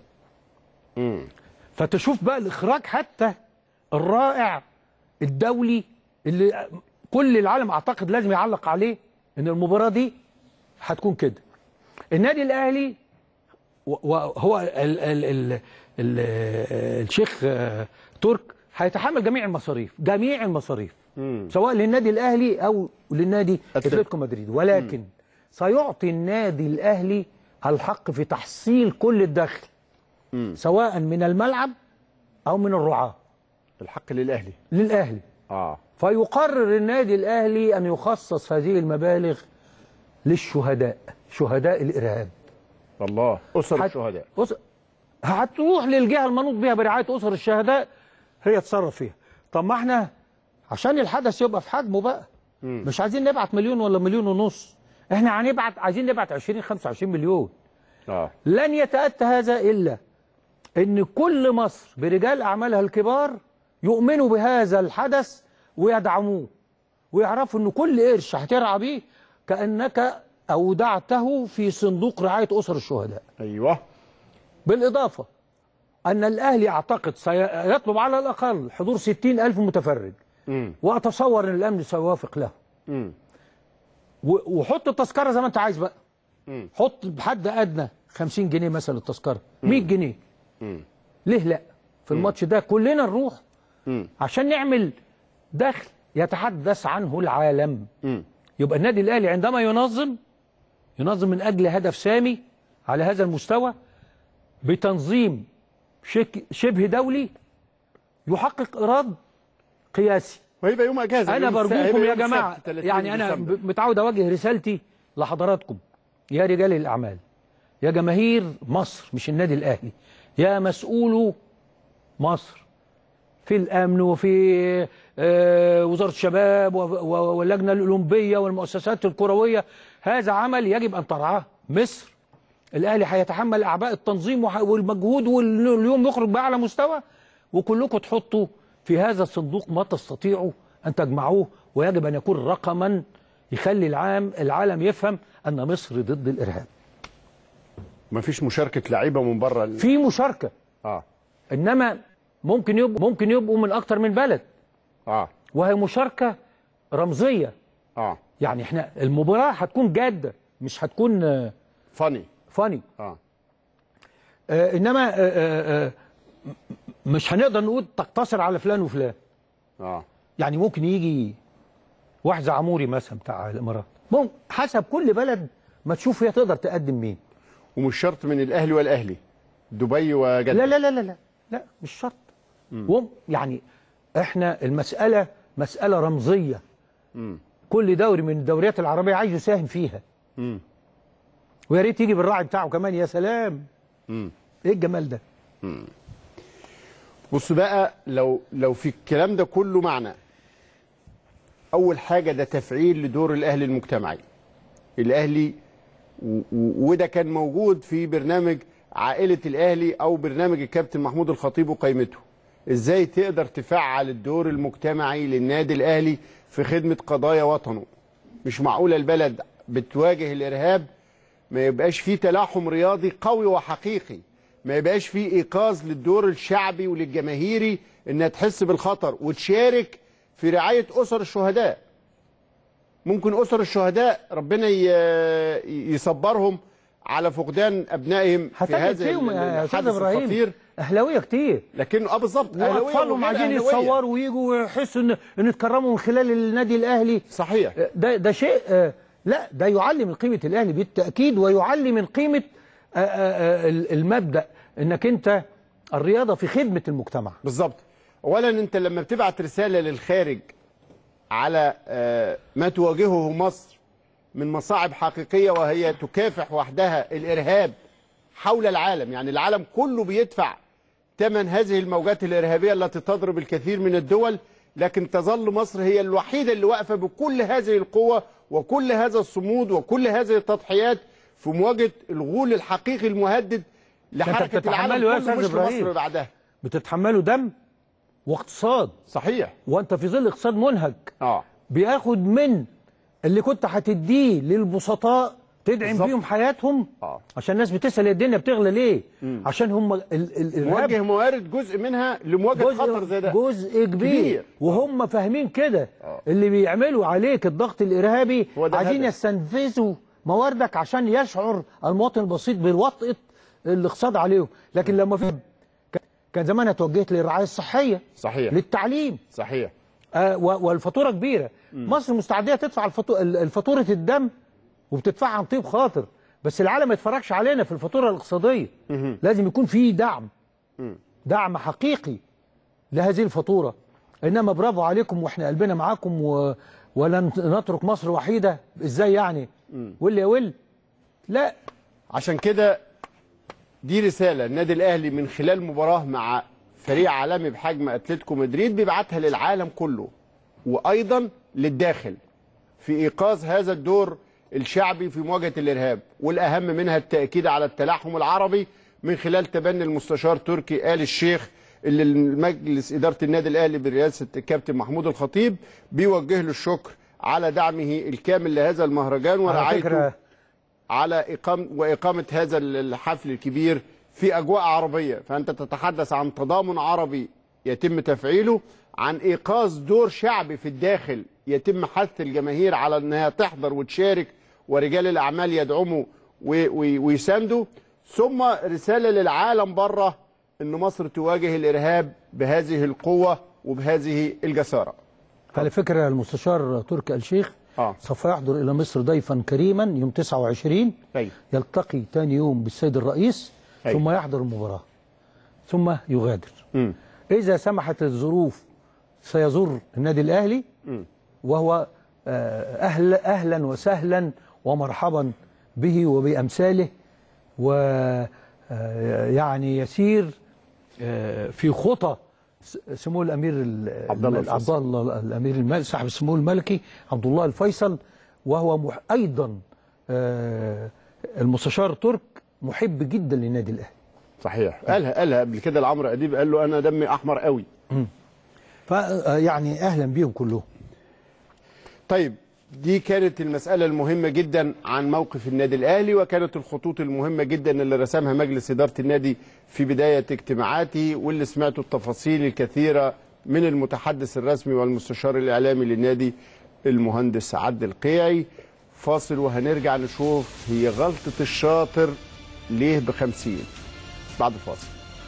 Speaker 1: امم
Speaker 3: فتشوف بقى الاخراج حتى الرائع الدولي اللي كل العالم اعتقد لازم يعلق عليه ان المباراه دي هتكون كده النادي الاهلي و- وهو ال ال ال ال الشيخ آه، ترك هيتحمل جميع المصاريف جميع المصاريف
Speaker 1: مم.
Speaker 3: سواء للنادي الاهلي او للنادي
Speaker 1: أتلتيكو.
Speaker 3: اتلتيكو مدريد ولكن سيعطي النادي الاهلي الحق في تحصيل كل الدخل
Speaker 1: مم.
Speaker 3: سواء من الملعب او من الرعاه
Speaker 1: الحق للاهلي
Speaker 3: للاهلي
Speaker 1: اه
Speaker 3: فيقرر النادي الاهلي ان يخصص هذه المبالغ للشهداء شهداء الارهاب
Speaker 1: الله اسر
Speaker 3: هت-
Speaker 1: الشهداء
Speaker 3: أس... هتروح للجهه المنوط بها برعايه اسر الشهداء هي تتصرف فيها طب ما احنا عشان الحدث يبقى في حجمه بقى
Speaker 1: مم.
Speaker 3: مش عايزين نبعت مليون ولا مليون ونص احنا هنبعت عايزين نبعت 20 25 مليون
Speaker 1: اه
Speaker 3: لن يتأتى هذا إلا أن كل مصر برجال أعمالها الكبار يؤمنوا بهذا الحدث ويدعموه ويعرفوا أن كل قرش هترعى بيه كأنك أودعته في صندوق رعاية أسر الشهداء
Speaker 1: ايوه
Speaker 3: بالإضافة أن الأهلي أعتقد سيطلب على الأقل حضور 60 ألف متفرج
Speaker 1: امم
Speaker 3: وأتصور أن الأمن سيوافق له
Speaker 1: امم
Speaker 3: و- وحط التذكرة زي ما أنت عايز بقى
Speaker 1: مم.
Speaker 3: حط بحد أدنى 50 جنيه مثلا التذكرة 100 جنيه
Speaker 1: مم.
Speaker 3: ليه لا في الماتش ده كلنا نروح
Speaker 1: مم.
Speaker 3: عشان نعمل دخل يتحدث عنه العالم
Speaker 1: مم.
Speaker 3: يبقى النادي الاهلي عندما ينظم ينظم من اجل هدف سامي على هذا المستوى بتنظيم شك- شبه دولي يحقق ايراد قياسي
Speaker 1: وهيبقى يوم اجازه
Speaker 3: انا
Speaker 1: يوم الس-
Speaker 3: برجوكم
Speaker 1: هيبقى
Speaker 3: يا
Speaker 1: يوم
Speaker 3: جماعه
Speaker 1: السبت 30
Speaker 3: يعني انا
Speaker 1: ديسمبر.
Speaker 3: ب- متعود اوجه رسالتي لحضراتكم يا رجال الاعمال يا جماهير مصر مش النادي الاهلي يا مسؤولو مصر في الامن وفي آه، وزاره الشباب و- و- واللجنه الاولمبيه والمؤسسات الكرويه هذا عمل يجب ان ترعاه مصر الاهلي هيتحمل اعباء التنظيم وح- والمجهود واليوم يخرج باعلى مستوى وكلكم تحطوا في هذا الصندوق ما تستطيعوا ان تجمعوه ويجب ان يكون رقما يخلي العام العالم يفهم ان مصر ضد الارهاب
Speaker 1: مفيش مشاركه لعيبه من بره ال...
Speaker 3: في مشاركه
Speaker 1: اه
Speaker 3: انما ممكن يبقوا ممكن يبقوا من اكتر من بلد
Speaker 1: اه
Speaker 3: وهي مشاركه رمزيه
Speaker 1: اه
Speaker 3: يعني احنا المباراه هتكون جاده مش هتكون آه،
Speaker 1: فاني
Speaker 3: فاني
Speaker 1: اه
Speaker 3: آه انما آه آه آه م- مش هنقدر نقول تقتصر على فلان وفلان
Speaker 1: اه
Speaker 3: يعني ممكن يجي واحد زي عموري مثلا بتاع الامارات ممكن حسب كل بلد ما تشوف هي تقدر تقدم مين
Speaker 1: ومش شرط من الاهلي والاهلي دبي وجده
Speaker 3: لا لا لا لا لا لا مش شرط وم يعني احنا المساله مساله رمزيه
Speaker 1: مم.
Speaker 3: كل دوري من الدوريات العربيه عايز يساهم فيها
Speaker 1: مم.
Speaker 3: ويا ريت يجي بالراعي بتاعه كمان يا سلام
Speaker 1: مم.
Speaker 3: ايه الجمال ده
Speaker 1: بص بقى لو لو في الكلام ده كله معنى اول حاجه ده تفعيل لدور الاهلي المجتمعي الاهلي و- و- وده كان موجود في برنامج عائله الاهلي او برنامج الكابتن محمود الخطيب وقائمته ازاي تقدر تفعل الدور المجتمعي للنادي الاهلي في خدمه قضايا وطنه مش معقوله البلد بتواجه الارهاب ما يبقاش فيه تلاحم رياضي قوي وحقيقي ما يبقاش فيه ايقاظ للدور الشعبي وللجماهيري انها تحس بالخطر وتشارك في رعايه اسر الشهداء ممكن اسر الشهداء ربنا ي- يصبرهم على فقدان ابنائهم في
Speaker 3: هتجد
Speaker 1: هذا
Speaker 3: فيهم يا استاذ
Speaker 1: الحدث
Speaker 3: ابراهيم
Speaker 1: الخطير
Speaker 3: اهلاويه كتير
Speaker 1: لكن اه بالظبط أهلاوية
Speaker 3: واطفالهم
Speaker 1: وغير
Speaker 3: عايزين
Speaker 1: أهلاوية.
Speaker 3: يتصوروا ويجوا ويحسوا ان ان اتكرموا من خلال النادي الاهلي
Speaker 1: صحيح
Speaker 3: ده ده شيء آه، لا ده يعلي من قيمه الاهلي بالتاكيد ويعلي من قيمه آه، آه، آه، المبدا انك انت الرياضه في خدمه المجتمع
Speaker 1: بالظبط اولا انت لما بتبعت رساله للخارج على آه، ما تواجهه مصر من مصاعب حقيقيه وهي تكافح وحدها الارهاب حول العالم يعني العالم كله بيدفع ثمن هذه الموجات الارهابيه التي تضرب الكثير من الدول لكن تظل مصر هي الوحيده اللي واقفه بكل هذه القوه وكل هذا الصمود وكل هذه التضحيات في مواجهه الغول الحقيقي المهدد لحركه
Speaker 3: بتتحمله
Speaker 1: العالم
Speaker 3: يا
Speaker 1: كله
Speaker 3: أستاذ
Speaker 1: مش
Speaker 3: إبراهيم.
Speaker 1: لمصر بعدها
Speaker 3: بتتحملوا دم واقتصاد
Speaker 1: صحيح
Speaker 3: وانت في ظل اقتصاد منهك
Speaker 1: اه
Speaker 3: بياخد من اللي كنت هتديه للبسطاء تدعم
Speaker 1: بالظبط.
Speaker 3: بيهم حياتهم
Speaker 1: آه.
Speaker 3: عشان الناس بتسال الدنيا بتغلى ليه عشان هم ال- ال- الإرهاب
Speaker 1: موجه موارد جزء منها لمواجهه خطر زي ده
Speaker 3: جزء كبير,
Speaker 1: كبير.
Speaker 3: وهم فاهمين كده
Speaker 1: آه.
Speaker 3: اللي بيعملوا عليك الضغط الارهابي
Speaker 1: هو ده
Speaker 3: عايزين
Speaker 1: الهدف.
Speaker 3: يستنفذوا مواردك عشان يشعر المواطن البسيط بوطئه الاقتصاد عليهم لكن لما في كان زمان اتوجهت للرعايه الصحيه
Speaker 1: صحيح
Speaker 3: للتعليم
Speaker 1: صحيح
Speaker 3: آه و- والفاتوره كبيره مصر مستعديه تدفع الفاتو- ال- الفاتوره الدم وبتدفعها عن طيب خاطر بس العالم ما يتفرجش علينا في الفاتوره الاقتصاديه لازم يكون في دعم دعم حقيقي لهذه الفاتوره انما برافو عليكم واحنا قلبنا معاكم و... ولن نترك مصر وحيده ازاي يعني واللي يا ول لا
Speaker 1: عشان كده دي رسالة النادي الأهلي من خلال مباراة مع فريق عالمي بحجم أتلتيكو مدريد بيبعتها للعالم كله وأيضا للداخل في إيقاظ هذا الدور الشعبي في مواجهة الإرهاب والأهم منها التأكيد على التلاحم العربي من خلال تبني المستشار تركي آل الشيخ اللي المجلس إدارة النادي الأهلي برئاسة الكابتن محمود الخطيب بيوجه له الشكر على دعمه الكامل لهذا المهرجان
Speaker 3: على
Speaker 1: ورعايته
Speaker 3: فكره
Speaker 1: على إقامة وإقامة هذا الحفل الكبير في أجواء عربية فأنت تتحدث عن تضامن عربي يتم تفعيله عن إيقاظ دور شعبي في الداخل يتم حث الجماهير على أنها تحضر وتشارك ورجال الأعمال يدعموا و- و- ويساندوا ثم رسالة للعالم بره أن مصر تواجه الإرهاب بهذه القوة وبهذه الجسارة
Speaker 3: على فكره المستشار تركي آل الشيخ
Speaker 1: آه.
Speaker 3: سوف يحضر الى مصر ضيفا كريما يوم 29
Speaker 1: طيب
Speaker 3: يلتقي ثاني يوم بالسيد الرئيس
Speaker 1: أيوة.
Speaker 3: ثم يحضر المباراة ثم يغادر
Speaker 1: مم.
Speaker 3: إذا سمحت الظروف سيزور النادي الأهلي وهو آه، أهل أهلا وسهلا ومرحبا به وبأمثاله ويعني يسير آه، في خطى س- سمو الامير ال-
Speaker 1: عبد الله
Speaker 3: عبد
Speaker 1: الفيصل.
Speaker 3: الله الامير الملك صاحب السمو الملكي عبد الله الفيصل وهو مح ايضا آه، المستشار ترك محب جدا للنادي الاهلي
Speaker 1: صحيح قالها قالها قبل كده لعمرو أديب قال له أنا دمي أحمر قوي
Speaker 3: فيعني اهلا بيهم كلهم
Speaker 1: طيب دي كانت المسألة المهمة جدا عن موقف النادي الأهلي وكانت الخطوط المهمة جدا اللي رسمها مجلس إدارة النادي في بداية اجتماعاته واللي سمعتوا التفاصيل الكثيرة من المتحدث الرسمي والمستشار الإعلامي للنادي المهندس عبد القيعي فاصل وهنرجع نشوف هي غلطة الشاطر ليه بخمسين بعد فاصل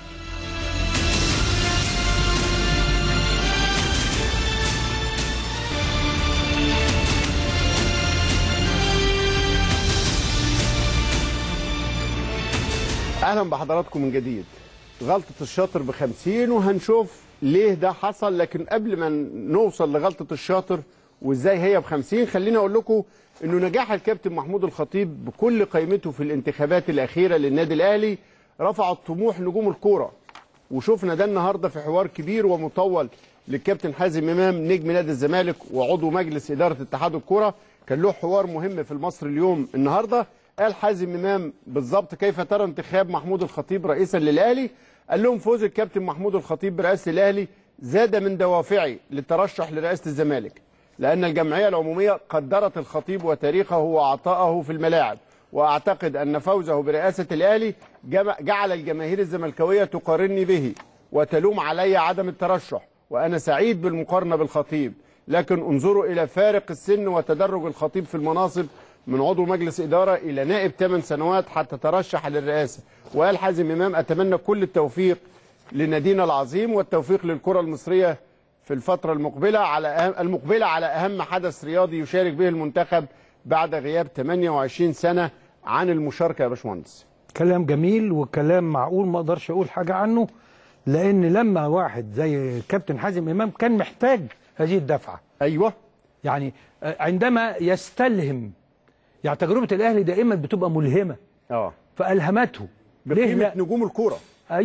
Speaker 1: اهلا بحضراتكم من جديد غلطة الشاطر بخمسين وهنشوف ليه ده حصل لكن قبل ما نوصل لغلطة الشاطر وازاي هي بخمسين خليني اقول لكم انه نجاح الكابتن محمود الخطيب بكل قيمته في الانتخابات الاخيرة للنادي الاهلي رفعت طموح نجوم الكورة وشفنا ده النهارده في حوار كبير ومطول للكابتن حازم امام نجم نادي الزمالك وعضو مجلس اداره اتحاد الكره كان له حوار مهم في المصري اليوم النهارده قال حازم امام بالظبط كيف ترى انتخاب محمود الخطيب رئيسا للاهلي قال لهم فوز الكابتن محمود الخطيب برئاسه الاهلي زاد من دوافعي للترشح لرئاسه الزمالك لان الجمعيه العموميه قدرت الخطيب وتاريخه وعطائه في الملاعب واعتقد ان فوزه برئاسه الاهلي جم- جعل الجماهير الزملكاويه تقارني به وتلوم علي عدم الترشح وانا سعيد بالمقارنه بالخطيب لكن انظروا الى فارق السن وتدرج الخطيب في المناصب من عضو مجلس اداره الى نائب 8 سنوات حتى ترشح للرئاسه وقال حازم امام اتمنى كل التوفيق لنادينا العظيم والتوفيق للكره المصريه في الفترة المقبلة على أهم المقبلة على أهم حدث رياضي يشارك به المنتخب بعد غياب 28 سنة عن المشاركة يا باشمهندس.
Speaker 3: كلام جميل وكلام معقول ما اقدرش اقول حاجه عنه لان لما واحد زي كابتن حازم امام كان محتاج هذه الدفعه
Speaker 1: أيوه
Speaker 3: يعني آه، عندما يستلهم يعني تجربه الاهلي دائما بتبقى ملهمه
Speaker 1: اه
Speaker 3: فالهمته ليه
Speaker 1: بقيمة
Speaker 3: لا
Speaker 1: نجوم الكورة.
Speaker 3: ايوه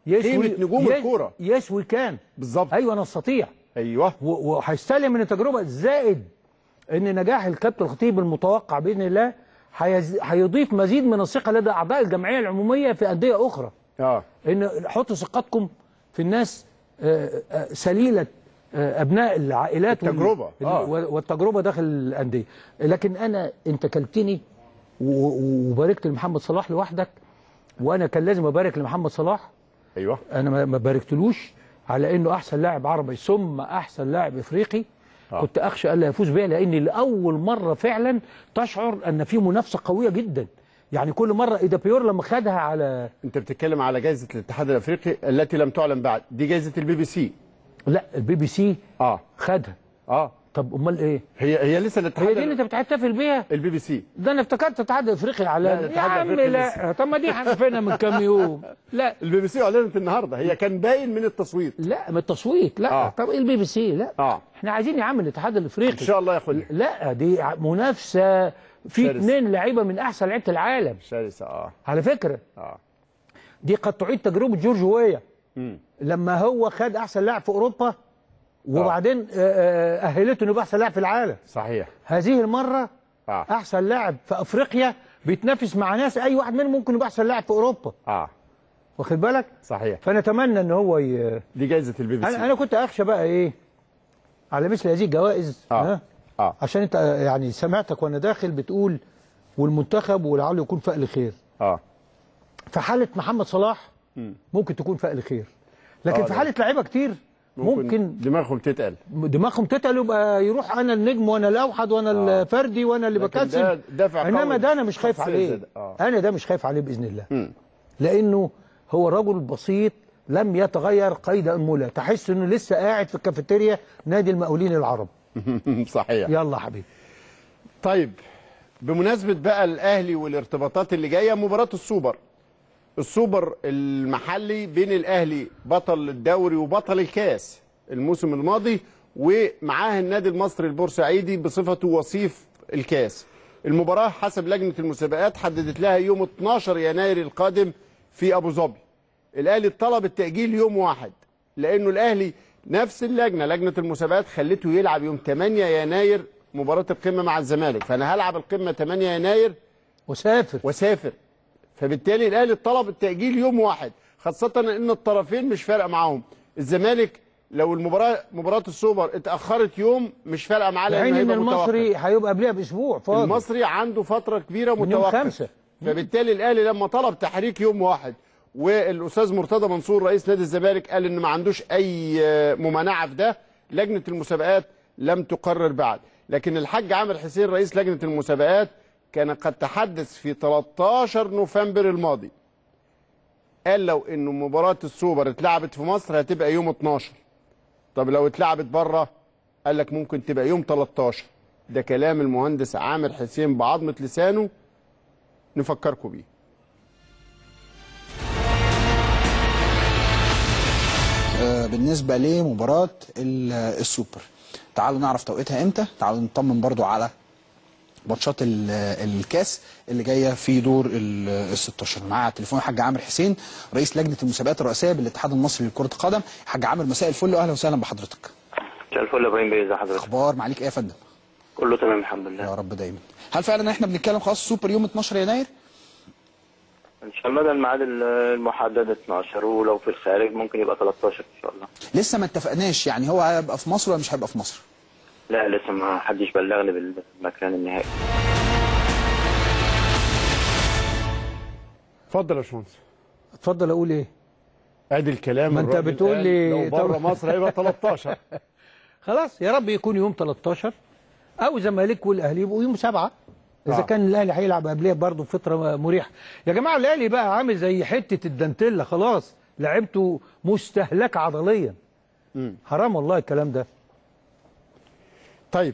Speaker 1: قيمة نجوم
Speaker 3: يس-
Speaker 1: الكورة.
Speaker 3: يسوي كان
Speaker 1: بالظبط
Speaker 3: ايوه نستطيع
Speaker 1: ايوه
Speaker 3: و- وهيستلم من التجربه زائد ان نجاح الكابتن الخطيب المتوقع باذن الله هيز- هيضيف مزيد من الثقه لدى اعضاء الجمعيه العموميه في انديه اخرى
Speaker 1: اه
Speaker 3: ان حطوا ثقتكم في الناس آه، آه، سليله آه، ابناء العائلات وال-
Speaker 1: التجربة، آه.
Speaker 3: وال- والتجربه داخل الانديه لكن انا انت كلتني و- وباركت لمحمد صلاح لوحدك وانا كان لازم ابارك لمحمد صلاح
Speaker 1: ايوه
Speaker 3: انا ما- ما باركتلوش على انه احسن لاعب عربي ثم احسن لاعب افريقي
Speaker 1: آه.
Speaker 3: كنت اخشى الا يفوز بيها لان لاول مره فعلا تشعر ان في منافسه قويه جدا يعني كل مره ايدا بيور لما خدها على
Speaker 1: انت بتتكلم على جائزه الاتحاد الافريقي التي لم تعلن بعد دي جائزه البي بي سي
Speaker 3: لا البي بي سي
Speaker 1: اه
Speaker 3: خدها
Speaker 1: اه
Speaker 3: طب امال ايه
Speaker 1: هي هي لسه الاتحاد
Speaker 3: هي دي اللي انت بتحتفل بيها
Speaker 1: البي بي سي
Speaker 3: ده انا افتكرت اتحاد افريقيا على
Speaker 1: لا،
Speaker 3: يا
Speaker 1: الاتحاد
Speaker 3: عم
Speaker 1: الأفريقي
Speaker 3: لا طب ما دي عارفينها من كام يوم لا
Speaker 1: البي بي سي اعلنت النهارده هي كان باين من التصويت
Speaker 3: لا من التصويت لا
Speaker 1: آه.
Speaker 3: طب ايه البي بي سي لا
Speaker 1: اه
Speaker 3: احنا عايزين يا عم الاتحاد الافريقي
Speaker 1: ان شاء الله ياخدها
Speaker 3: لا دي ع- منافسه في
Speaker 1: شرس.
Speaker 3: اثنين لعيبه من احسن لعيبه العالم
Speaker 1: شرسه اه
Speaker 3: على فكره
Speaker 1: اه
Speaker 3: دي قد تعيد تجربه جورج ويا
Speaker 1: مم.
Speaker 3: لما هو خد احسن لاعب في اوروبا وبعدين آه، آه، اهلته انه يبقى احسن لاعب في العالم
Speaker 1: صحيح
Speaker 3: هذه المره
Speaker 1: اه
Speaker 3: احسن لاعب في افريقيا بيتنافس مع ناس اي واحد منهم ممكن يبقى احسن لاعب في اوروبا
Speaker 1: اه
Speaker 3: واخد بالك
Speaker 1: صحيح
Speaker 3: فنتمنى ان هو ي...
Speaker 1: دي جائزه البي بي
Speaker 3: انا
Speaker 1: سي
Speaker 3: انا كنت اخشى بقى ايه على مثل هذه الجوائز
Speaker 1: آه.
Speaker 3: ها؟
Speaker 1: اه
Speaker 3: عشان انت يعني سمعتك وانا داخل بتقول والمنتخب ولعله يكون فأل خير
Speaker 1: اه
Speaker 3: في حاله محمد صلاح ممكن تكون فأل خير لكن
Speaker 1: آه،
Speaker 3: في
Speaker 1: لا.
Speaker 3: حاله لعيبه كتير
Speaker 1: ممكن,
Speaker 3: ممكن
Speaker 1: دماغهم تتقل
Speaker 3: دماغهم تتقل يبقى يروح انا النجم وانا الاوحد وانا
Speaker 1: آه.
Speaker 3: الفردي وانا اللي
Speaker 1: لكن
Speaker 3: بكسب
Speaker 1: ده دافع
Speaker 3: انما
Speaker 1: قوي.
Speaker 3: ده انا مش خايف
Speaker 1: شخصية
Speaker 3: عليه
Speaker 1: زي ده. آه.
Speaker 3: انا ده مش خايف عليه باذن الله
Speaker 1: مم.
Speaker 3: لانه هو رجل بسيط لم يتغير قيد انمله تحس انه لسه قاعد في الكافيتيريا نادي المقاولين العرب
Speaker 1: صحيح
Speaker 3: يلا حبيبي
Speaker 1: طيب بمناسبة بقى الأهلي والارتباطات اللي جاية مباراة السوبر السوبر المحلي بين الأهلي بطل الدوري وبطل الكاس الموسم الماضي ومعاه النادي المصري البورسعيدي بصفته وصيف الكاس المباراة حسب لجنة المسابقات حددت لها يوم 12 يناير القادم في أبو ظبي الأهلي طلب التأجيل يوم واحد لأنه الأهلي نفس اللجنة لجنة المسابقات خلته يلعب يوم 8 يناير مباراة القمة مع الزمالك فأنا هلعب القمة 8 يناير
Speaker 3: وسافر
Speaker 1: واسافر فبالتالي الاهلي طلب التاجيل يوم واحد خاصه ان الطرفين مش فارقه معاهم الزمالك لو المباراه مباراه السوبر اتاخرت يوم مش فارقه معاه لانه
Speaker 3: لان
Speaker 1: هيبقى
Speaker 3: المصري
Speaker 1: متوقف.
Speaker 3: هيبقى قبلها باسبوع فاضي
Speaker 1: المصري عنده فتره كبيره
Speaker 3: من يوم
Speaker 1: متوقف
Speaker 3: خمسة.
Speaker 1: فبالتالي الاهلي لما طلب تحريك يوم واحد والاستاذ مرتضى منصور رئيس نادي الزمالك قال ان ما عندوش اي ممانعه في ده لجنه المسابقات لم تقرر بعد لكن الحاج عامر حسين رئيس لجنه المسابقات كان قد تحدث في 13 نوفمبر الماضي قال لو انه مباراه السوبر اتلعبت في مصر هتبقى يوم 12 طب لو اتلعبت بره قال لك ممكن تبقى يوم 13 ده كلام المهندس عامر حسين بعظمه لسانه نفكركم بيه
Speaker 4: آه، بالنسبه لمباراه ال- السوبر تعالوا نعرف توقيتها امتى تعالوا نطمن برضو على ماتشات ال- الكاس اللي جايه في دور ال 16 معايا على التليفون الحاج عامر حسين رئيس لجنه المسابقات الرئيسيه بالاتحاد المصري لكره القدم حاج عامر مساء الفل واهلا وسهلا بحضرتك
Speaker 5: مساء الفل يا ابراهيم بيه ازي حضرتك
Speaker 4: اخبار معاليك ايه يا فندم
Speaker 5: كله تمام الحمد لله
Speaker 4: يا رب دايما هل فعلا احنا بنتكلم خلاص سوبر يوم 12 يناير
Speaker 5: ان شاء الله ده الميعاد المحدد 12 ولو في الخارج ممكن يبقى 13 ان شاء الله
Speaker 4: لسه ما اتفقناش يعني هو هيبقى في مصر ولا مش هيبقى في مصر
Speaker 5: لا لسه ما حدش بلغني بالمكان النهائي
Speaker 1: اتفضل يا باشمهندس
Speaker 3: اتفضل اقول ايه
Speaker 1: ادي الكلام
Speaker 3: ما أنت
Speaker 1: الراجل
Speaker 3: بتقول
Speaker 1: قال
Speaker 3: لي
Speaker 1: لو بره
Speaker 3: طب-
Speaker 1: مصر هيبقى 13
Speaker 3: خلاص يا رب يكون يوم 13 او الزمالك والاهلي يبقوا يوم سبعة اذا
Speaker 1: آه.
Speaker 3: كان الاهلي هيلعب قبلها برضه فتره مريحه يا جماعه الاهلي بقى عامل زي حته الدانتيلا خلاص لعبته مستهلكه عضليا حرام والله الكلام ده
Speaker 1: طيب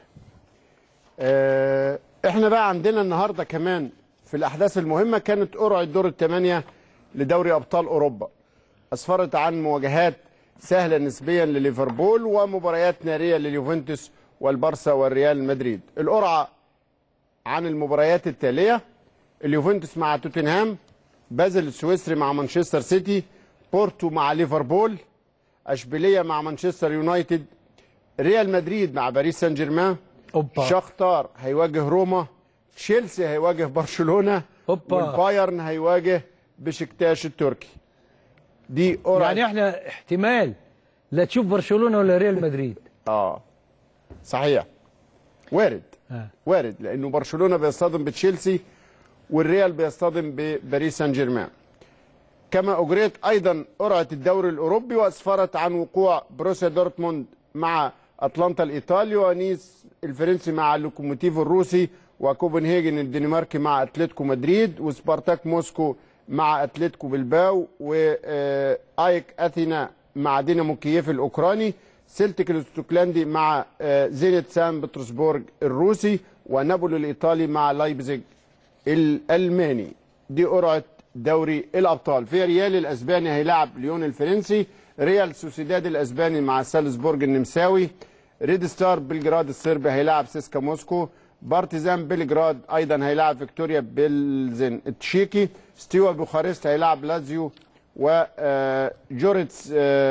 Speaker 1: آه احنا بقى عندنا النهارده كمان في الاحداث المهمه كانت قرعه دور الثمانيه لدوري ابطال اوروبا اسفرت عن مواجهات سهله نسبيا لليفربول ومباريات ناريه لليوفنتوس والبارسا والريال مدريد القرعه عن المباريات التاليه اليوفنتوس مع توتنهام بازل السويسري مع مانشستر سيتي بورتو مع ليفربول اشبيليه مع مانشستر يونايتد ريال مدريد مع باريس سان جيرمان
Speaker 3: اوبا
Speaker 1: شختار هيواجه روما تشيلسي هيواجه برشلونه
Speaker 3: أوبا.
Speaker 1: والبايرن هيواجه بشكتاش التركي دي قرعه
Speaker 3: يعني احنا احتمال لا تشوف برشلونه ولا ريال مدريد
Speaker 1: اه صحيح وارد
Speaker 3: آه.
Speaker 1: وارد لانه برشلونه بيصطدم بتشيلسي والريال بيصطدم بباريس سان جيرمان كما اجريت ايضا قرعه الدوري الاوروبي واسفرت عن وقوع بروسيا دورتموند مع اتلانتا الايطالي ونيس الفرنسي مع اللوكوموتيف الروسي وكوبنهاجن الدنماركي مع اتلتيكو مدريد وسبارتاك موسكو مع اتلتيكو بلباو وايك اثينا مع دينامو كييف الاوكراني سيلتيك الاستوكلاندي مع آه، زينت سان بطرسبورغ الروسي ونابولي الايطالي مع لايبزيج الالماني دي قرعه دوري الابطال في ريال الاسباني هيلاعب ليون الفرنسي ريال سوسيداد الاسباني مع سالزبورج النمساوي ريد ستار بلجراد الصربي هيلاعب سيسكا موسكو بارتيزان بلجراد ايضا هيلاعب فيكتوريا بيلزن التشيكي ستيوا بوخارست هيلاعب لازيو وجوريتس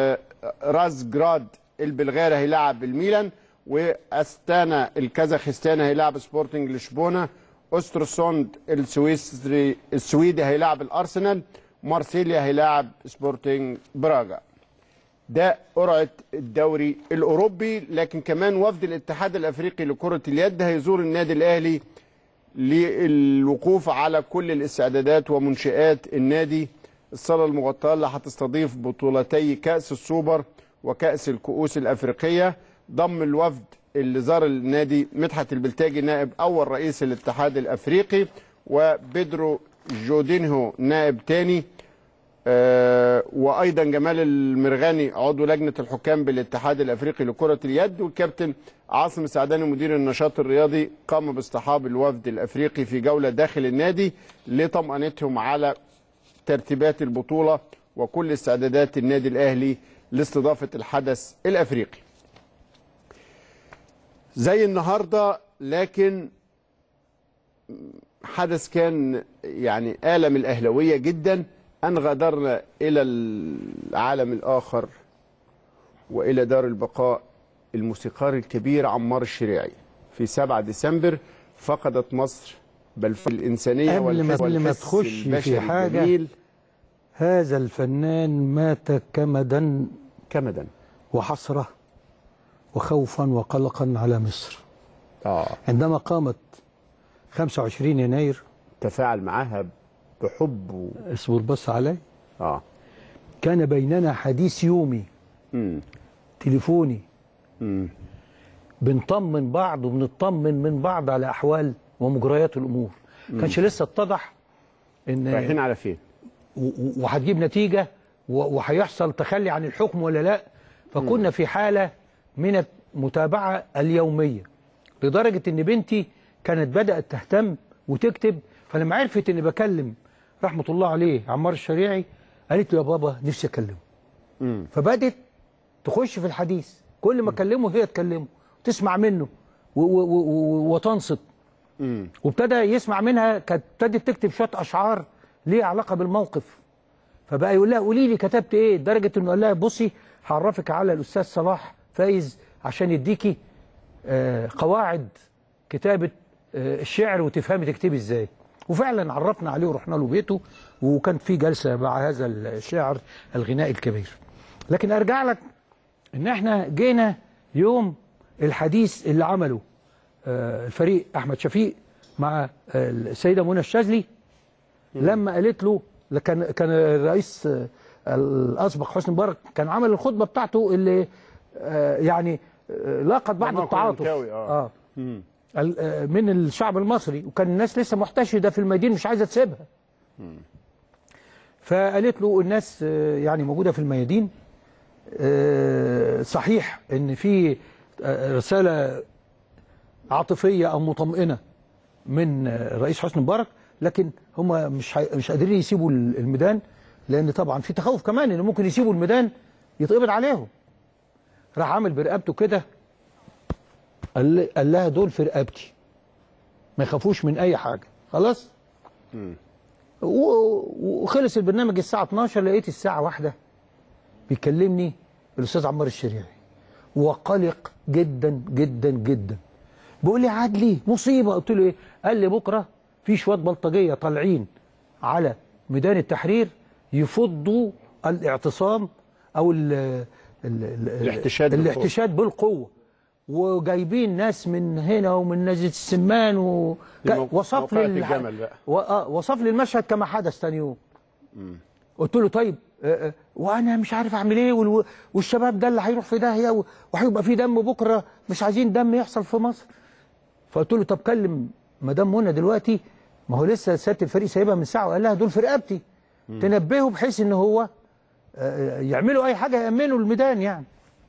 Speaker 1: رازجراد البلغاري هيلاعب الميلان واستانا الكازاخستاني هيلاعب سبورتنج لشبونه اوستروسوند السويسري السويدي هيلاعب الارسنال مارسيليا هيلاعب سبورتنج براغا ده قرعه الدوري الاوروبي لكن كمان وفد الاتحاد الافريقي لكره اليد هيزور النادي الاهلي للوقوف على كل الاستعدادات ومنشآت النادي الصالة المغطاة اللي هتستضيف بطولتي كأس السوبر وكأس الكؤوس الأفريقية ضم الوفد اللي زار النادي مدحت البلتاجي نائب أول رئيس الاتحاد الأفريقي وبيدرو جودينهو نائب تاني آه، وايضا جمال المرغاني عضو لجنه الحكام بالاتحاد الافريقي لكره اليد والكابتن عاصم السعداني مدير النشاط الرياضي قام باصطحاب الوفد الافريقي في جوله داخل النادي لطمانتهم على ترتيبات البطوله وكل استعدادات النادي الاهلي لاستضافه الحدث الافريقي. زي النهارده لكن حدث كان يعني آلم الأهلوية جدا أن غادرنا إلى العالم الآخر وإلى دار البقاء الموسيقار الكبير عمار الشريعي في 7 ديسمبر فقدت مصر بل في الإنسانية
Speaker 3: قبل ما-
Speaker 1: والحس
Speaker 3: قبل ما
Speaker 1: والحس
Speaker 3: تخش في
Speaker 1: البشري
Speaker 3: حاجة،
Speaker 1: الجميل
Speaker 3: هذا الفنان مات كمدا
Speaker 1: كمدا
Speaker 3: وحسرة وخوفا وقلقا على مصر
Speaker 1: آه
Speaker 3: عندما قامت 25 يناير
Speaker 1: تفاعل معاها بحب و...
Speaker 3: اصبر بس علي
Speaker 1: آه
Speaker 3: كان بيننا حديث يومي
Speaker 1: مم.
Speaker 3: تليفوني
Speaker 1: مم.
Speaker 3: بنطمن بعض وبنطمن من بعض على احوال ومجريات الامور كانش لسه اتضح
Speaker 1: رايحين
Speaker 3: ان
Speaker 1: على فين؟
Speaker 3: و- و- وهتجيب نتيجه و- وهيحصل تخلي عن الحكم ولا لا فكنا في حاله من المتابعه اليوميه لدرجه ان بنتي كانت بدات تهتم وتكتب فلما عرفت اني بكلم رحمه الله عليه عمار الشريعي قالت له يا بابا نفسي اكلمه
Speaker 1: مم.
Speaker 3: فبدت تخش في الحديث كل ما اكلمه هي تكلمه تسمع منه و و و و وتنصت
Speaker 1: مم.
Speaker 3: وابتدى يسمع منها كانت ابتدت تكتب شويه اشعار ليها علاقه بالموقف فبقى يقول لها قولي لي كتبت ايه لدرجه انه قال لها بصي هعرفك على الاستاذ صلاح فايز عشان يديكي آه، قواعد كتابه آه، الشعر وتفهمي تكتبي ازاي وفعلا عرفنا عليه ورحنا له بيته وكان في جلسه مع هذا الشاعر الغنائي الكبير لكن ارجع لك ان احنا جينا يوم الحديث اللي عمله آه، الفريق احمد شفيق مع آه، السيده منى الشاذلي لما قالت له كان كان الرئيس آه، الاسبق حسني مبارك كان عمل الخطبه بتاعته اللي آه، يعني آه، لاقت بعض
Speaker 1: لما
Speaker 3: التعاطف
Speaker 1: كومنتاوي، آه.
Speaker 3: اه ال- آه، من الشعب المصري وكان الناس لسه محتشده في الميادين مش عايزه تسيبها فقالت له الناس آه، يعني موجوده في الميادين آه، صحيح ان في آه، رساله عاطفيه او مطمئنه من آه، الرئيس حسني مبارك لكن هم مش حي... مش قادرين يسيبوا ال- الميدان لان طبعا في تخوف كمان ان ممكن يسيبوا الميدان يتقبض عليهم راح عامل برقبته كده قال قال لها دول في رقبتي ما يخافوش من اي حاجه خلاص و- وخلص البرنامج الساعه 12 لقيت الساعه واحدة بيكلمني الاستاذ عمار الشريعي وقلق جدا جدا جدا بيقول لي عدلي مصيبه قلت له ايه قال لي بكره في شويه بلطجيه طالعين على ميدان التحرير يفضوا الاعتصام او ال ال ال
Speaker 1: الاحتشاد بالقوة.
Speaker 3: الاحتشاد بالقوه وجايبين ناس من هنا ومن نزله السمان و...
Speaker 1: دي مو-
Speaker 3: وصف
Speaker 1: موقعة
Speaker 3: لي الح-
Speaker 1: الجمل بقى.
Speaker 3: و... آه، وصف لي المشهد كما حدث ثاني يوم قلت له طيب آه، آه، وانا مش عارف اعمل ايه والو- والشباب ده اللي هيروح في داهيه و- وهيبقى في دم بكره مش عايزين دم يحصل في مصر فقلت له طب كلم مدام منى دلوقتي ما هو لسه سياده الفريق سايبها من ساعه وقال لها دول في رقبتي تنبهه بحيث ان هو آه، يعملوا اي حاجه يامنوا الميدان يعني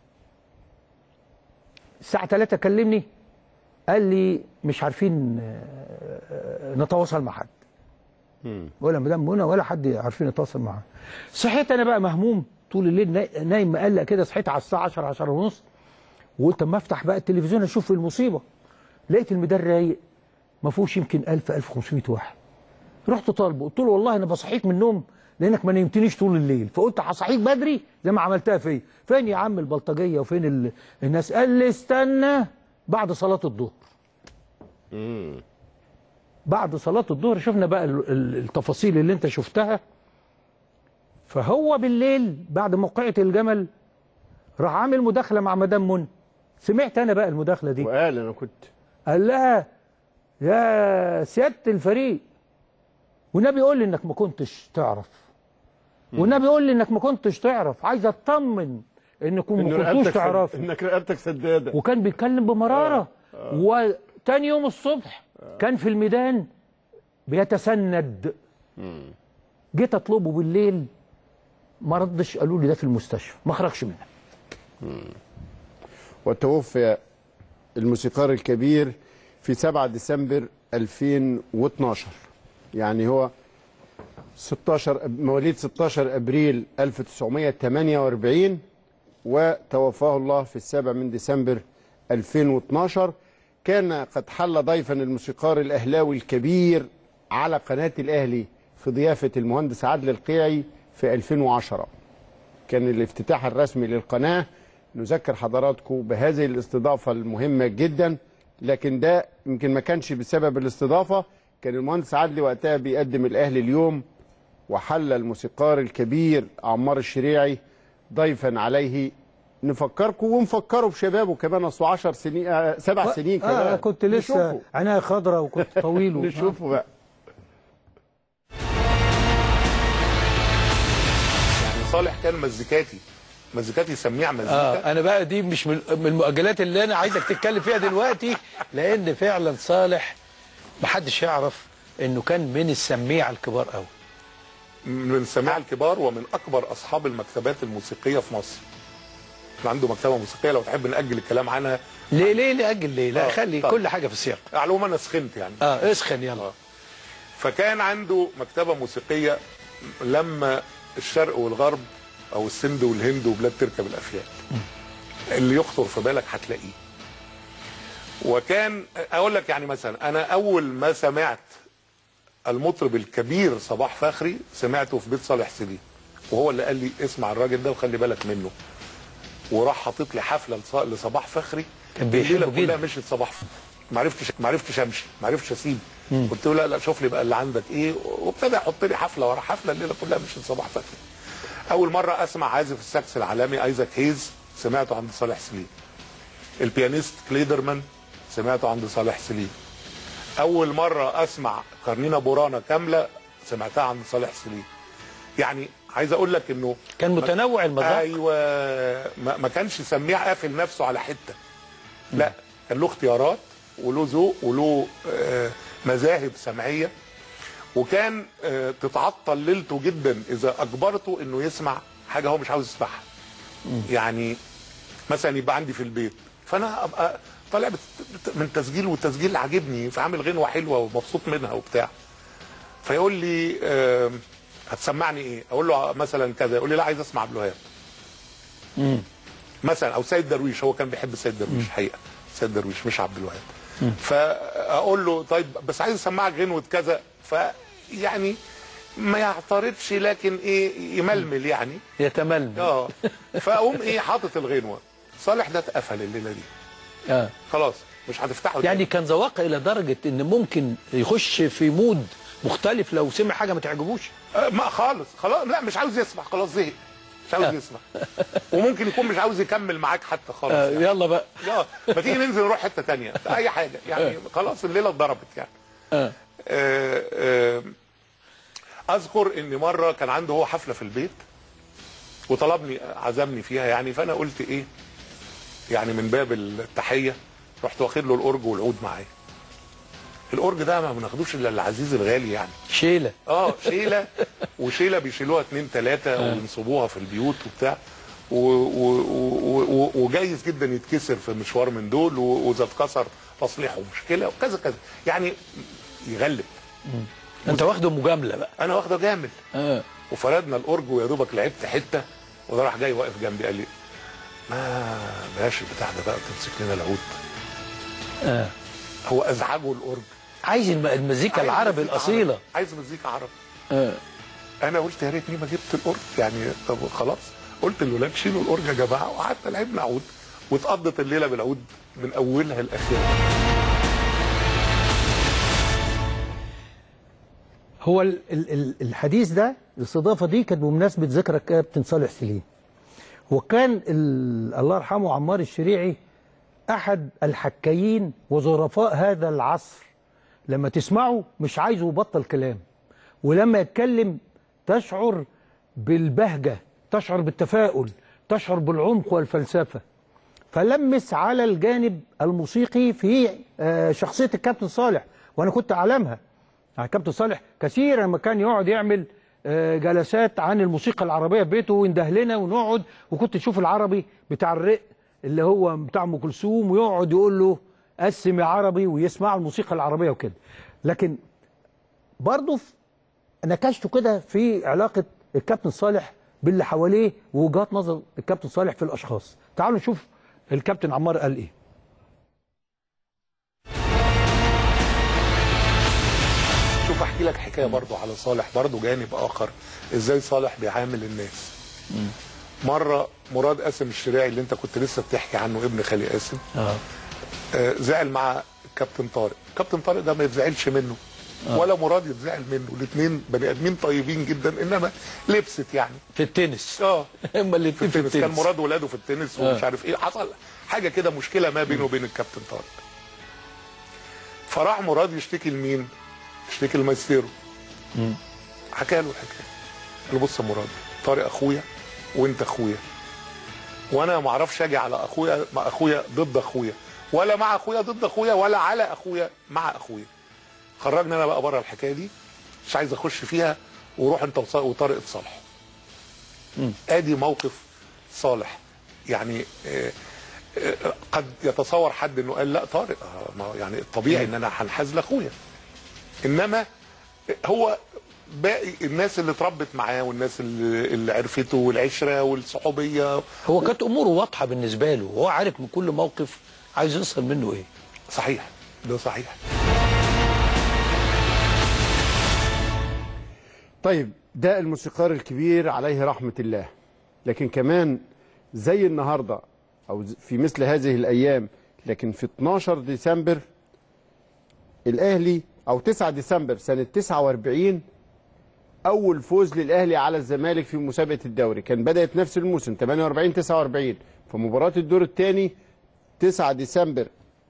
Speaker 3: الساعه 3 كلمني قال لي مش عارفين آه، آه، نتواصل مع حد ولا مدام منى ولا حد عارفين يتواصل معاه صحيت انا بقى مهموم طول الليل نا- نايم مقلق كده صحيت على الساعه 10 10 ونص وقلت اما افتح بقى التلفزيون اشوف المصيبه لقيت الميدان رايق ما فيهوش يمكن 1000 1500 واحد رحت طالبه قلت له والله انا بصحيك من النوم لانك ما نمتنيش طول الليل فقلت هصحيك بدري زي ما عملتها فيا فين يا عم البلطجيه وفين ال... الناس قال لي استنى بعد صلاه الظهر بعد صلاه الظهر شفنا بقى ال- ال- التفاصيل اللي انت شفتها فهو بالليل بعد موقعة الجمل راح عامل مداخله مع مدام منى سمعت انا بقى المداخله دي
Speaker 1: وقال انا كنت
Speaker 3: قال لها يا سياده الفريق والنبي يقول لي انك ما كنتش تعرف والنبي يقول لي انك ما كنتش تعرف عايز اطمن انكم
Speaker 1: إنه
Speaker 3: ما كنتوش
Speaker 1: رقبتك سد-
Speaker 3: تعرفوا
Speaker 1: انك رقبتك سداده
Speaker 3: وكان بيتكلم بمراره وتاني يوم الصبح كان في الميدان بيتسند جيت اطلبه بالليل ما ردش قالوا لي ده في المستشفى ما خرجش منها
Speaker 1: وتوفي الموسيقار الكبير في 7 ديسمبر 2012 يعني هو 16 مواليد 16 ابريل 1948 وتوفاه الله في السابع من ديسمبر 2012 كان قد حل ضيفا الموسيقار الاهلاوي الكبير على قناه الاهلي في ضيافه المهندس عادل القيعي في 2010 كان الافتتاح الرسمي للقناة نذكر حضراتكم بهذه الاستضافة المهمة جدا لكن ده يمكن ما كانش بسبب الاستضافة كان المهندس عدلي وقتها بيقدم الأهلي اليوم وحل الموسيقار الكبير عمار الشريعي ضيفا عليه نفكركم ونفكروا بشبابه كمان اصله 10 سنين آه سبع سنين كمان
Speaker 3: آه كنت لسه
Speaker 1: نشوفه.
Speaker 3: عينيا خضراء وكنت طويل و-
Speaker 1: نشوفه بقى
Speaker 6: يعني صالح كان مزيكاتي مزيكاتي سميع مزيكا
Speaker 7: اه انا بقى دي مش من من المؤجلات اللي انا عايزك تتكلم فيها دلوقتي لان فعلا صالح محدش يعرف انه كان من السميع الكبار قوي
Speaker 6: من السميع الكبار ومن اكبر اصحاب المكتبات الموسيقيه في مصر كان عنده مكتبه موسيقيه لو تحب ناجل الكلام عنها
Speaker 7: ليه ليه نأجل ليه لا
Speaker 6: آه،
Speaker 7: خلي
Speaker 6: طب.
Speaker 7: كل حاجه في السياق
Speaker 6: على العموم انا سخنت يعني
Speaker 7: اه اسخن يلا
Speaker 6: فكان عنده مكتبه موسيقيه لما الشرق والغرب او السند والهند وبلاد تركب الافيال اللي يخطر في بالك هتلاقيه وكان اقول لك يعني مثلا انا اول ما سمعت المطرب الكبير صباح فخري سمعته في بيت صالح سليم وهو اللي قال لي اسمع الراجل ده وخلي بالك منه وراح حاطط لي حفله لص- لصباح فخري
Speaker 7: كان بيحبه
Speaker 6: الليله كلها
Speaker 7: جدا.
Speaker 6: مشيت صباح فخري ما عرفتش ما عرفتش امشي ما عرفتش اسيب قلت له لا لا شوف لي بقى اللي عندك ايه وابتدى يحط لي حفله ورا حفله الليله كلها مشيت صباح فخري اول مره اسمع عازف الساكس العالمي ايزاك هيز سمعته عند صالح سليم البيانيست كليدرمان سمعته عند صالح سليم اول مره اسمع قرنينه بورانا كامله سمعتها عند صالح سليم يعني عايز اقول لك انه
Speaker 7: كان متنوع المذاق
Speaker 6: ايوه ما, ما كانش سميع قافل نفسه على حته لا كان له اختيارات وله ذوق وله آه، مذاهب سمعيه وكان آه، تتعطل ليلته جدا اذا اجبرته انه يسمع حاجه هو مش عاوز يسمعها يعني مثلا يبقى عندي في البيت فانا ابقى طالع بت- بت- من تسجيل والتسجيل عاجبني فعامل غنوه حلوه ومبسوط منها وبتاع فيقول لي آم، هتسمعني ايه؟ اقول له مثلا كذا يقول لي لا عايز اسمع عبد الوهاب مثلا او سيد درويش هو كان بيحب سيد درويش حقيقه سيد درويش مش عبد الوهاب فاقول له طيب بس عايز اسمعك غنوه كذا فيعني ما يعترضش لكن ايه يململ يعني
Speaker 7: يتململ
Speaker 6: اه فاقوم ايه حاطط الغنوه صالح ده اتقفل الليله دي
Speaker 7: اه
Speaker 6: خلاص مش هتفتحه
Speaker 7: يعني كان ذواق الى درجه ان ممكن يخش في مود مختلف لو سمع حاجه ما تعجبوش
Speaker 6: آه، ما خالص خلاص لا مش عاوز يسمع خلاص زهق مش عاوز يسمع وممكن يكون مش عاوز يكمل معاك حتى خالص
Speaker 7: آه
Speaker 6: يعني.
Speaker 7: يلا بقى
Speaker 6: لا ما تيجي ننزل نروح حته تانية اي حاجه يعني خلاص الليله اتضربت يعني
Speaker 7: آه.
Speaker 6: آه، آه، اذكر ان مره كان عنده هو حفله في البيت وطلبني عزمني فيها يعني فانا قلت ايه يعني من باب التحيه رحت واخد له الاورج والعود معايا الاورج ده ما بناخدوش الا العزيز الغالي يعني
Speaker 7: شيله
Speaker 6: اه شيله وشيله بيشيلوها اتنين تلاته وينصبوها في البيوت وبتاع و- و- و- و- وجايز جدا يتكسر في مشوار من دول و- واذا اتكسر تصليحه مشكله وكذا كذا يعني يغلب
Speaker 7: انت واخده مجامله بقى
Speaker 6: انا واخده جامد
Speaker 7: اه
Speaker 6: وفردنا الاورج ويا دوبك لعبت حته وده راح جاي واقف جنبي قال لي ما بلاش البتاع ده بقى تمسك لنا العود
Speaker 7: اه
Speaker 6: هو ازعجه الاورج
Speaker 7: عايز الم- المزيكا
Speaker 6: عايز
Speaker 7: العربي
Speaker 6: مزيكا
Speaker 7: الاصيله
Speaker 6: عربي. عايز مزيكا عربي
Speaker 7: اه
Speaker 6: انا قلت يا ريتني ما جبت الاورج يعني طب خلاص قلت للولاد شيلوا الاورج يا جماعه وقعدنا لعبنا عود واتقضت الليله بالعود من اولها لاخرها
Speaker 3: هو ال ال ال الحديث ده الاستضافه دي كانت بمناسبه ذكرى كابتن صالح سليم وكان ال- الله يرحمه عمار الشريعي احد الحكايين وظرفاء هذا العصر لما تسمعه مش عايزه يبطل كلام ولما يتكلم تشعر بالبهجه تشعر بالتفاؤل تشعر بالعمق والفلسفه فلمس على الجانب الموسيقي في آه، شخصيه الكابتن صالح وانا كنت اعلمها يعني كابتن صالح كثيرا لما كان يقعد يعمل آه، جلسات عن الموسيقى العربيه في بيته وينده لنا ونقعد وكنت تشوف العربي بتاع الرق اللي هو بتاع ام كلثوم ويقعد يقول له قسم يا عربي ويسمع الموسيقى العربيه وكده لكن برضه في- نكشته كده في علاقه الكابتن صالح باللي حواليه ووجهات نظر الكابتن صالح في الاشخاص تعالوا نشوف الكابتن عمار قال ايه
Speaker 6: شوف احكي لك حكايه برضو على صالح برضو جانب اخر ازاي صالح بيعامل الناس مره مراد قاسم الشراعي اللي انت كنت لسه بتحكي عنه ابن خالي قاسم
Speaker 7: اه
Speaker 6: آه، زعل مع كابتن طارق كابتن طارق ده ما يتزعلش منه ولا مراد يتزعل منه الاثنين بني ادمين طيبين جدا انما لبست يعني
Speaker 7: في التنس
Speaker 6: اه
Speaker 7: هما اللي
Speaker 6: في
Speaker 7: في
Speaker 6: التنس كان
Speaker 7: التنس
Speaker 6: مراد ولاده في التنس ومش عارف ايه حصل حاجه كده مشكله ما بينه وبين الكابتن طارق فراح مراد يشتكي لمين؟ يشتكي لمايستيرو حكى له الحكايه قال له بص يا مراد طارق اخويا وانت اخويا وانا ما اعرفش اجي على اخويا مع اخويا ضد اخويا ولا مع اخويا ضد اخويا ولا على اخويا مع اخويا خرجنا انا بقى بره الحكايه دي مش عايز اخش فيها وروح انت وص- وطارق اتصالحوا ادي موقف صالح يعني آه، آه، قد يتصور حد انه قال لا طارق آه، ما يعني الطبيعي ان انا هنحاز لاخويا انما هو باقي الناس اللي اتربت معاه والناس اللي, اللي عرفته والعشره والصحوبيه
Speaker 7: هو كانت اموره واضحه بالنسبه له وهو عارف من كل موقف عايز يوصل منه ايه
Speaker 6: صحيح ده صحيح
Speaker 1: طيب ده الموسيقار الكبير عليه رحمة الله لكن كمان زي النهاردة أو ز- في مثل هذه الأيام لكن في 12 ديسمبر الأهلي أو 9 ديسمبر سنة 49 أول فوز للأهلي على الزمالك في مسابقة الدوري كان بدأت نفس الموسم 48 49 فمباراة الدور الثاني 9 ديسمبر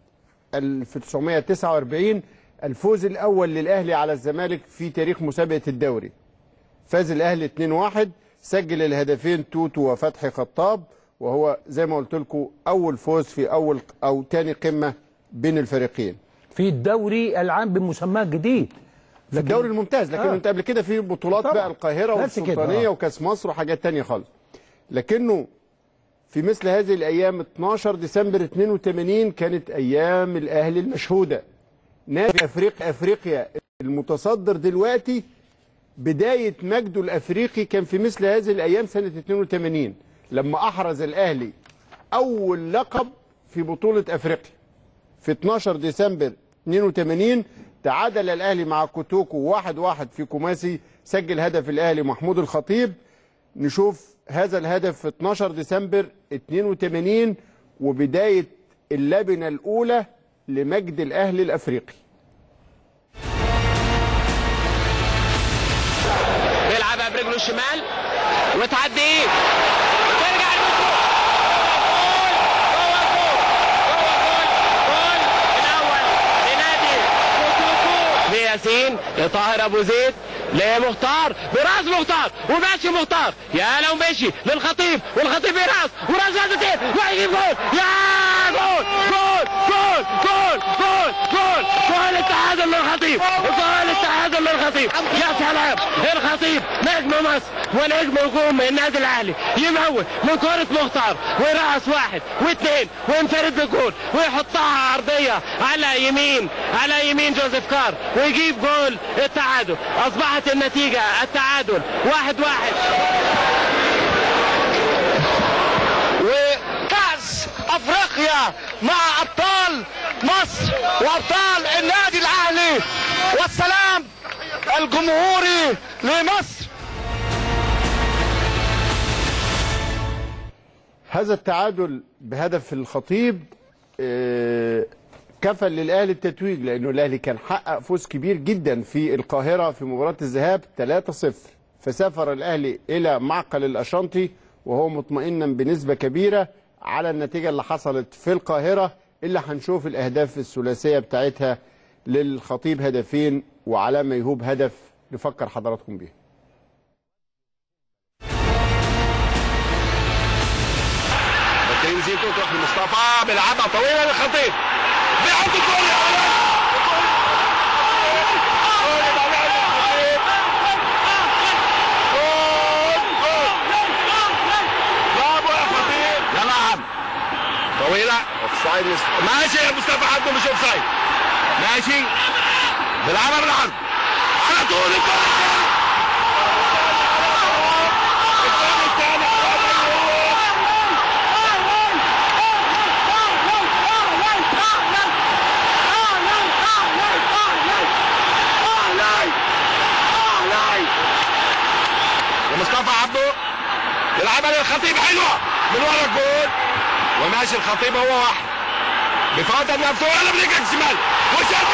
Speaker 1: 1949 الفوز الأول للأهلي على الزمالك في تاريخ مسابقة الدوري فاز الأهلي 2-1 سجل الهدفين توتو وفتحي خطاب وهو زي ما قلت لكم أول فوز في أول أو تاني قمة بين الفريقين
Speaker 3: في الدوري العام بمسماه الجديد
Speaker 1: في الدوري الممتاز لكن
Speaker 3: آه.
Speaker 1: انت قبل كده في بطولات
Speaker 3: طبعا.
Speaker 1: بقى القاهرة
Speaker 3: بس كده،
Speaker 1: والسلطانية
Speaker 3: آه.
Speaker 1: وكاس مصر وحاجات تانية خالص لكنه في مثل هذه الأيام 12 ديسمبر 82 كانت أيام الأهلي المشهودة نادي أفريقيا أفريقيا المتصدر دلوقتي بداية مجده الأفريقي كان في مثل هذه الأيام سنة 82 لما أحرز الأهلي أول لقب في بطولة أفريقيا في 12 ديسمبر 82 تعادل الأهلي مع كوتوكو 1-1 في كوماسي سجل هدف الاهلي محمود الخطيب نشوف هذا الهدف في 12 ديسمبر 82 وبدايه اللبنه الاولى لمجد الاهلي الافريقي
Speaker 8: بيلعبها برجله الشمال وتعدي وترجع للجول. جوه الجول. جوه الجول. جول الاول لنادي كوتوكو لياسين لطاهر ابو زيد لمختار براس مختار وماشي مختار يا لو مشي للخطيب والخطيب براس وراس هدفتين ويجيب جول يا جول جول جول جول جول جول جول التعادل للخطيب جول التعادل للخطيب يا سلام الخطيب نجم مصر ونجم هجوم النادي الاهلي يموت من كرة مختار ويرقص واحد واثنين وينفرد بالجول ويحطها عرضية على يمين على يمين جوزيف كار ويجيب جول التعادل اصبحت النتيجة التعادل واحد واحد
Speaker 9: وكأس أفريقيا مع أبطال مصر وأبطال النادي الأهلي والسلام الجمهوري لمصر
Speaker 1: هذا التعادل بهدف الخطيب آه، كفل للاهلي التتويج لانه الاهلي كان حقق فوز كبير جدا في القاهره في مباراه الذهاب 3-0 فسافر الاهلي الى معقل الاشانطي وهو مطمئنا بنسبه كبيره على النتيجه اللي حصلت في القاهره اللي هنشوف الاهداف الثلاثيه بتاعتها للخطيب هدفين وعلى ميهوب هدف نفكر حضراتكم بيه
Speaker 9: بكريم زيتو تروح لمصطفى بيلعبها طويله للخطيب بيحط الجول يا ولد برافو يا خطيب يلا يا عم طويله اوفسايد ماشي يا مصطفى عبده مش اوفسايد ماشي بيلعبها بالعرض على طول الجول الثاني ومصطفى عبده يلعبها للخطيب حلوه من ورا الجول وماشي الخطيب هو واحد بفوت نفسه يلا برجلك شمال وشاط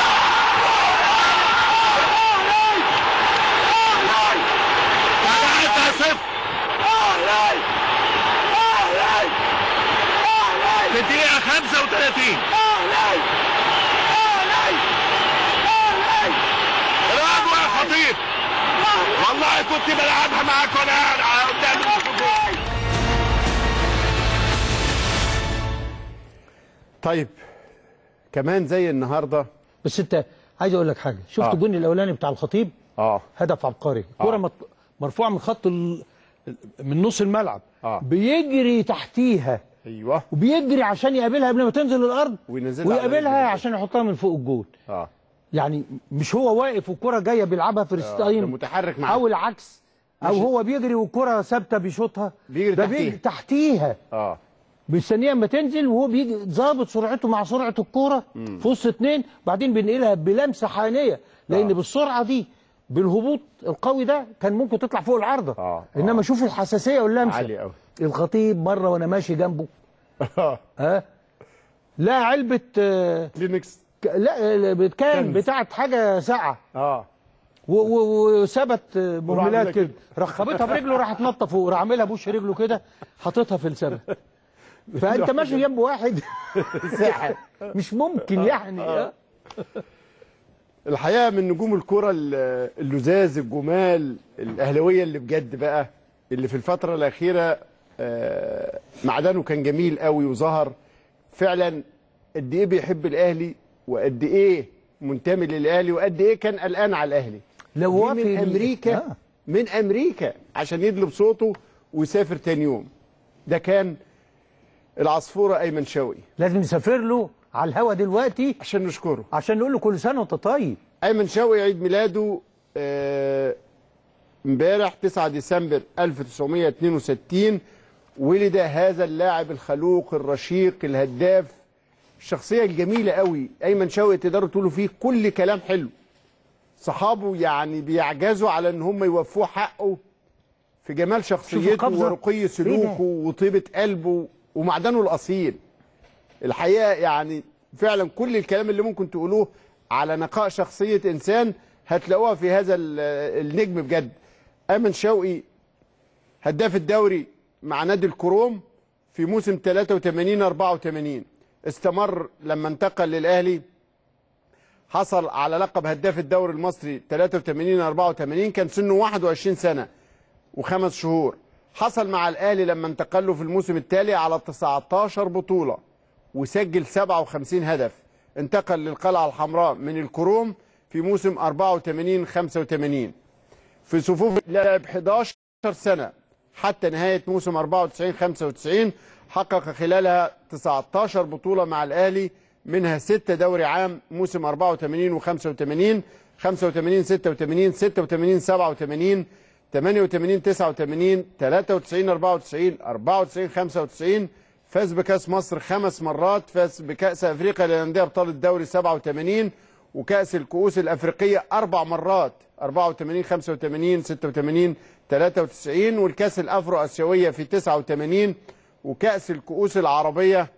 Speaker 9: في الدقيقة 35 برافو يا خطيب والله كنت بلعبها معاك وانا قاعد قدام الجول
Speaker 1: طيب كمان زي النهارده
Speaker 3: بس انت عايز اقول لك حاجه شفت
Speaker 1: آه.
Speaker 3: الجون الاولاني بتاع الخطيب
Speaker 1: اه
Speaker 3: هدف عبقري كره
Speaker 1: آه.
Speaker 3: مط... مرفوعه من خط ال... من نص الملعب
Speaker 1: آه.
Speaker 3: بيجري تحتيها
Speaker 1: ايوه
Speaker 3: وبيجري عشان يقابلها قبل ما تنزل الارض
Speaker 1: وينزلها على
Speaker 3: ويقابلها
Speaker 1: رجله.
Speaker 3: عشان يحطها من فوق الجول
Speaker 1: اه
Speaker 3: يعني مش هو واقف والكره جايه بيلعبها في
Speaker 1: ده
Speaker 3: الستايم
Speaker 1: متحرك معاه
Speaker 3: او العكس او
Speaker 1: مش-
Speaker 3: هو بيجري والكره ثابته بيشوطها
Speaker 1: بيجري
Speaker 3: ده
Speaker 1: تحتيها.
Speaker 3: بيجري تحتيها
Speaker 1: اه
Speaker 3: مستنيه اما تنزل وهو بيجي ظابط سرعته مع سرعه الكوره في وسط اتنين بعدين بينقلها بلمسه حانيه لان
Speaker 1: آه.
Speaker 3: بالسرعه دي بالهبوط القوي ده كان ممكن تطلع فوق العارضه
Speaker 1: آه.
Speaker 3: انما شوف الحساسيه واللمسه
Speaker 1: عالي قوي
Speaker 3: الخطيب مره وانا ماشي جنبه ها لا علبه آه،
Speaker 1: كلينكس
Speaker 3: ك- لا كان
Speaker 1: كنز.
Speaker 3: بتاعت حاجه ساعه
Speaker 1: اه
Speaker 3: و- و- وثبت آه،
Speaker 1: عاملها
Speaker 3: مهملات كده
Speaker 1: كده.
Speaker 3: راح خابطها برجله راحت نطه فوق راح عاملها بوش رجله كده حاططها في السبت فانت ماشي جنب واحد
Speaker 1: ساحر
Speaker 3: مش ممكن يعني آه.
Speaker 1: الحقيقه من نجوم الكره ال- اللزاز الجمال الاهلاويه اللي بجد بقى اللي في الفتره الاخيره آه، معدنه كان جميل قوي وظهر فعلا قد ايه بيحب الاهلي وقد ايه منتمي للاهلي وقد ايه كان قلقان على الاهلي
Speaker 3: لو
Speaker 1: جه
Speaker 3: هو
Speaker 1: من
Speaker 3: في
Speaker 1: امريكا
Speaker 3: آه.
Speaker 1: من امريكا عشان يدلب صوته ويسافر تاني يوم ده كان العصفوره ايمن شوقي
Speaker 3: لازم نسافر له على الهوا دلوقتي
Speaker 1: عشان نشكره
Speaker 3: عشان نقول له كل سنه وانت طيب
Speaker 1: ايمن شوقي عيد ميلاده آه، امبارح 9 ديسمبر 1962 ولد هذا اللاعب الخلوق الرشيق الهداف الشخصيه الجميله قوي ايمن شوقي تقدروا تقولوا فيه كل كلام حلو صحابه يعني بيعجزوا على ان هم يوفوه حقه في جمال شخصيته
Speaker 3: القفزة.
Speaker 1: ورقي سلوكه وطيبه قلبه ومعدنه الاصيل الحقيقه يعني فعلا كل الكلام اللي ممكن تقولوه على نقاء شخصيه انسان هتلاقوها في هذا ال- النجم بجد ايمن شوقي هداف الدوري مع نادي الكروم في موسم 83 84 استمر لما انتقل للاهلي حصل على لقب هداف الدوري المصري 83 84 كان سنه 21 سنه وخمس شهور حصل مع الاهلي لما انتقل له في الموسم التالي على 19 بطوله وسجل 57 هدف انتقل للقلعه الحمراء من الكروم في موسم 84 85 في صفوف لعب 11 سنه حتى نهايه موسم 94 95 حقق خلالها 19 بطوله مع الاهلي منها 6 دوري عام موسم 84 و85 85 86 86 87 88 89 93 94 94 95 فاز بكاس مصر خمس مرات فاز بكاس افريقيا للانديه ابطال الدوري 87 وكاس الكؤوس الافريقيه اربع مرات 84 85 86 93 والكاس الافرو اسيويه في 89 وكاس الكؤوس العربيه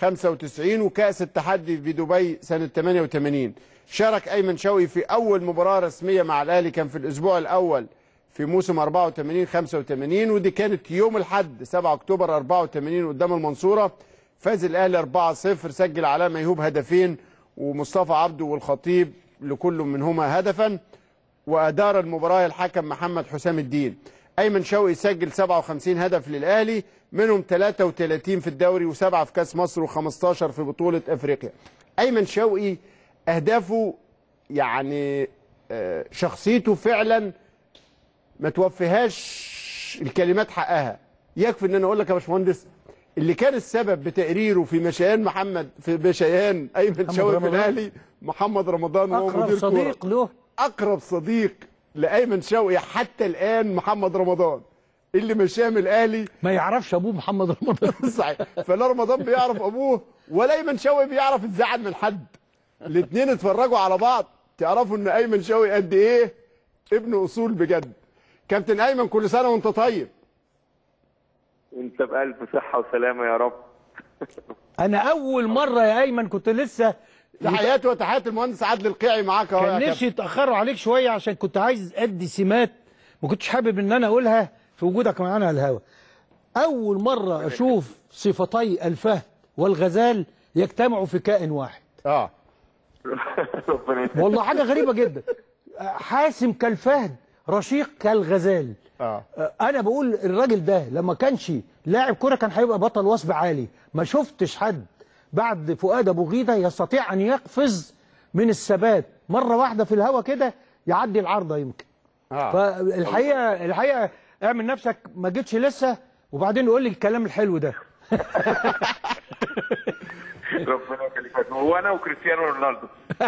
Speaker 1: 95 وكاس التحدي في دبي سنه 88 شارك ايمن شوقي في اول مباراه رسميه مع الاهلي كان في الاسبوع الاول في موسم 84 85 ودي كانت يوم الاحد 7 اكتوبر 84 قدام المنصوره فاز الاهلي 4-0 سجل علاء ميهوب هدفين ومصطفى عبده والخطيب لكل منهما هدفا وادار المباراه الحكم محمد حسام الدين ايمن شوقي سجل 57 هدف للاهلي منهم 33 في الدوري وسبعه في كاس مصر و15 في بطوله افريقيا ايمن شوقي اهدافه يعني آه، شخصيته فعلا ما توفيهاش الكلمات حقها يكفي ان انا اقول لك يا باشمهندس اللي كان السبب بتقريره في مشيان محمد في مشيان ايمن
Speaker 3: محمد
Speaker 1: شوقي في
Speaker 3: رمضان.
Speaker 1: الاهلي محمد رمضان وهو
Speaker 3: اقرب
Speaker 1: مدير كورة.
Speaker 3: صديق له
Speaker 1: اقرب صديق لايمن شوقي حتى الان محمد رمضان اللي مشاه من الاهلي
Speaker 3: ما يعرفش ابوه محمد رمضان
Speaker 1: صحيح فلا رمضان بيعرف ابوه ولا ايمن شوقي بيعرف الزعل من حد الاثنين اتفرجوا على بعض تعرفوا ان ايمن شوقي قد ايه ابن اصول بجد كابتن ايمن كل سنه وانت طيب
Speaker 5: انت بألف صحة وسلامة يا رب
Speaker 3: انا اول مره يا ايمن كنت لسه
Speaker 1: تحياتي وتحيات المهندس عادل القيعي معاك اهو يا
Speaker 3: كان
Speaker 1: كابتن.
Speaker 3: نفسي يتاخروا عليك شويه عشان كنت عايز ادي سمات ما كنتش حابب ان انا اقولها في وجودك معانا على الهوا اول مره اشوف صفتي الفهد والغزال يجتمعوا في كائن واحد
Speaker 1: اه
Speaker 5: ربنا يسلمك.
Speaker 3: والله حاجه غريبه جدا حاسم كالفهد رشيق كالغزال
Speaker 1: اه
Speaker 3: انا بقول الراجل ده لما كانش لاعب كرة كان هيبقى بطل وثب عالي ما شفتش حد بعد فؤاد ابو غيده يستطيع ان يقفز من الثبات مره واحده في الهوا كده يعدي العارضه يمكن
Speaker 1: اه
Speaker 3: فالحقيقه الحقيقه اعمل نفسك ما جيتش لسه وبعدين قول لي الكلام الحلو ده
Speaker 5: ربنا يخليك هو انا وكريستيانو رونالدو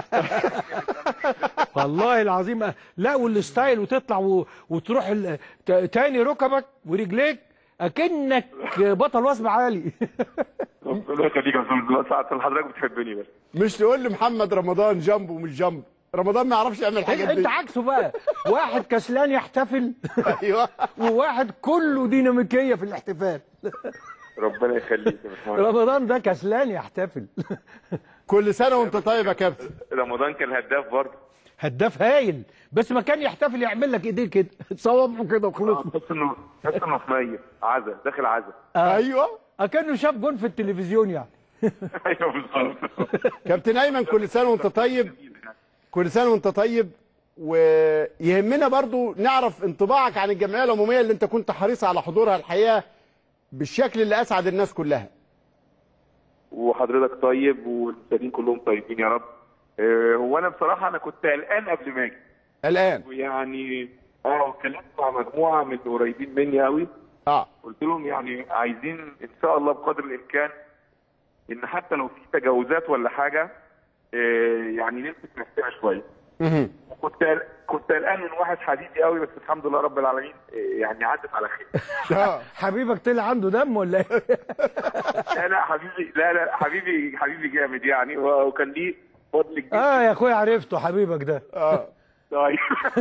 Speaker 3: والله العظيم لا والستايل وتطلع و... وتروح ال... ت- تاني ركبك ورجليك اكنك بطل وثب عالي
Speaker 5: ربنا يخليك يا استاذ ساعة حضرتك بتحبني بس
Speaker 1: مش تقول لي محمد رمضان جنب ومش جنب رمضان ما يعرفش يعمل الحاجات
Speaker 3: انت
Speaker 1: دي
Speaker 3: عكسه بقى واحد كسلان يحتفل
Speaker 1: ايوه
Speaker 3: وواحد كله ديناميكيه في الاحتفال
Speaker 5: ربنا يخليك يا باشمهندس
Speaker 3: رمضان ده كسلان يحتفل
Speaker 1: كل سنه وانت طيب يا كابتن
Speaker 5: رمضان كان هداف برضه
Speaker 3: هداف هايل بس ما كان يحتفل يعمل لك ايديه كده صوابعه كده وخلص
Speaker 5: تحس انه تحس انه في ميه عزا داخل عزا
Speaker 1: ايوه
Speaker 3: اكنه شاف جون في التلفزيون يعني
Speaker 5: ايوه بالظبط
Speaker 1: كابتن ايمن كل سنه وانت طيب كل سنه وانت طيب ويهمنا برضو نعرف انطباعك عن الجمعيه العموميه اللي انت كنت حريص على حضورها الحقيقه بالشكل اللي اسعد الناس كلها
Speaker 5: وحضرتك طيب والمشاهدين كلهم طيبين يا رب آه، هو انا بصراحه انا كنت قلقان قبل ما اجي
Speaker 1: الان
Speaker 5: ويعني اه اتكلمت مع مجموعه من قريبين مني قوي
Speaker 1: اه
Speaker 5: قلت لهم يعني عايزين ان شاء الله بقدر الامكان ان حتى لو في تجاوزات ولا حاجه آه، يعني نمسك نفسنا شويه
Speaker 1: مهم.
Speaker 5: كنت قل- كنت قلقان من واحد حبيبي قوي بس الحمد لله رب العالمين آه، يعني عدت على خير
Speaker 1: اه
Speaker 3: حبيبك طلع عنده دم ولا ايه؟
Speaker 5: لا لا حبيبي لا لا حبيبي حبيبي جامد يعني و- وكان ليه فضل كبير
Speaker 3: اه يا اخويا عرفته حبيبك ده
Speaker 1: اه
Speaker 5: طيب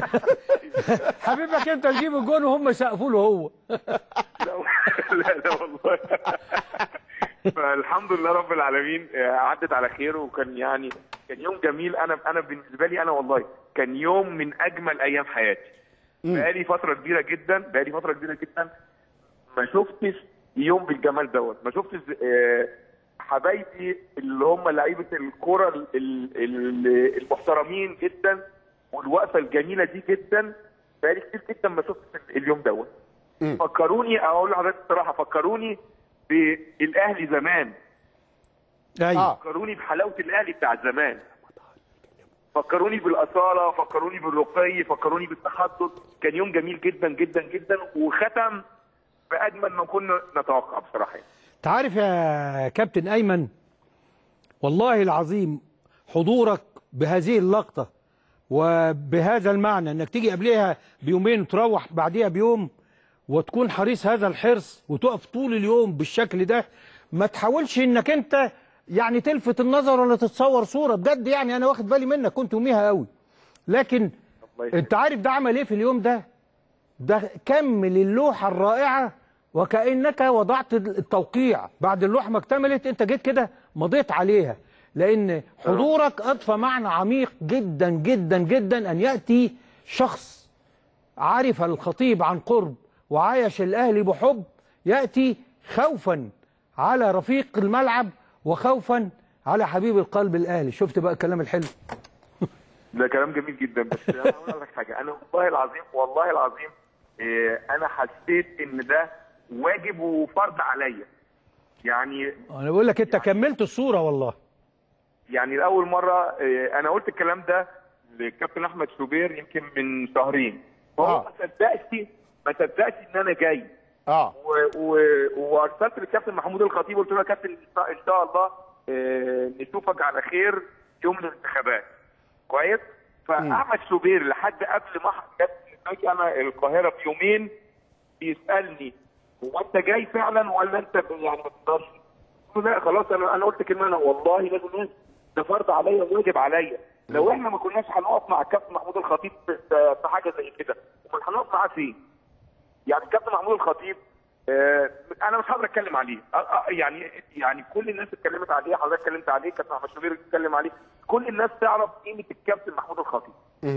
Speaker 7: حبيبك انت تجيب الجون وهم يسقفوا له هو
Speaker 5: لا لا لا والله فالحمد لله رب العالمين آه، عدت على خير وكان يعني كان يوم جميل انا انا بالنسبه لي انا والله كان يوم من اجمل ايام حياتي بقالي فتره كبيره جدا بقالي فتره كبيره جدا ما شفتش يوم بالجمال دوت ما شفتش آه، حبايبي اللي هم لعيبه الكره ال- ال- ال- المحترمين جدا والوقفه الجميله دي جدا بقالي كتير جدا ما شفتش اليوم دوت فكروني اقول لحضرتك الصراحه فكروني بالاهلي زمان
Speaker 7: ايوه
Speaker 5: فكروني بحلاوه الاهلي بتاع زمان فكروني بالاصاله فكروني بالرقي فكروني بالتحدث كان يوم جميل جدا جدا جدا وختم باجمل ما كنا نتوقع بصراحه يعني.
Speaker 7: انت عارف يا كابتن ايمن والله العظيم حضورك بهذه اللقطه وبهذا المعنى انك تيجي قبلها بيومين وتروح بعديها بيوم وتكون حريص هذا الحرص وتقف طول اليوم بالشكل ده ما تحاولش انك انت يعني تلفت النظر ولا تتصور صوره بجد يعني انا واخد بالي منك كنت يوميها قوي لكن
Speaker 5: الله يخليك.
Speaker 7: انت عارف ده عمل ايه في اليوم ده ده كمل اللوحة الرائعة وكأنك وضعت التوقيع بعد اللوحة ما اكتملت انت جيت كده مضيت عليها لأن حضورك أضفى معنى عميق جدا جدا جدا أن يأتي شخص عرف الخطيب عن قرب وعايش الأهلي بحب يأتي خوفا على رفيق الملعب وخوفا على حبيب القلب الأهلي شفت بقى الكلام الحلو
Speaker 5: ده كلام جميل جدا بس انا اقول لك حاجه انا والله العظيم والله العظيم إيه، انا حسيت ان ده واجب وفرض عليا يعني
Speaker 7: أنا بقول لك أنت كملت الصورة والله
Speaker 5: يعني لاول مره إيه، انا قلت الكلام ده للكابتن احمد شوبير يمكن من شهرين هو
Speaker 1: آه.
Speaker 5: ما صدقش ما صدقش ان انا جاي
Speaker 1: اه
Speaker 5: و- و- وارسلت للكابتن محمود الخطيب قلت له يا كابتن ان شاء الله آه، نشوفك على خير يوم الانتخابات كويس فاحمد شوبير لحد قبل ما كابتن اجي انا القاهره بيومين بيسالني هو انت جاي فعلا ولا انت ب- يعني ما تقدرش؟ قلت له لا خلاص انا انا قلت كلمه انا والله لازم ننزل. ده فرض عليا وواجب عليا لو احنا ما كناش هنقف مع الكابتن محمود الخطيب في في حاجه زي كده امال هنقف معاه فين؟ يعني الكابتن محمود الخطيب آه، انا مش هقدر اتكلم عليه آه، آه، يعني يعني كل الناس اتكلمت عليه حضرتك اتكلمت عليه كابتن احمد شوبير اتكلم عليه كل الناس تعرف قيمه الكابتن محمود الخطيب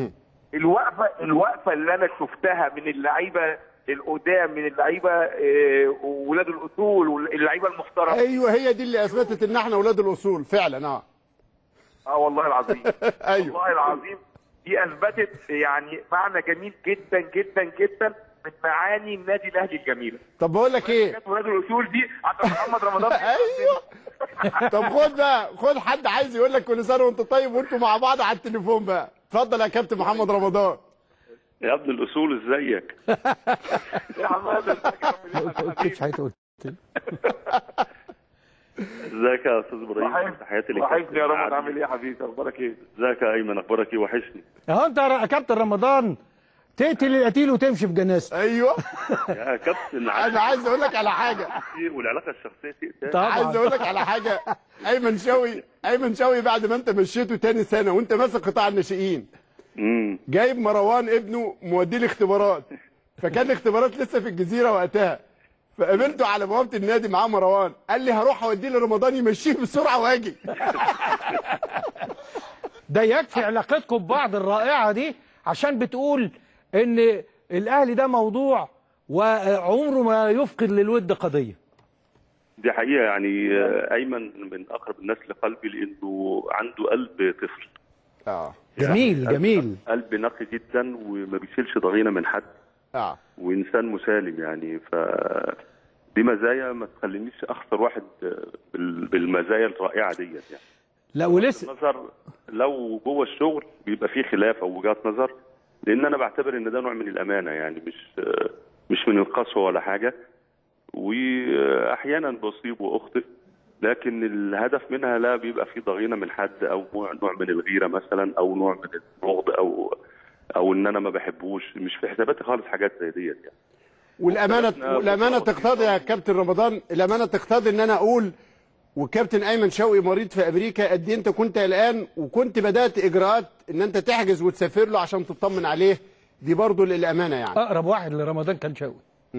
Speaker 5: الوقفه الوقفه اللي انا شفتها من اللعيبه القدام من اللعيبه آه، ولاد الاصول واللعيبه المحترمه
Speaker 1: ايوه هي دي اللي اثبتت ان احنا اولاد الاصول فعلا اه
Speaker 5: اه والله العظيم
Speaker 1: أيوة.
Speaker 5: والله العظيم دي اثبتت يعني معنى جميل جدا جدا جدا من معاني النادي الاهلي الجميله
Speaker 1: طب بقول لك ايه
Speaker 5: كانت ولاد الاصول دي عند محمد رمضان
Speaker 1: ايوه طب خد بقى خد حد عايز يقول لك كل سنه وانت طيب وانتوا مع بعض على التليفون بقى اتفضل يا كابتن محمد رمضان
Speaker 10: يا ابن الاصول ازيك
Speaker 5: يا حماد ازيك يا رب
Speaker 7: ما قلتش هتقول
Speaker 10: ازيك يا استاذ ابراهيم
Speaker 5: وحشني
Speaker 10: تحياتي لك
Speaker 5: وحشني يا رمضان عامل ايه يا حبيبي اخبارك ايه؟
Speaker 10: ازيك يا ايمن اخبارك ايه وحشني
Speaker 7: اهو انت يا كابتن رمضان تقتل القتيل وتمشي في جنازته
Speaker 1: ايوه
Speaker 10: يا كابتن
Speaker 1: انا عايز اقول لك على حاجه
Speaker 10: والعلاقه الشخصيه تقتل
Speaker 7: طبعا
Speaker 1: عايز اقول لك على حاجه ايمن شوقي ايمن شوقي بعد ما انت مشيته تاني سنه وانت ماسك قطاع الناشئين
Speaker 10: امم
Speaker 1: جايب مروان ابنه موديه الاختبارات فكان الاختبارات لسه في الجزيره وقتها فقابلته على بوابه النادي معاه مروان قال لي هروح اوديه لرمضان يمشيه بسرعه واجي
Speaker 7: ده يكفي علاقتكم ببعض الرائعه دي عشان بتقول ان الاهلي ده موضوع وعمره ما يفقد للود قضيه
Speaker 10: دي حقيقه يعني آه، ايمن من اقرب الناس لقلبي لانه عنده قلب طفل
Speaker 1: اه
Speaker 7: جميل
Speaker 10: قلب-
Speaker 7: جميل
Speaker 10: قلب نقي جدا وما بيشيلش ضغينه من حد
Speaker 1: اه
Speaker 10: وانسان مسالم يعني ف دي مزايا ما تخلينيش اخسر واحد آه، بال- بالمزايا الرائعه ديت يعني
Speaker 7: لا ولسه
Speaker 10: النظر لو جوه الشغل بيبقى فيه خلاف او وجهات نظر لان انا بعتبر ان ده نوع من الامانه يعني مش مش من القسوه ولا حاجه واحيانا بصيب واخطئ لكن الهدف منها لا بيبقى فيه ضغينه من حد او نوع نوع من الغيره مثلا او نوع من البغض او او ان انا ما بحبوش مش في حساباتي خالص حاجات زي ديت يعني
Speaker 1: والامانه والامانه تقتضي يا كابتن رمضان الامانه تقتضي ان انا اقول وكابتن ايمن شوقي مريض في امريكا قد ايه انت كنت قلقان وكنت بدات اجراءات ان انت تحجز وتسافر له عشان تطمن عليه دي برضه للامانه يعني
Speaker 7: اقرب واحد لرمضان كان شوقي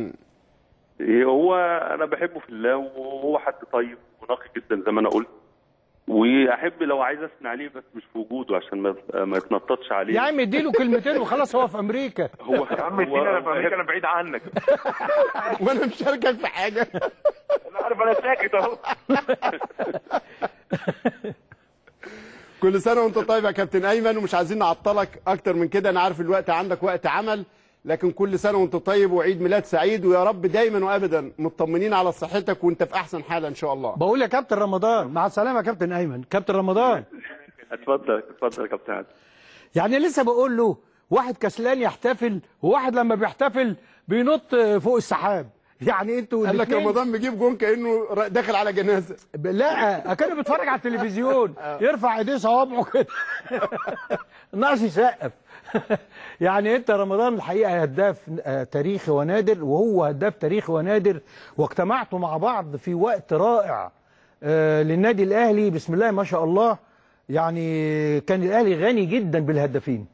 Speaker 10: هو انا بحبه في الله وهو حد طيب ونقي جدا زي ما انا قلت واحب لو عايز اثني عليه بس مش في وجوده عشان ما ما يتنططش عليه
Speaker 7: يا عم اديله كلمتين وخلاص هو في امريكا
Speaker 10: هو
Speaker 5: يا عم سيدي انا في امريكا انا بعيد عنك
Speaker 1: وانا مشاركك في حاجه
Speaker 5: انا عارف انا ساكت اهو
Speaker 1: كل سنه وانت طيب يا كابتن ايمن ومش عايزين نعطلك اكتر من كده انا عارف الوقت عندك وقت عمل لكن كل سنه وانت طيب وعيد ميلاد سعيد ويا رب دايما وابدا مطمنين على صحتك وانت في احسن حال ان شاء الله
Speaker 7: بقول يا كابتن رمضان مع السلامه يا كابتن ايمن كابتن رمضان
Speaker 10: اتفضل اتفضل يا كابتن عادل
Speaker 7: يعني لسه بقول له واحد كسلان يحتفل وواحد لما بيحتفل بينط فوق السحاب يعني انتوا
Speaker 1: قال لك
Speaker 7: الاتنين-
Speaker 1: رمضان بيجيب جون كانه را- داخل على جنازه
Speaker 7: لا كان بيتفرج على التلفزيون يرفع ايديه صوابعه كده ناقص يسقف يعني انت رمضان الحقيقه هداف آه، تاريخي ونادر وهو هداف تاريخي ونادر واجتمعتوا مع بعض في وقت رائع آه، للنادي الاهلي بسم الله ما شاء الله يعني كان الاهلي غني جدا بالهدافين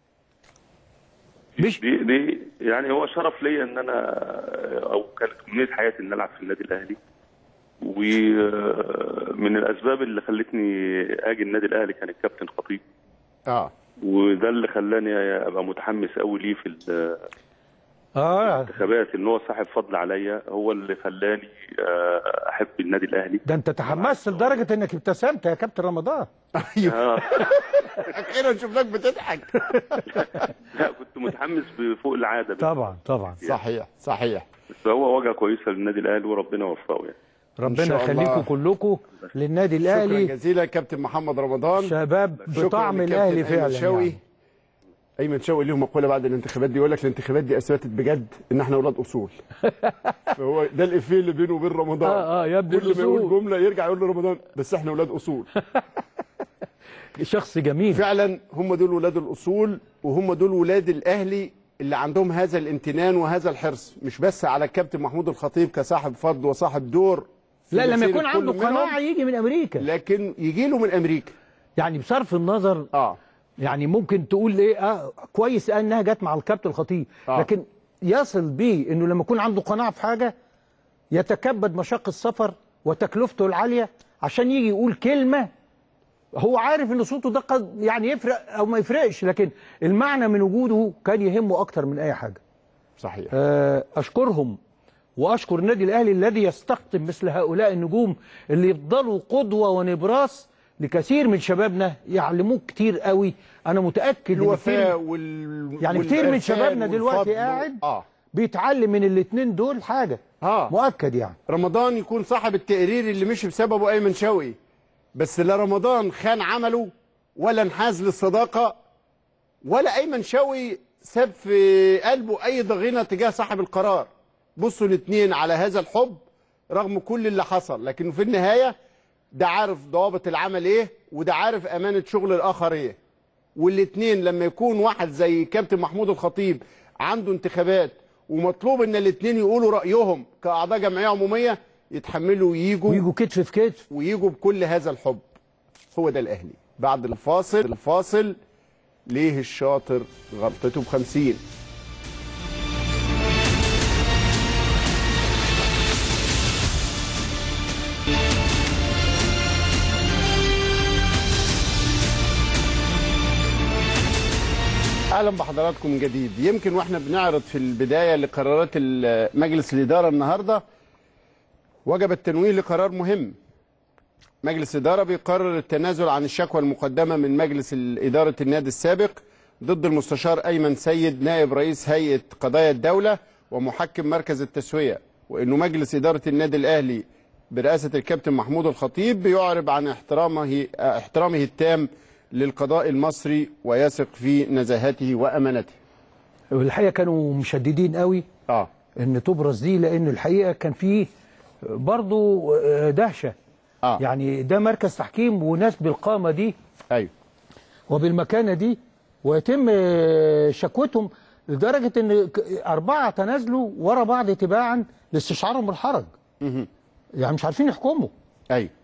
Speaker 7: مش
Speaker 10: دي دي يعني هو شرف ليا ان انا او كانت امنيه حياتي ان العب في النادي الاهلي ومن الاسباب اللي خلتني اجي النادي الاهلي كان الكابتن خطيب
Speaker 1: اه
Speaker 10: وده اللي خلاني ابقى متحمس قوي ليه في
Speaker 7: اه
Speaker 10: الانتخابات ان هو صاحب فضل عليا هو اللي خلاني آه، احب النادي الاهلي
Speaker 7: ده انت تحمست لدرجه انك ابتسمت يا كابتن رمضان
Speaker 10: آه،
Speaker 1: اخيرا شفناك بتضحك
Speaker 10: لا كنت متحمس فوق العاده بس.
Speaker 7: طبعا طبعا
Speaker 1: صحيح صحيح
Speaker 10: بس هو وجهه كويسه للنادي الاهلي وربنا يوفقه يعني
Speaker 7: ربنا
Speaker 1: شاء الله.
Speaker 7: يخليكم كلكم للنادي
Speaker 1: شكرا
Speaker 7: الاهلي
Speaker 1: جزيلا كابتن محمد رمضان
Speaker 7: شباب
Speaker 1: شكراً
Speaker 7: بطعم
Speaker 1: للكابتن
Speaker 7: الاهلي
Speaker 1: أيمن
Speaker 7: فعلا
Speaker 1: شوقي
Speaker 7: يعني.
Speaker 1: ايمن شوقي ليه مقوله بعد الانتخابات دي يقول لك الانتخابات دي اثبتت بجد ان احنا اولاد اصول فهو ده الافيه اللي بينه وبين رمضان
Speaker 7: اه اه يا ابن
Speaker 1: كل ما يقول
Speaker 7: الأصول.
Speaker 1: جمله يرجع يقول لرمضان بس احنا اولاد اصول
Speaker 7: شخص جميل
Speaker 1: فعلا هم دول ولاد الاصول وهم دول ولاد الاهلي اللي عندهم هذا الامتنان وهذا الحرص مش بس على الكابتن محمود الخطيب كصاحب فضل وصاحب دور في
Speaker 7: لا لما
Speaker 1: مسيرة
Speaker 7: يكون
Speaker 1: كل
Speaker 7: عنده
Speaker 1: منهم،
Speaker 7: قناعه يجي من امريكا
Speaker 1: لكن يجي له من امريكا
Speaker 7: يعني بصرف النظر
Speaker 1: اه
Speaker 7: يعني ممكن تقول ايه اه كويس انها جت مع الكابتن الخطيب
Speaker 1: آه.
Speaker 7: لكن يصل بيه انه لما يكون عنده قناعه في حاجه يتكبد مشاق السفر وتكلفته العاليه عشان يجي يقول كلمه هو عارف ان صوته ده قد يعني يفرق او ما يفرقش لكن المعنى من وجوده كان يهمه اكتر من اي حاجه
Speaker 1: صحيح
Speaker 7: آه، اشكرهم واشكر النادي الاهلي الذي يستقطب مثل هؤلاء النجوم اللي يفضلوا قدوه ونبراس لكثير من شبابنا يعلموك كتير قوي انا متاكد ان
Speaker 1: الوفاء
Speaker 7: كتير
Speaker 1: وال
Speaker 7: يعني كتير من
Speaker 1: والعرفان
Speaker 7: شبابنا دلوقتي
Speaker 1: والفضل.
Speaker 7: قاعد
Speaker 1: اه
Speaker 7: بيتعلم من الاثنين دول حاجه
Speaker 1: اه
Speaker 7: مؤكد يعني
Speaker 1: رمضان يكون صاحب التقرير اللي مشي بسببه ايمن شوقي بس لا رمضان خان عمله ولا انحاز للصداقه ولا ايمن شوقي ساب في قلبه اي ضغينه تجاه صاحب القرار بصوا الاثنين على هذا الحب رغم كل اللي حصل لكن في النهايه ده عارف ضوابط العمل ايه وده عارف امانه شغل الاخر ايه والاثنين لما يكون واحد زي كابتن محمود الخطيب عنده انتخابات ومطلوب ان الاثنين يقولوا رايهم كاعضاء جمعيه عموميه يتحملوا ويجوا
Speaker 7: ويجوا كتف في كتف
Speaker 1: ويجوا بكل هذا الحب هو ده الاهلي بعد الفاصل الفاصل ليه الشاطر غلطته بخمسين اهلا بحضراتكم من جديد يمكن واحنا بنعرض في البدايه لقرارات ال- مجلس الاداره النهارده وجب التنويه لقرار مهم مجلس إدارة بيقرر التنازل عن الشكوى المقدمة من مجلس إدارة النادي السابق ضد المستشار أيمن سيد نائب رئيس هيئة قضايا الدولة ومحكم مركز التسوية وإنه مجلس إدارة النادي الأهلي برئاسة الكابتن محمود الخطيب بيعرب عن احترامه احترامه التام للقضاء المصري ويثق في نزاهته وأمانته.
Speaker 7: والحقيقه كانوا مشددين قوي
Speaker 1: اه
Speaker 7: ان تبرز دي لان الحقيقه كان فيه برضو آه، دهشه
Speaker 1: اه
Speaker 7: يعني ده مركز تحكيم وناس بالقامه دي
Speaker 1: ايوه
Speaker 7: وبالمكانه دي ويتم آه، شكوتهم لدرجه ان ك- اربعه تنازلوا ورا بعض تباعا لاستشعارهم الحرج
Speaker 1: مهم.
Speaker 7: يعني مش عارفين يحكموا
Speaker 1: ايوه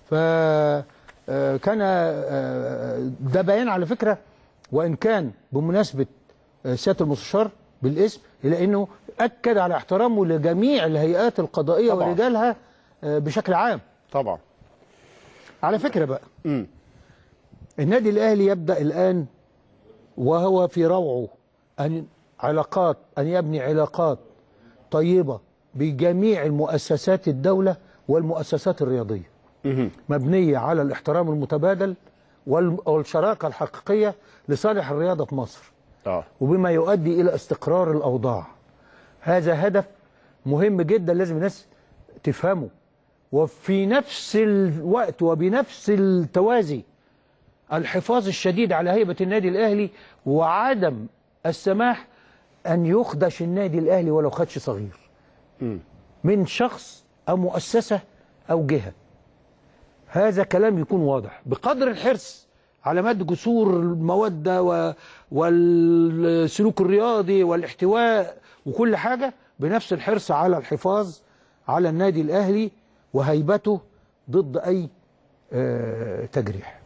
Speaker 7: ف آه، كان آه، ده بيان على فكره وان كان بمناسبه آه، سياده المستشار بالاسم الا انه اكد على احترامه لجميع الهيئات القضائيه
Speaker 1: طبعاً.
Speaker 7: ورجالها آه، بشكل عام
Speaker 1: طبعا
Speaker 7: على فكره بقى
Speaker 1: مم.
Speaker 7: النادي الاهلي يبدا الان وهو في روعه ان علاقات ان يبني علاقات طيبه بجميع المؤسسات الدوله والمؤسسات الرياضيه مبنيه على الاحترام المتبادل وال- والشراكه الحقيقيه لصالح الرياضه في مصر
Speaker 1: اه
Speaker 7: وبما يؤدي الى استقرار الاوضاع هذا هدف مهم جدا لازم الناس تفهمه وفي نفس الوقت وبنفس التوازي الحفاظ الشديد على هيبه النادي الاهلي وعدم السماح ان يخدش النادي الاهلي ولو خدش صغير من شخص او مؤسسه او جهه هذا كلام يكون واضح بقدر الحرص على مد جسور المودة و... والسلوك الرياضي والاحتواء وكل حاجة بنفس الحرص على الحفاظ على النادي الأهلي وهيبته ضد أي آه، تجريح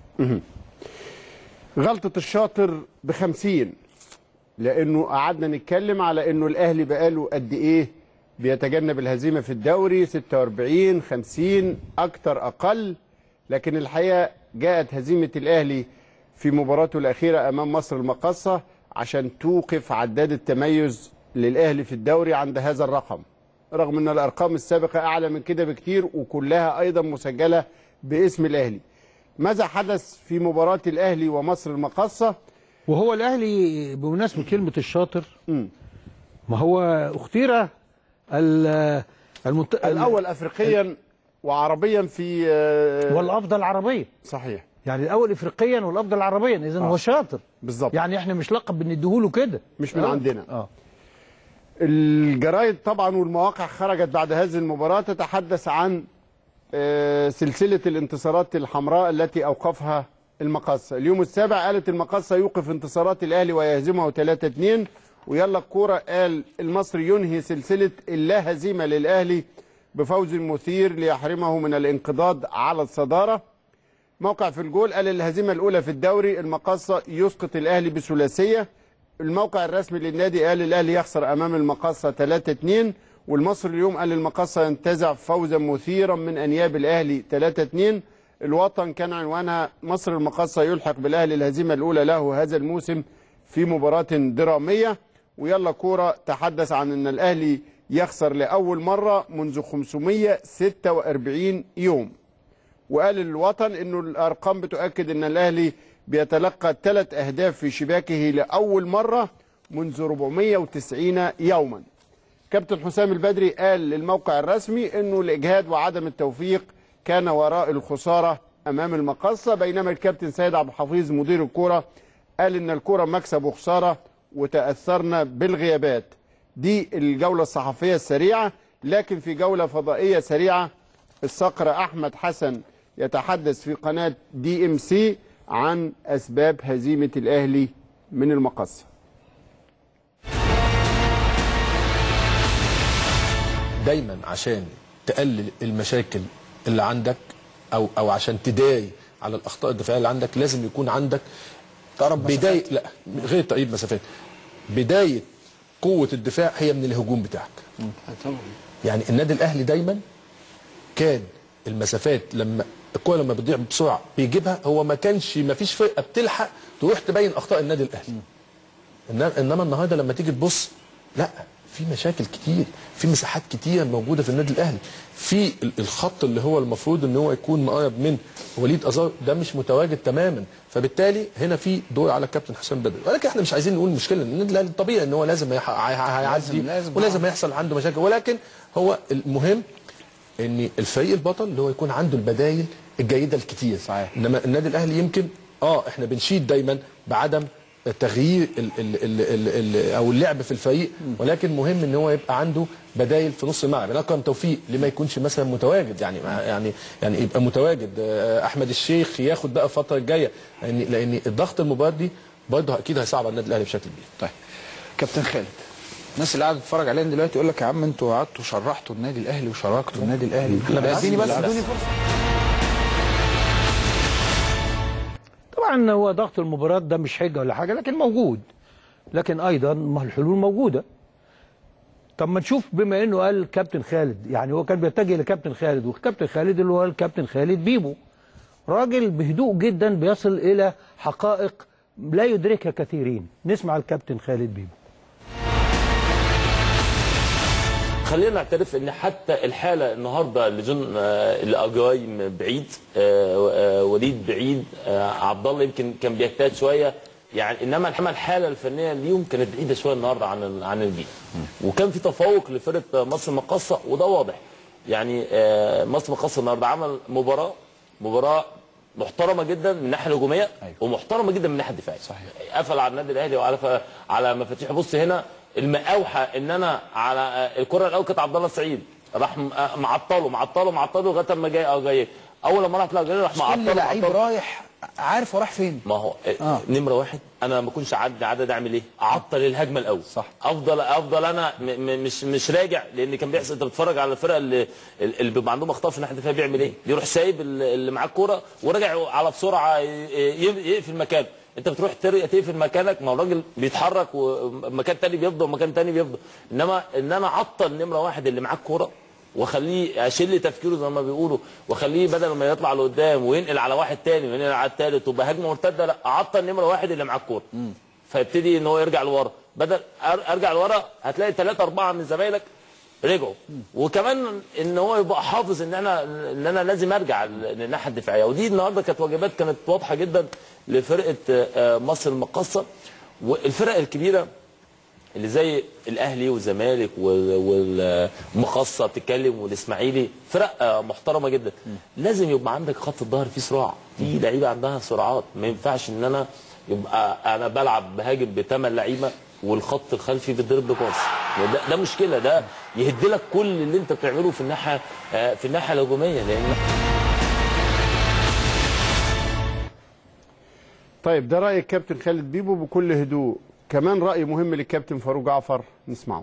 Speaker 1: غلطة الشاطر بخمسين لأنه قعدنا نتكلم على أنه الأهلي بقاله قد إيه بيتجنب الهزيمة في الدوري 46 50 أكتر أقل لكن الحقيقة جاءت هزيمة الأهلي في مباراته الأخيرة أمام مصر المقاصة عشان توقف عداد التميز للأهلي في الدوري عند هذا الرقم رغم أن الأرقام السابقة أعلى من كده بكتير وكلها أيضا مسجلة باسم الأهلي ماذا حدث في مباراة الأهلي ومصر المقاصة
Speaker 7: وهو الأهلي بمناسبة كلمة الشاطر
Speaker 1: مم.
Speaker 7: ما هو اختير ال- المنت...
Speaker 1: الأول أفريقيا وعربيا في آه،
Speaker 7: والأفضل عربيا
Speaker 1: صحيح
Speaker 7: يعني الأول إفريقيا والأفضل عربيا إذا هو شاطر
Speaker 1: بالظبط
Speaker 7: يعني احنا مش لقب بنديهوله كده
Speaker 1: مش من
Speaker 7: آه.
Speaker 1: عندنا
Speaker 7: اه
Speaker 1: الجرايد طبعا والمواقع خرجت بعد هذه المباراة تتحدث عن آه، سلسلة الانتصارات الحمراء التي أوقفها المقصة اليوم السابع قالت المقصة يوقف انتصارات الأهلي ويهزمه 3-2 ويلا الكورة قال المصري ينهي سلسلة اللا هزيمة للأهلي بفوز مثير ليحرمه من الانقضاض على الصدارة موقع في الجول قال الهزيمة الأولى في الدوري المقصة يسقط الأهلي بثلاثية الموقع الرسمي للنادي قال الأهلي يخسر أمام المقصة 3-2 والمصري اليوم قال المقصة ينتزع فوزا مثيرا من أنياب الأهلي 3-2 الوطن كان عنوانها مصر المقصة يلحق بالأهلي الهزيمة الأولى له هذا الموسم في مباراة درامية ويلا كورة تحدث عن أن الأهلي يخسر لأول مرة منذ 546 يوم وقال الوطن انه الارقام بتؤكد ان الاهلي بيتلقى ثلاث اهداف في شباكه لاول مره منذ 490 يوما. كابتن حسام البدري قال للموقع الرسمي انه الاجهاد وعدم التوفيق كان وراء الخساره امام المقصه بينما الكابتن سيد عبد الحفيظ مدير الكوره قال ان الكوره مكسب وخساره وتاثرنا بالغيابات. دي الجوله الصحفيه السريعه لكن في جوله فضائيه سريعه الصقر احمد حسن يتحدث في قناه دي ام سي عن اسباب هزيمه الاهلي من المقصه
Speaker 11: دايما عشان تقلل المشاكل اللي عندك او او عشان تداري على الاخطاء الدفاعيه اللي عندك لازم يكون عندك
Speaker 4: تقرب
Speaker 11: بدايه لا غير تقريب مسافات بدايه قوه الدفاع هي من الهجوم بتاعك يعني النادي الاهلي دايما كان المسافات لما الكوره لما بتضيع بسرعه بيجيبها هو ما كانش ما فيش فرقه بتلحق تروح تبين اخطاء النادي الاهلي إنما- انما النهارده لما تيجي تبص لا في مشاكل كتير في مساحات كتير موجوده في النادي الاهلي في ال- الخط اللي هو المفروض ان هو يكون مقرب من وليد ازار ده مش متواجد تماما فبالتالي هنا في دور على الكابتن حسام بدري ولكن احنا مش عايزين نقول مشكله لان النادي الاهلي طبيعي ان هو لازم هيح- هي- هيعدي
Speaker 4: لازم- لازم.
Speaker 11: ولازم هيحصل عنده مشاكل ولكن هو المهم ان الفريق البطل اللي هو يكون عنده البدايل الجيده الكتير
Speaker 4: صحيح.
Speaker 11: انما النادي الاهلي يمكن اه احنا بنشيد دايما بعدم تغيير ال ال ال ال ال او اللعب في الفريق ولكن مهم ان هو يبقى عنده بدايل في نص الملعب يعني اكرم توفيق ليه ما يكونش مثلا متواجد يعني يعني يعني يبقى متواجد آه، احمد الشيخ ياخد بقى الفتره الجايه لان لان الضغط المباراه دي برضه اكيد هيصعب على النادي الاهلي بشكل كبير
Speaker 4: طيب كابتن خالد الناس اللي قاعده تتفرج علينا دلوقتي يقول لك يا عم انتوا قعدتوا شرحتوا النادي الاهلي وشاركتوا النادي الاهلي
Speaker 11: لا، بس-
Speaker 4: اديني بس
Speaker 11: لا،
Speaker 4: ادوني
Speaker 11: بس.
Speaker 4: فرصه
Speaker 7: طبعا هو ضغط المباراه ده مش حجه ولا حاجه لكن موجود لكن ايضا ما الحلول موجوده طب ما نشوف بما انه قال كابتن خالد يعني هو كان بيتجه لكابتن خالد وكابتن خالد اللي هو الكابتن خالد بيبو راجل بهدوء جدا بيصل الى حقائق لا يدركها كثيرين نسمع الكابتن خالد بيبو
Speaker 12: خلينا نعترف ان حتى الحاله النهارده اللي جون آه، اللي اجاي من بعيد آه، آه، وليد بعيد آه، عبد الله يمكن كان بيجتهد شويه يعني انما انما الحاله الفنيه ليهم كانت بعيده شويه النهارده عن ال- عن الجيل وكان في تفوق لفرقه مصر المقاصه وده واضح يعني آه، مصر المقاصه النهارده عمل مباراه مباراه محترمه جدا من الناحيه الهجوميه ومحترمه جدا من الناحيه الدفاعيه صحيح قفل على النادي الاهلي وعلى ف- على مفاتيح بص هنا المقاوحه ان انا على آه، الكره الاول كانت عبد الله السعيد راح م- آه، معطله معطله معطله لغايه اما جاي اه جاي اول لما راح جاي راح معطله
Speaker 4: كل لعيب
Speaker 12: معطله.
Speaker 4: رايح عارف هو رايح فين
Speaker 12: ما هو آه. نمره واحد انا ما اكونش عدى عدد اعمل ايه؟ اعطل الهجمه الاول صح افضل افضل انا م م مش مش راجع لان كان بيحصل انت بتتفرج على الفرقه اللي اللي بيبقى عندهم اخطاء في الناحيه الدفاعيه بيعمل ايه؟ يروح سايب ال- اللي معاه الكوره وراجع على بسرعه ي- ي- يقفل مكانه انت بتروح تر- تقفل مكانك ما هو الراجل بيتحرك ومكان تاني بيفضل ومكان تاني بيفضل انما ان انا اعطل نمره واحد اللي معاه الكوره واخليه اشيل تفكيره زي ما بيقولوا واخليه بدل ما يطلع لقدام وينقل على واحد تاني وينقل على التالت وتبقى هجمه مرتده لا اعطل نمره واحد اللي معاه الكوره فيبتدي ان هو يرجع لورا بدل أر- ارجع لورا هتلاقي ثلاثه اربعه من زمايلك رجعوا وكمان ان هو يبقى حافظ ان انا ان انا لازم ارجع للناحيه الدفاعيه ودي النهارده كانت واجبات كانت واضحه جدا لفرقه آه، مصر المقاصه والفرق الكبيره اللي زي الاهلي والزمالك وال- والمقصه بتتكلم والاسماعيلي فرق آه، محترمه جدا لازم يبقى عندك خط الظهر فيه سرعه في لعيبه عندها سرعات ما ينفعش ان انا يبقى انا بلعب بهاجم بثمان لعيبه والخط الخلفي بيضرب بباص ده, ده مشكله ده يهد لك كل اللي انت بتعمله في الناحيه آه، في الناحيه الهجوميه لان
Speaker 1: طيب ده راي الكابتن خالد بيبو بكل هدوء كمان راي مهم للكابتن فاروق جعفر نسمعه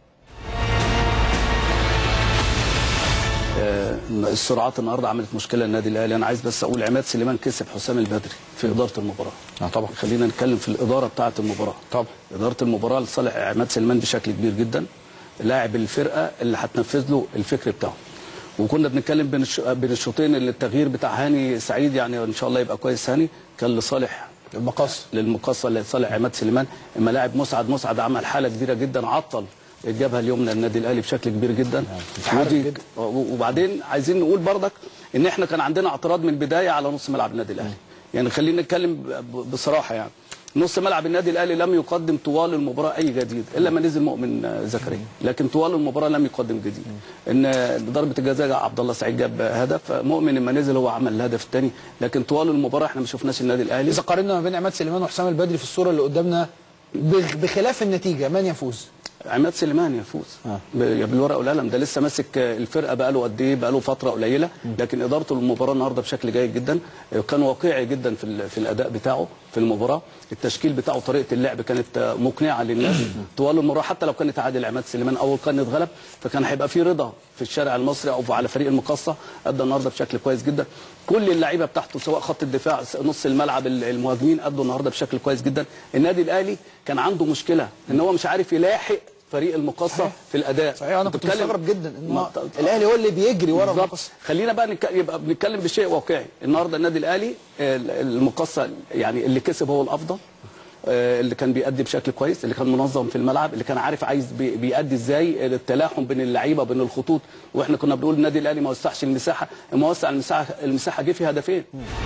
Speaker 13: آه، السرعات النهارده عملت مشكله للنادي الاهلي انا عايز بس اقول عماد سليمان كسب حسام البدري في اداره المباراه
Speaker 4: اه طبعا
Speaker 13: خلينا نتكلم في الاداره بتاعه المباراه
Speaker 4: طبعا
Speaker 13: اداره المباراه لصالح عماد سليمان بشكل كبير جدا لاعب الفرقه اللي هتنفذ له الفكر بتاعه وكنا بنتكلم بين الش- بين الشوطين اللي التغيير بتاع هاني سعيد يعني ان شاء الله يبقى كويس هاني كان لصالح
Speaker 4: المقص
Speaker 13: للمقصه لصالح عماد سليمان اما لاعب مسعد مسعد عمل حاله كبيره جدا عطل الجبهه اليمنى للنادي الاهلي بشكل كبير جدا ودي وبعدين عايزين نقول برضك ان احنا كان عندنا اعتراض من البدايه على نص ملعب النادي الاهلي يعني خلينا نتكلم ب- بصراحه يعني نص ملعب النادي الاهلي لم يقدم طوال المباراه اي جديد الا ما نزل مؤمن آه، زكريا لكن طوال المباراه لم يقدم جديد ان ضربه الجزاء عبد الله سعيد جاب هدف مؤمن لما نزل هو عمل الهدف الثاني لكن طوال المباراه احنا ما شفناش النادي الاهلي
Speaker 4: اذا قارنا ما بين عماد سليمان وحسام البدري في الصوره اللي قدامنا بخ- بخلاف النتيجه من يفوز
Speaker 13: عماد سليمان يفوز
Speaker 4: آه.
Speaker 13: ب- بالورقه والقلم ده لسه ماسك الفرقه بقاله قد ايه بقاله فتره قليله لكن ادارته للمباراه النهارده بشكل جيد جدا كان واقعي جدا في ال- في الاداء بتاعه في المباراه التشكيل بتاعه طريقه اللعب كانت مقنعه للناس طوال المباراه حتى لو كان تعادل عماد سليمان او كان اتغلب فكان هيبقى في رضا في الشارع المصري او على فريق المقصه ادى النهارده بشكل كويس جدا كل اللعيبه بتاعته سواء خط الدفاع نص الملعب ال- المهاجمين ادوا النهارده بشكل كويس جدا النادي الاهلي كان عنده مشكله ان هو مش عارف يلاحق فريق المقصه في الاداء
Speaker 4: صحيح انا كنت
Speaker 13: بتتكلم-
Speaker 4: مستغرب جدا ان
Speaker 13: ما-
Speaker 4: هو الاهلي هو اللي بيجري ورا
Speaker 13: بالظبط
Speaker 4: المقص
Speaker 13: خلينا بقى نك... يبقى بنتكلم بشيء واقعي النهارده النادي الاهلي ال- المقصه يعني اللي كسب هو الافضل آه، اللي كان بيأدي بشكل كويس اللي كان منظم في الملعب اللي كان عارف عايز بي- بيأدي ازاي التلاحم بين اللعيبه بين الخطوط واحنا كنا بنقول النادي الاهلي ما وسعش المساحه ما وسع المساحه المساحه جه في هدفين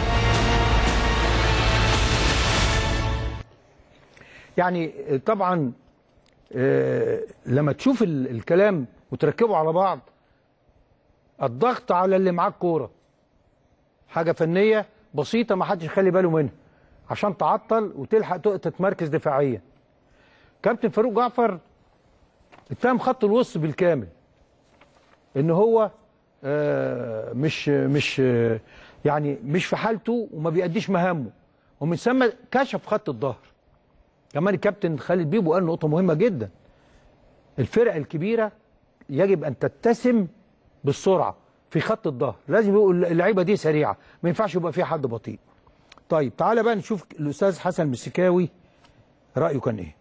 Speaker 7: يعني طبعا آه، لما تشوف ال- الكلام وتركبه على بعض الضغط على اللي معاه الكوره حاجه فنيه بسيطه ما حدش يخلي باله منها عشان تعطل وتلحق تق- تتمركز دفاعيا كابتن فاروق جعفر اتهم خط الوسط بالكامل ان هو آه، مش مش آه، يعني مش في حالته وما بيأديش مهامه ومن ثم كشف خط الظهر كمان الكابتن خالد بيبو قال نقطة مهمة جدا الفرق الكبيرة يجب أن تتسم بالسرعة في خط الظهر لازم يبقوا اللعيبة دي سريعة ما ينفعش يبقى فيها حد بطيء طيب تعالى بقى نشوف الاستاذ حسن مسكاوي رايه كان ايه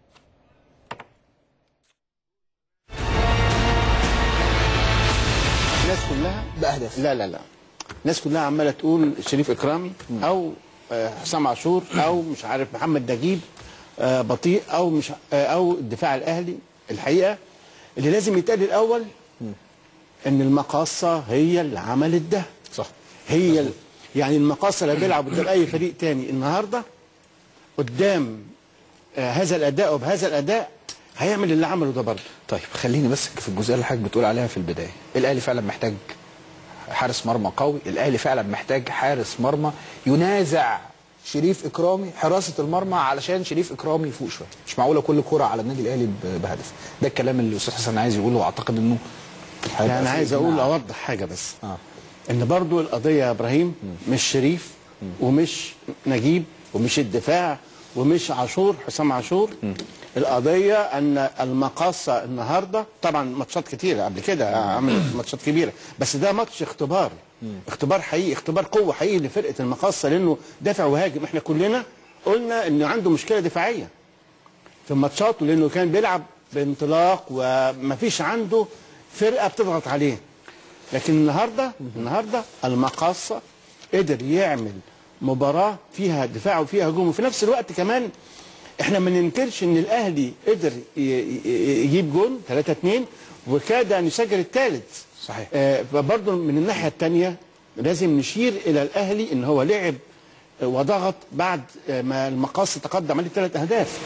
Speaker 14: الناس كلها باهداف لا لا لا الناس كلها عماله تقول شريف اكرامي او آه، حسام عاشور او مش عارف محمد نجيب آه، بطيء او مش آه، او الدفاع الاهلي الحقيقه اللي لازم يتقال الاول ان المقاصه هي اللي عملت ده
Speaker 11: صح
Speaker 14: هي ال... يعني المقاصه اللي بيلعب قدام اي فريق تاني النهارده قدام آه، هذا الاداء وبهذا الاداء هيعمل اللي عمله ده برضه
Speaker 4: طيب خليني بس في الجزئيه اللي حضرتك بتقول عليها في البدايه الاهلي فعلا محتاج حارس مرمى قوي الاهلي فعلا محتاج حارس مرمى ينازع شريف اكرامي حراسه المرمى علشان شريف اكرامي يفوق شويه مش معقوله كل كره على النادي الاهلي ب- بهدف ده الكلام اللي الاستاذ حسن عايز يقوله واعتقد انه هيبقى
Speaker 14: يعني انا
Speaker 4: في
Speaker 14: عايز
Speaker 4: إجماع.
Speaker 14: اقول اوضح حاجه بس آه. ان برضو القضيه يا ابراهيم مش شريف ومش نجيب ومش الدفاع ومش عاشور حسام عاشور القضيه ان المقاصه النهارده طبعا ماتشات كتيره قبل كده عمل ماتشات كبيره بس ده ماتش اختبار اختبار حقيقي اختبار قوه حقيقي لفرقه المقاصه لانه دافع وهاجم احنا كلنا قلنا انه عنده مشكله دفاعيه في ماتشاته لانه كان بيلعب بانطلاق ومفيش عنده فرقه بتضغط عليه لكن النهارده النهارده المقاصه قدر يعمل مباراه فيها دفاع وفيها هجوم وفي نفس الوقت كمان احنا ما ننكرش ان الاهلي قدر ي- ي- يجيب جون 3 2 وكاد ان يسجل الثالث
Speaker 4: صحيح
Speaker 14: آه برضه من الناحيه الثانيه لازم نشير الى الاهلي ان هو لعب آه، وضغط بعد آه، ما المقاصه تقدم عليه ثلاث اهداف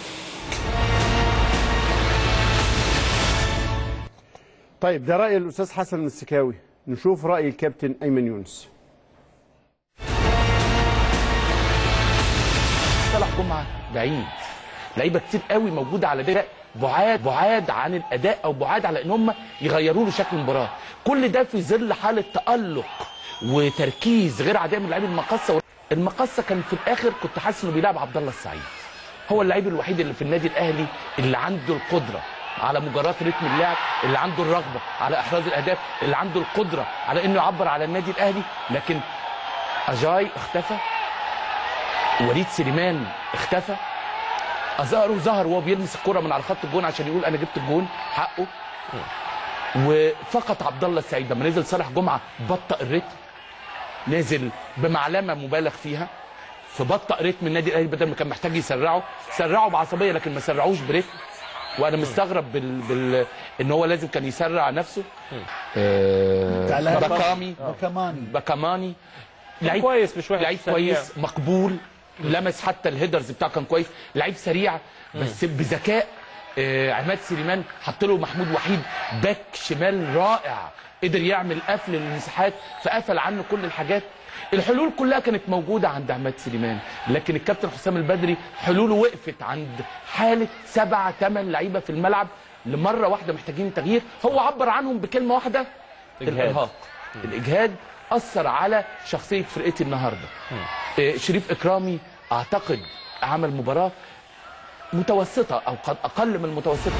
Speaker 1: طيب ده راي الاستاذ حسن السكاوي نشوف راي الكابتن ايمن يونس
Speaker 15: صلاح جمعه بعيد لعيبه كتير قوي موجوده على ده بعاد بعاد عن الاداء او بعاد على ان هم يغيروا له شكل المباراه كل ده في ظل حاله تالق وتركيز غير عاديه من لعيب المقصه المقصه كان في الاخر كنت حاسس انه بيلعب عبد الله السعيد هو اللعيب الوحيد اللي في النادي الاهلي اللي عنده القدره على مجرات رتم اللعب اللي عنده الرغبه على احراز الاهداف اللي عنده القدره على انه يعبر على النادي الاهلي لكن اجاي اختفى وليد سليمان اختفى ازارو ظهر وهو بيلمس الكره من على خط الجون عشان يقول انا جبت الجون حقه وفقط عبد الله السعيد لما نزل صالح جمعه بطأ الريتم نزل بمعلمه مبالغ فيها فبطأ رتم النادي الاهلي بدل ما كان محتاج يسرعه سرعه بعصبيه لكن ما سرعوش برتم وانا مستغرب بال... بال... ان هو لازم كان يسرع نفسه آه... بكامي
Speaker 3: بكماني
Speaker 15: بكماني لعيب
Speaker 7: كويس مش وحش
Speaker 15: لعيب
Speaker 7: سريع.
Speaker 15: كويس مقبول لمس حتى الهيدرز بتاعه كان كويس لعيب سريع بس بذكاء آه عماد سليمان حط له محمود وحيد باك شمال رائع قدر يعمل قفل للمساحات فقفل عنه كل الحاجات الحلول كلها كانت موجودة عند عماد سليمان لكن الكابتن حسام البدري حلوله وقفت عند حالة سبعة ثمان لعيبة في الملعب لمرة واحدة محتاجين تغيير هو عبر عنهم بكلمة واحدة
Speaker 12: إجهاد.
Speaker 15: الإرهاق الإجهاد أثر على شخصية فرقتي النهاردة آه، شريف إكرامي أعتقد عمل مباراة متوسطة أو قد أقل من المتوسطة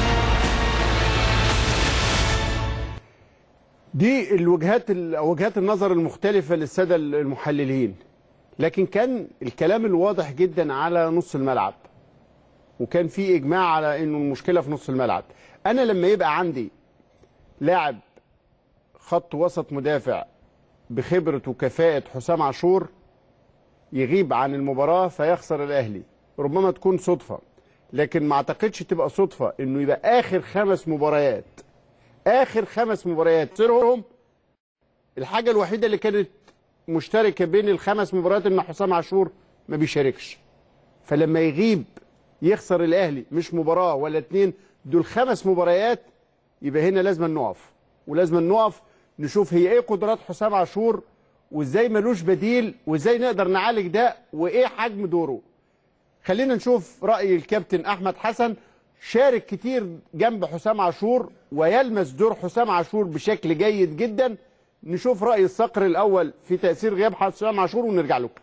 Speaker 1: دي الوجهات وجهات النظر المختلفة للسادة المحللين لكن كان الكلام الواضح جدا على نص الملعب وكان في إجماع على إنه المشكلة في نص الملعب أنا لما يبقى عندي لاعب خط وسط مدافع بخبرة وكفاءة حسام عاشور يغيب عن المباراة فيخسر الأهلي ربما تكون صدفة لكن ما اعتقدش تبقى صدفة انه يبقى اخر خمس مباريات اخر خمس مباريات سيرهم الحاجة الوحيدة اللي كانت مشتركة بين الخمس مباريات ان حسام عاشور ما بيشاركش فلما يغيب يخسر الاهلي مش مباراة ولا اتنين دول خمس مباريات يبقى هنا لازم نقف ولازم نقف نشوف هي ايه قدرات حسام عاشور وازاي ملوش بديل وازاي نقدر نعالج ده وايه حجم دوره خلينا نشوف رأي الكابتن أحمد حسن شارك كتير جنب حسام عاشور ويلمس دور حسام عاشور بشكل جيد جدا نشوف رأي الصقر الأول في تأثير غياب حسام عاشور ونرجع له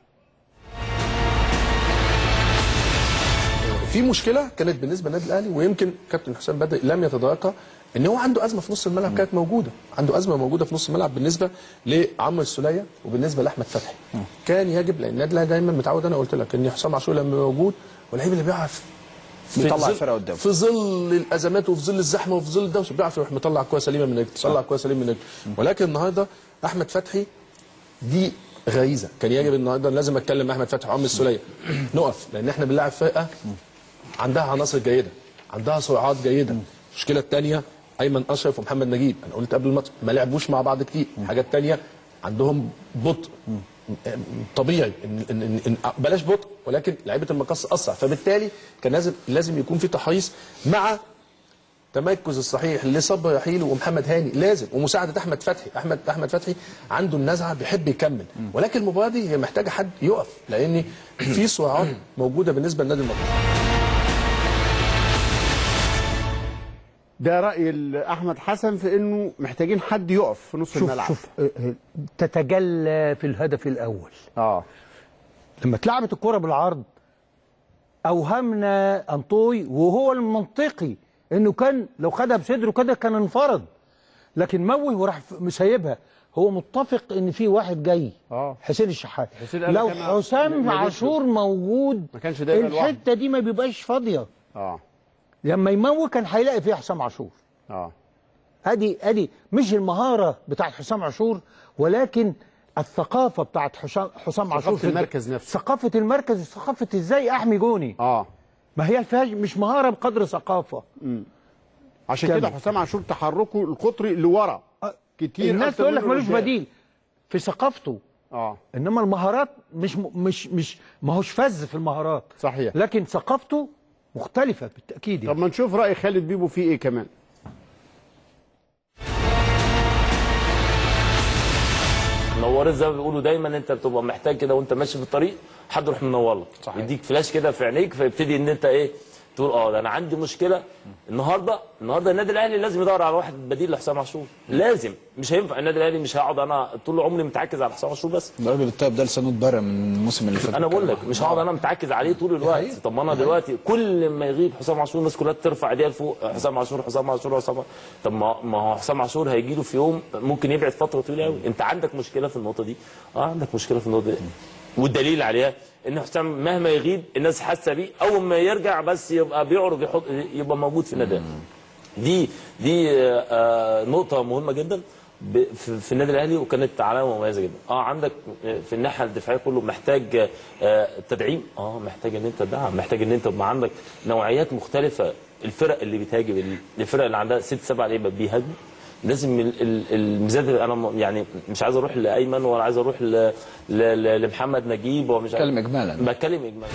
Speaker 11: في مشكله كانت بالنسبه للنادي الاهلي ويمكن كابتن حسام بدري لم يتداركها ان هو عنده ازمه في نص الملعب كانت موجوده عنده ازمه موجوده في نص الملعب بالنسبه لعمرو السوليه وبالنسبه لاحمد فتحي كان يجب لان النادي الاهلي دايما متعود انا قلت لك ان حسام عاشور لما موجود واللعيب اللي بيعرف في
Speaker 4: بيطلع
Speaker 11: ظل-
Speaker 4: الفرقة قدامه.
Speaker 11: في ظل الازمات وفي ظل الزحمه وفي ظل الدوشه بيعرف يروح مطلع كوره سليمه من رجله يطلع كوره سليمه من رجله ولكن النهارده احمد فتحي دي غريزه كان يجب النهارده لازم اتكلم مع احمد فتحي وعمرو السوليه نقف لان احنا بنلاعب فرقه عندها عناصر جيده عندها سرعات جيده المشكله الثانيه ايمن اشرف ومحمد نجيب انا قلت قبل الماتش ما لعبوش مع بعض كتير الحاجه الثانيه عندهم بطء طبيعي إن إن إن إن بلاش بطء ولكن لعيبه المقص اسرع فبالتالي كان لازم لازم يكون في تحريص مع تمركز الصحيح لصبر رحيل ومحمد هاني لازم ومساعده احمد فتحي احمد احمد فتحي عنده النزعه بيحب يكمل ولكن المباراه دي هي محتاجه حد يقف لان في سرعات موجوده بالنسبه للنادي المقص
Speaker 1: ده راي ال- احمد حسن في انه محتاجين حد يقف في نص
Speaker 7: شوف
Speaker 1: الملعب
Speaker 7: شوف آه، آه، تتجلى في الهدف الاول
Speaker 1: اه
Speaker 7: لما اتلعبت الكره بالعرض اوهمنا انطوي وهو المنطقي انه كان لو خدها بصدره كده كان انفرد لكن موه وراح ف- مسيبها هو متفق ان في واحد جاي
Speaker 1: اه
Speaker 7: حسين الشحات
Speaker 1: حسين قال
Speaker 7: لو
Speaker 1: لك أنا
Speaker 7: حسام
Speaker 1: ما
Speaker 7: عاشور موجود
Speaker 1: ما كانش ده يبقى لوحده.
Speaker 7: الحته دي ما بيبقاش فاضيه
Speaker 1: اه
Speaker 7: لما يموه كان هيلاقي فيها حسام عاشور
Speaker 1: اه
Speaker 7: ادي ادي مش المهاره بتاعت حسام عاشور ولكن الثقافه بتاعت حسام حسام عاشور
Speaker 1: ثقافة المركز نفسه.
Speaker 7: ثقافه المركز ثقافه ازاي احمي جوني
Speaker 1: اه
Speaker 7: ما هي الفيهاش مش مهاره بقدر ثقافه
Speaker 1: عشان
Speaker 7: كمل.
Speaker 1: كده حسام عاشور تحركه القطري لورا كتير
Speaker 7: الناس
Speaker 1: أكتر
Speaker 7: تقول لك
Speaker 1: منه
Speaker 7: ملوش
Speaker 1: قدام.
Speaker 7: بديل في ثقافته
Speaker 1: اه
Speaker 7: انما المهارات مش مش مش ما هوش فز في المهارات
Speaker 1: صحيح
Speaker 7: لكن ثقافته مختلفه بالتاكيد
Speaker 1: طب
Speaker 7: يعني.
Speaker 1: ما نشوف راي خالد بيبو فيه ايه كمان
Speaker 12: نورت زي ما بيقولوا دايما انت بتبقى محتاج كده وانت ماشي في الطريق حد يروح منور لك صحيح. يديك فلاش كده في عينيك فيبتدي ان انت ايه تقول اه ده انا عندي مشكله النهارده النهارده النادي الاهلي لازم يدور على واحد بديل لحسام عاشور لازم مش هينفع النادي الاهلي مش هقعد انا طول عمري متعكز على حسام عاشور بس
Speaker 4: الراجل الطيب ده لسانه اتبرى من الموسم اللي فات
Speaker 12: انا بقول لك مش هقعد انا متعكز عليه طول الوقت طب ما انا دلوقتي كل ما يغيب حسام عاشور الناس كلها ترفع ايديها لفوق حسام عاشور حسام عاشور حسام عاشور. طب ما ما هو حسام عاشور هيجي له في يوم ممكن يبعد فتره طويله قوي انت عندك مشكله في النقطه دي اه عندك مشكله في النقطه دي والدليل عليها ان حسام مهما يغيب الناس حاسه بيه اول ما يرجع بس يبقى بيعرض يحط يبقى موجود في النادي دي دي آه، آه، نقطه مهمه جدا ب- في في النادي الاهلي وكانت علامه مميزه جدا اه عندك آه، في الناحيه الدفاعيه كله محتاج آه، تدعيم اه محتاج ان انت تدعم محتاج ان انت يبقى عندك نوعيات مختلفه الفرق اللي بتهاجم الفرق اللي عندها ست سبع لعيبه بيهاجموا لازم ال- ال- الميزات انا م- يعني مش عايز اروح لايمن ولا عايز اروح ل- ل- ل- لمحمد نجيب ومش عايز-
Speaker 4: بتكلم إجمالاً.
Speaker 12: بتكلم اجمالا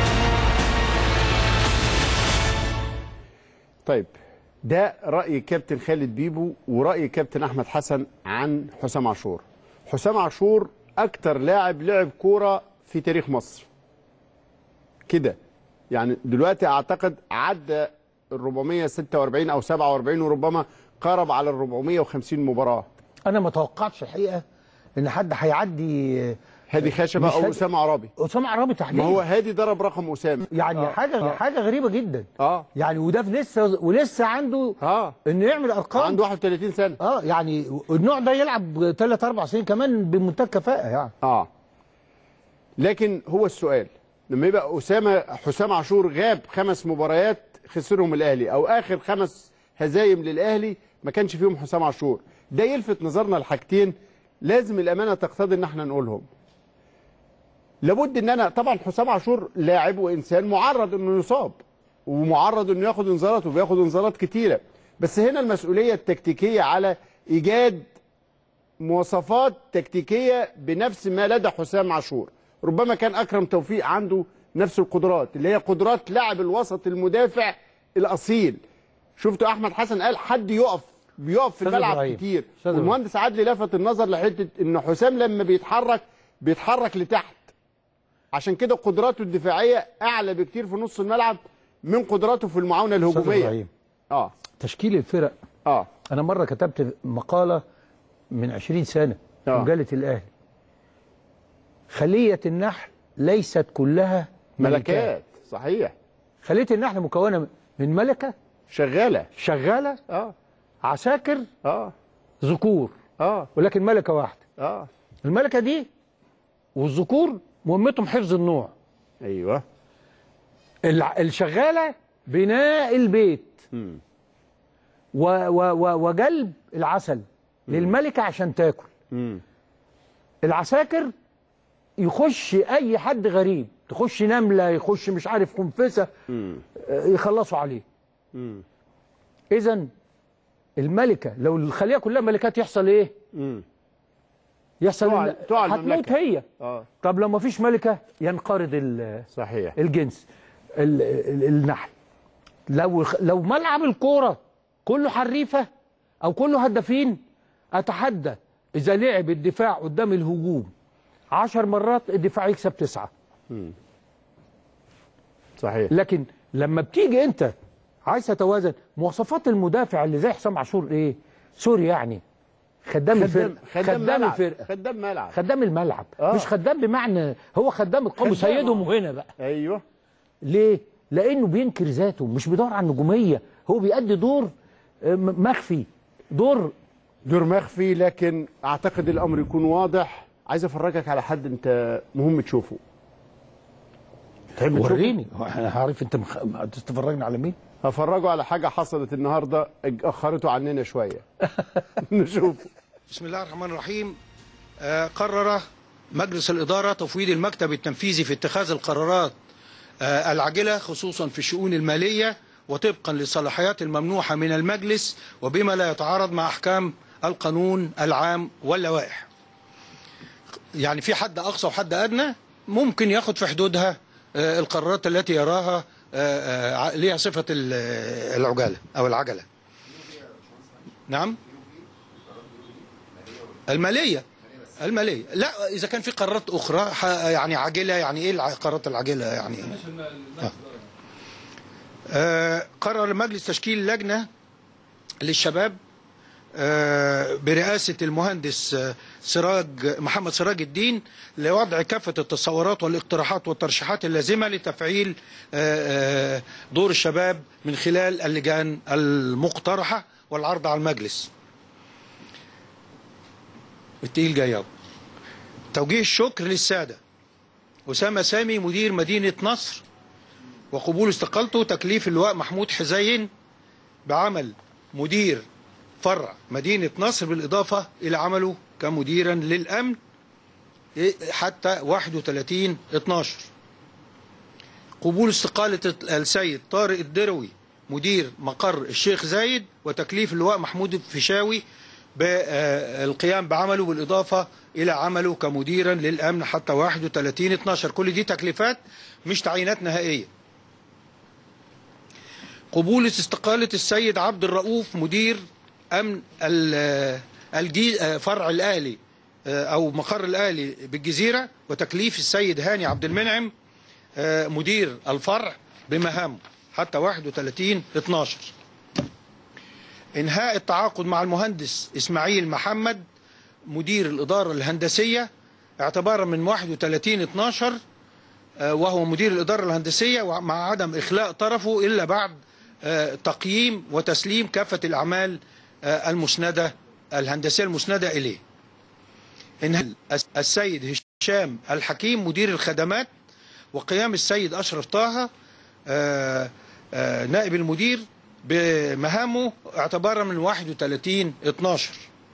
Speaker 1: طيب ده راي كابتن خالد بيبو وراي كابتن احمد حسن عن حسام عاشور حسام عاشور اكتر لاعب لعب كوره في تاريخ مصر كده يعني دلوقتي اعتقد عدى ال 446 او 47 وربما قارب على ال 450 مباراه
Speaker 7: انا ما توقعتش الحقيقه ان حد هيعدي
Speaker 1: هادي خشبه
Speaker 7: مش
Speaker 1: او
Speaker 7: هادي-
Speaker 1: اسامه عرابي
Speaker 7: اسامه عرابي تحديدا
Speaker 1: ما هو هادي ضرب رقم اسامه
Speaker 7: يعني
Speaker 1: آه.
Speaker 7: حاجه
Speaker 1: آه.
Speaker 7: حاجه غريبه جدا
Speaker 1: اه
Speaker 7: يعني وده في لسه ولسه عنده
Speaker 1: اه
Speaker 7: انه يعمل ارقام
Speaker 1: عنده 31 سنه
Speaker 7: اه يعني النوع ده يلعب ثلاث اربع سنين كمان بمنتهى الكفاءه يعني
Speaker 1: اه لكن هو السؤال لما يبقى اسامه حسام عاشور غاب خمس مباريات خسرهم الاهلي او اخر خمس هزايم للاهلي ما كانش فيهم حسام عاشور ده يلفت نظرنا لحاجتين لازم الامانه تقتضي ان احنا نقولهم لابد ان انا طبعا حسام عاشور لاعب وانسان معرض انه يصاب ومعرض انه ياخد انذارات وبياخد انذارات كتيره بس هنا المسؤوليه التكتيكيه على ايجاد مواصفات تكتيكيه بنفس ما لدى حسام عاشور ربما كان اكرم توفيق عنده نفس القدرات اللي هي قدرات لاعب الوسط المدافع الاصيل شفتوا احمد حسن قال حد يقف بيقف في
Speaker 7: أستاذ
Speaker 1: الملعب
Speaker 7: إبراهيم.
Speaker 1: كتير
Speaker 7: أستاذ
Speaker 1: والمهندس عادل لفت النظر لحته ان حسام لما بيتحرك بيتحرك لتحت عشان كده قدراته الدفاعيه اعلى بكتير في نص الملعب من قدراته في المعاونه
Speaker 7: أستاذ
Speaker 1: الهجوميه
Speaker 7: إبراهيم.
Speaker 1: اه
Speaker 7: تشكيل الفرق
Speaker 1: اه
Speaker 7: انا مره كتبت مقاله من 20 سنه في
Speaker 1: آه.
Speaker 7: مجله الاهلي خليه النحل ليست كلها ملكات
Speaker 1: ملكات صحيح
Speaker 7: خليه النحل مكونه من ملكه
Speaker 1: شغاله
Speaker 7: شغاله
Speaker 1: اه
Speaker 7: عساكر
Speaker 1: اه
Speaker 7: ذكور
Speaker 1: اه
Speaker 7: ولكن ملكه واحده
Speaker 1: اه
Speaker 7: الملكه دي والذكور مهمتهم حفظ النوع
Speaker 1: ايوه
Speaker 7: الع- الشغاله بناء البيت
Speaker 1: مم.
Speaker 7: و و و وجلب العسل للملكه عشان تاكل
Speaker 1: مم.
Speaker 7: العساكر يخش اي حد غريب تخش نمله يخش مش عارف خنفسه
Speaker 1: مم.
Speaker 7: آه، يخلصوا عليه
Speaker 1: مم.
Speaker 7: اذا الملكه لو الخليه كلها ملكات يحصل ايه
Speaker 1: مم.
Speaker 7: يحصل
Speaker 1: تقع-
Speaker 7: إن-
Speaker 1: تقع
Speaker 7: هتموت
Speaker 1: المملكة.
Speaker 7: هي
Speaker 1: اه
Speaker 7: طب لو ما فيش ملكه ينقرض ال-
Speaker 1: صحيح
Speaker 7: الجنس ال ال النحل لو لو ملعب الكوره كله حريفه او كله هدافين اتحدى اذا لعب الدفاع قدام الهجوم عشر مرات الدفاع يكسب تسعه
Speaker 1: مم. صحيح
Speaker 7: لكن لما بتيجي انت عايز تتوازن مواصفات المدافع اللي زي حسام عاشور ايه سوري يعني خدام الفرقه
Speaker 1: خدام
Speaker 7: خدام
Speaker 1: ملعب.
Speaker 7: الفرقه
Speaker 1: خدام ملعب
Speaker 7: خدام الملعب
Speaker 1: آه.
Speaker 7: مش خدام بمعنى هو خدام القوم
Speaker 1: خدام،
Speaker 7: سيدهم
Speaker 1: آه.
Speaker 7: هنا بقى
Speaker 1: ايوه
Speaker 7: ليه لانه بينكر ذاته مش بيدور على النجوميه هو بيأدي دور آه، م- مخفي دور
Speaker 1: دور مخفي لكن اعتقد الامر يكون واضح عايز افرجك على حد انت مهم تشوفه تحب تشوفه؟
Speaker 7: وريني هو انا عارف انت مخ... هتتفرجنا على مين
Speaker 1: هفرجه على حاجه حصلت النهارده اخرته عننا شويه نشوف
Speaker 3: بسم الله الرحمن الرحيم آه، قرر مجلس الإدارة تفويض المكتب التنفيذي في اتخاذ القرارات آه، العاجلة خصوصا في الشؤون المالية وطبقا للصلاحيات الممنوحة من المجلس وبما لا يتعارض مع أحكام القانون العام واللوائح يعني في حد أقصى وحد أدنى ممكن ياخد في حدودها آه، القرارات التي يراها آه، آه، ليها صفة ال- العجالة أو العجلة نعم الماليه الماليه لا اذا كان في قرارات اخرى ح- يعني عاجله يعني ايه الع- القرارات العاجله يعني آه. آه، قرر المجلس تشكيل لجنه للشباب آه، برئاسه المهندس آه، سراج محمد سراج الدين لوضع كافه التصورات والاقتراحات والترشيحات اللازمه لتفعيل آه، آه، دور الشباب من خلال اللجان المقترحه والعرض على المجلس. التقيل جاي أهو. توجيه الشكر للسادة أسامة سامي مدير مدينة نصر وقبول استقالته تكليف اللواء محمود حزين بعمل مدير فرع مدينة نصر بالإضافة إلى عمله كمديرا للأمن حتى 31 12 قبول استقالة السيد طارق الدروي مدير مقر الشيخ زايد وتكليف اللواء محمود الفيشاوي بالقيام بعمله بالإضافة إلى عمله كمديرا للأمن حتى 31 12 كل دي تكليفات مش تعيينات نهائية قبول استقالة السيد عبد الرؤوف مدير أمن ال- الجي فرع الأهلي أو مقر الأهلي بالجزيرة وتكليف السيد هاني عبد المنعم مدير الفرع بمهامه حتى 31 12 انهاء التعاقد مع المهندس اسماعيل محمد مدير الاداره الهندسيه اعتبارا من 31 12 آه، وهو مدير الاداره الهندسيه ومع عدم اخلاء طرفه الا بعد آه، تقييم وتسليم كافه الاعمال آه، المسنده الهندسيه المسنده اليه. انهاء السيد هشام الحكيم مدير الخدمات وقيام السيد اشرف طه آه، آه، نائب المدير بمهامه اعتبارا من 31 12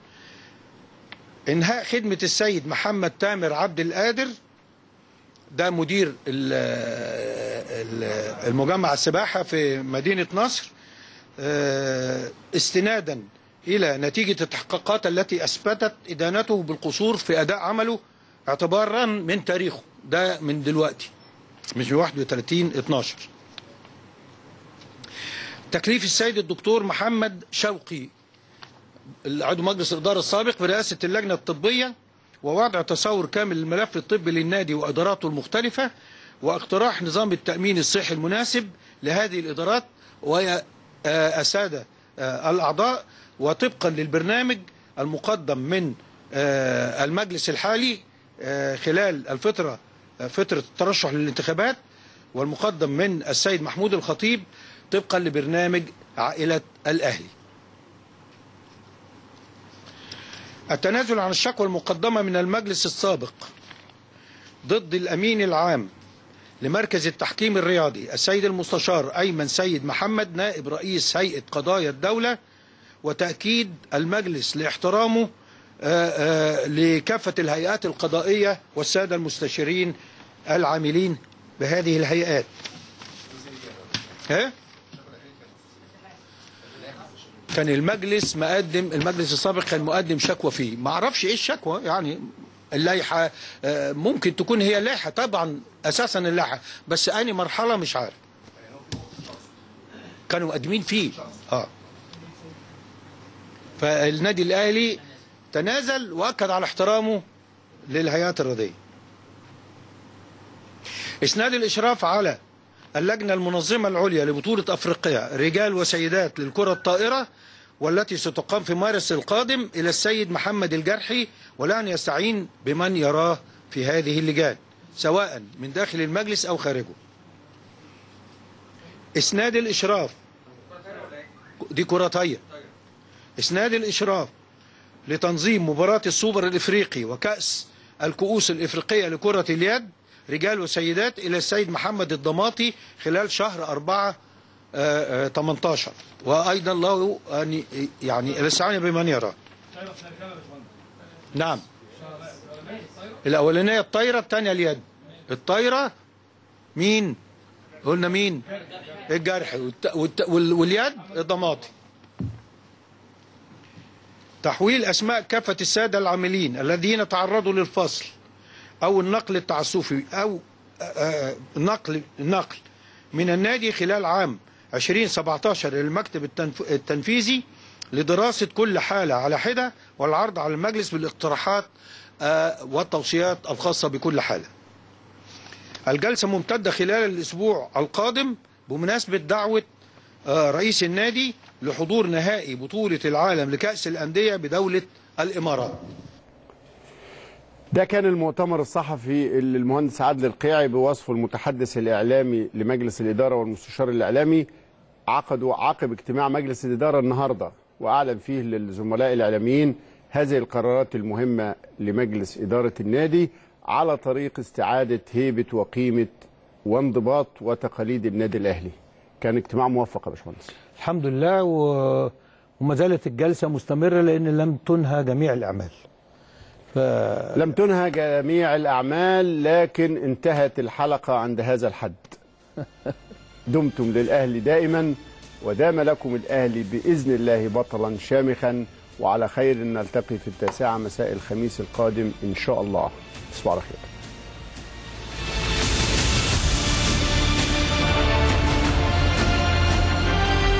Speaker 3: انهاء خدمة السيد محمد تامر عبد القادر ده مدير ال- ال- المجمع السباحة في مدينة نصر آه، استنادا إلى نتيجة التحقيقات التي أثبتت إدانته بالقصور في أداء عمله اعتبارا من تاريخه ده من دلوقتي مش 31 12 تكليف السيد الدكتور محمد شوقي عضو مجلس الإدارة السابق برئاسة اللجنة الطبية ووضع تصور كامل للملف الطبي للنادي وإداراته المختلفة واقتراح نظام التأمين الصحي المناسب لهذه الإدارات وهي آه، السادة آه، الأعضاء وطبقا للبرنامج المقدم من آه، المجلس الحالي آه، خلال الفترة آه، فترة الترشح للانتخابات والمقدم من السيد محمود الخطيب طبقا لبرنامج عائلة الأهلي التنازل عن الشكوى المقدمة من المجلس السابق ضد الأمين العام لمركز التحكيم الرياضي السيد المستشار أيمن سيد محمد نائب رئيس هيئة قضايا الدولة وتأكيد المجلس لاحترامه آه، آه، لكافة الهيئات القضائية والسادة المستشارين العاملين بهذه الهيئات ها؟ كان المجلس مقدم المجلس السابق كان مقدم شكوى فيه ما اعرفش ايه الشكوى يعني اللائحه آه، ممكن تكون هي لائحه طبعا اساسا اللائحه بس اني مرحله مش عارف كانوا مقدمين فيه اه فالنادي الاهلي تنازل واكد على احترامه للهيئات الرياضيه اسناد الاشراف على اللجنه المنظمه العليا لبطوله افريقيا رجال وسيدات للكره الطائره والتي ستقام في مارس القادم الى السيد محمد الجرحي ولن يستعين بمن يراه في هذه اللجان سواء من داخل المجلس او خارجه اسناد الاشراف دي كراتيه اسناد الاشراف لتنظيم مباراة السوبر الافريقي وكأس الكؤوس الافريقية لكرة اليد رجال وسيدات الى السيد محمد الضماطي خلال شهر 4 آه، آه، 18 وايضا له ان يعني الاستعانة بمن يرى نعم الاولانيه الطايره الثانيه اليد الطايره مين قلنا مين الجرح والت... والت... وال... واليد الضماطي تحويل اسماء كافه الساده العاملين الذين تعرضوا للفصل او النقل التعسفي او آه، آه، نقل نقل من النادي خلال عام 2017 للمكتب التنف... التنفيذي لدراسه كل حاله على حده والعرض على المجلس بالاقتراحات آه، والتوصيات الخاصه بكل حاله. الجلسه ممتده خلال الاسبوع القادم بمناسبه دعوه آه، رئيس النادي لحضور نهائي بطوله العالم لكاس الانديه بدوله الامارات.
Speaker 1: ده كان المؤتمر الصحفي اللي المهندس عادل القيعي بوصفه المتحدث الإعلامي لمجلس الإدارة والمستشار الإعلامي عقدوا عقب اجتماع مجلس الإدارة النهاردة وأعلن فيه للزملاء الإعلاميين هذه القرارات المهمة لمجلس إدارة النادي على طريق استعادة هيبة وقيمة وانضباط وتقاليد النادي الأهلي كان اجتماع موفق يا باشمهندس
Speaker 7: الحمد لله و... وما زالت الجلسة مستمرة لأن لم تنهى جميع الأعمال ف...
Speaker 1: لم تنهى جميع الأعمال لكن انتهت الحلقة عند هذا الحد دمتم للأهلي دائما ودام لكم الأهلي بإذن الله بطلا شامخا وعلى خير نلتقي في التاسعة مساء الخميس القادم إن شاء الله تصبحوا على خير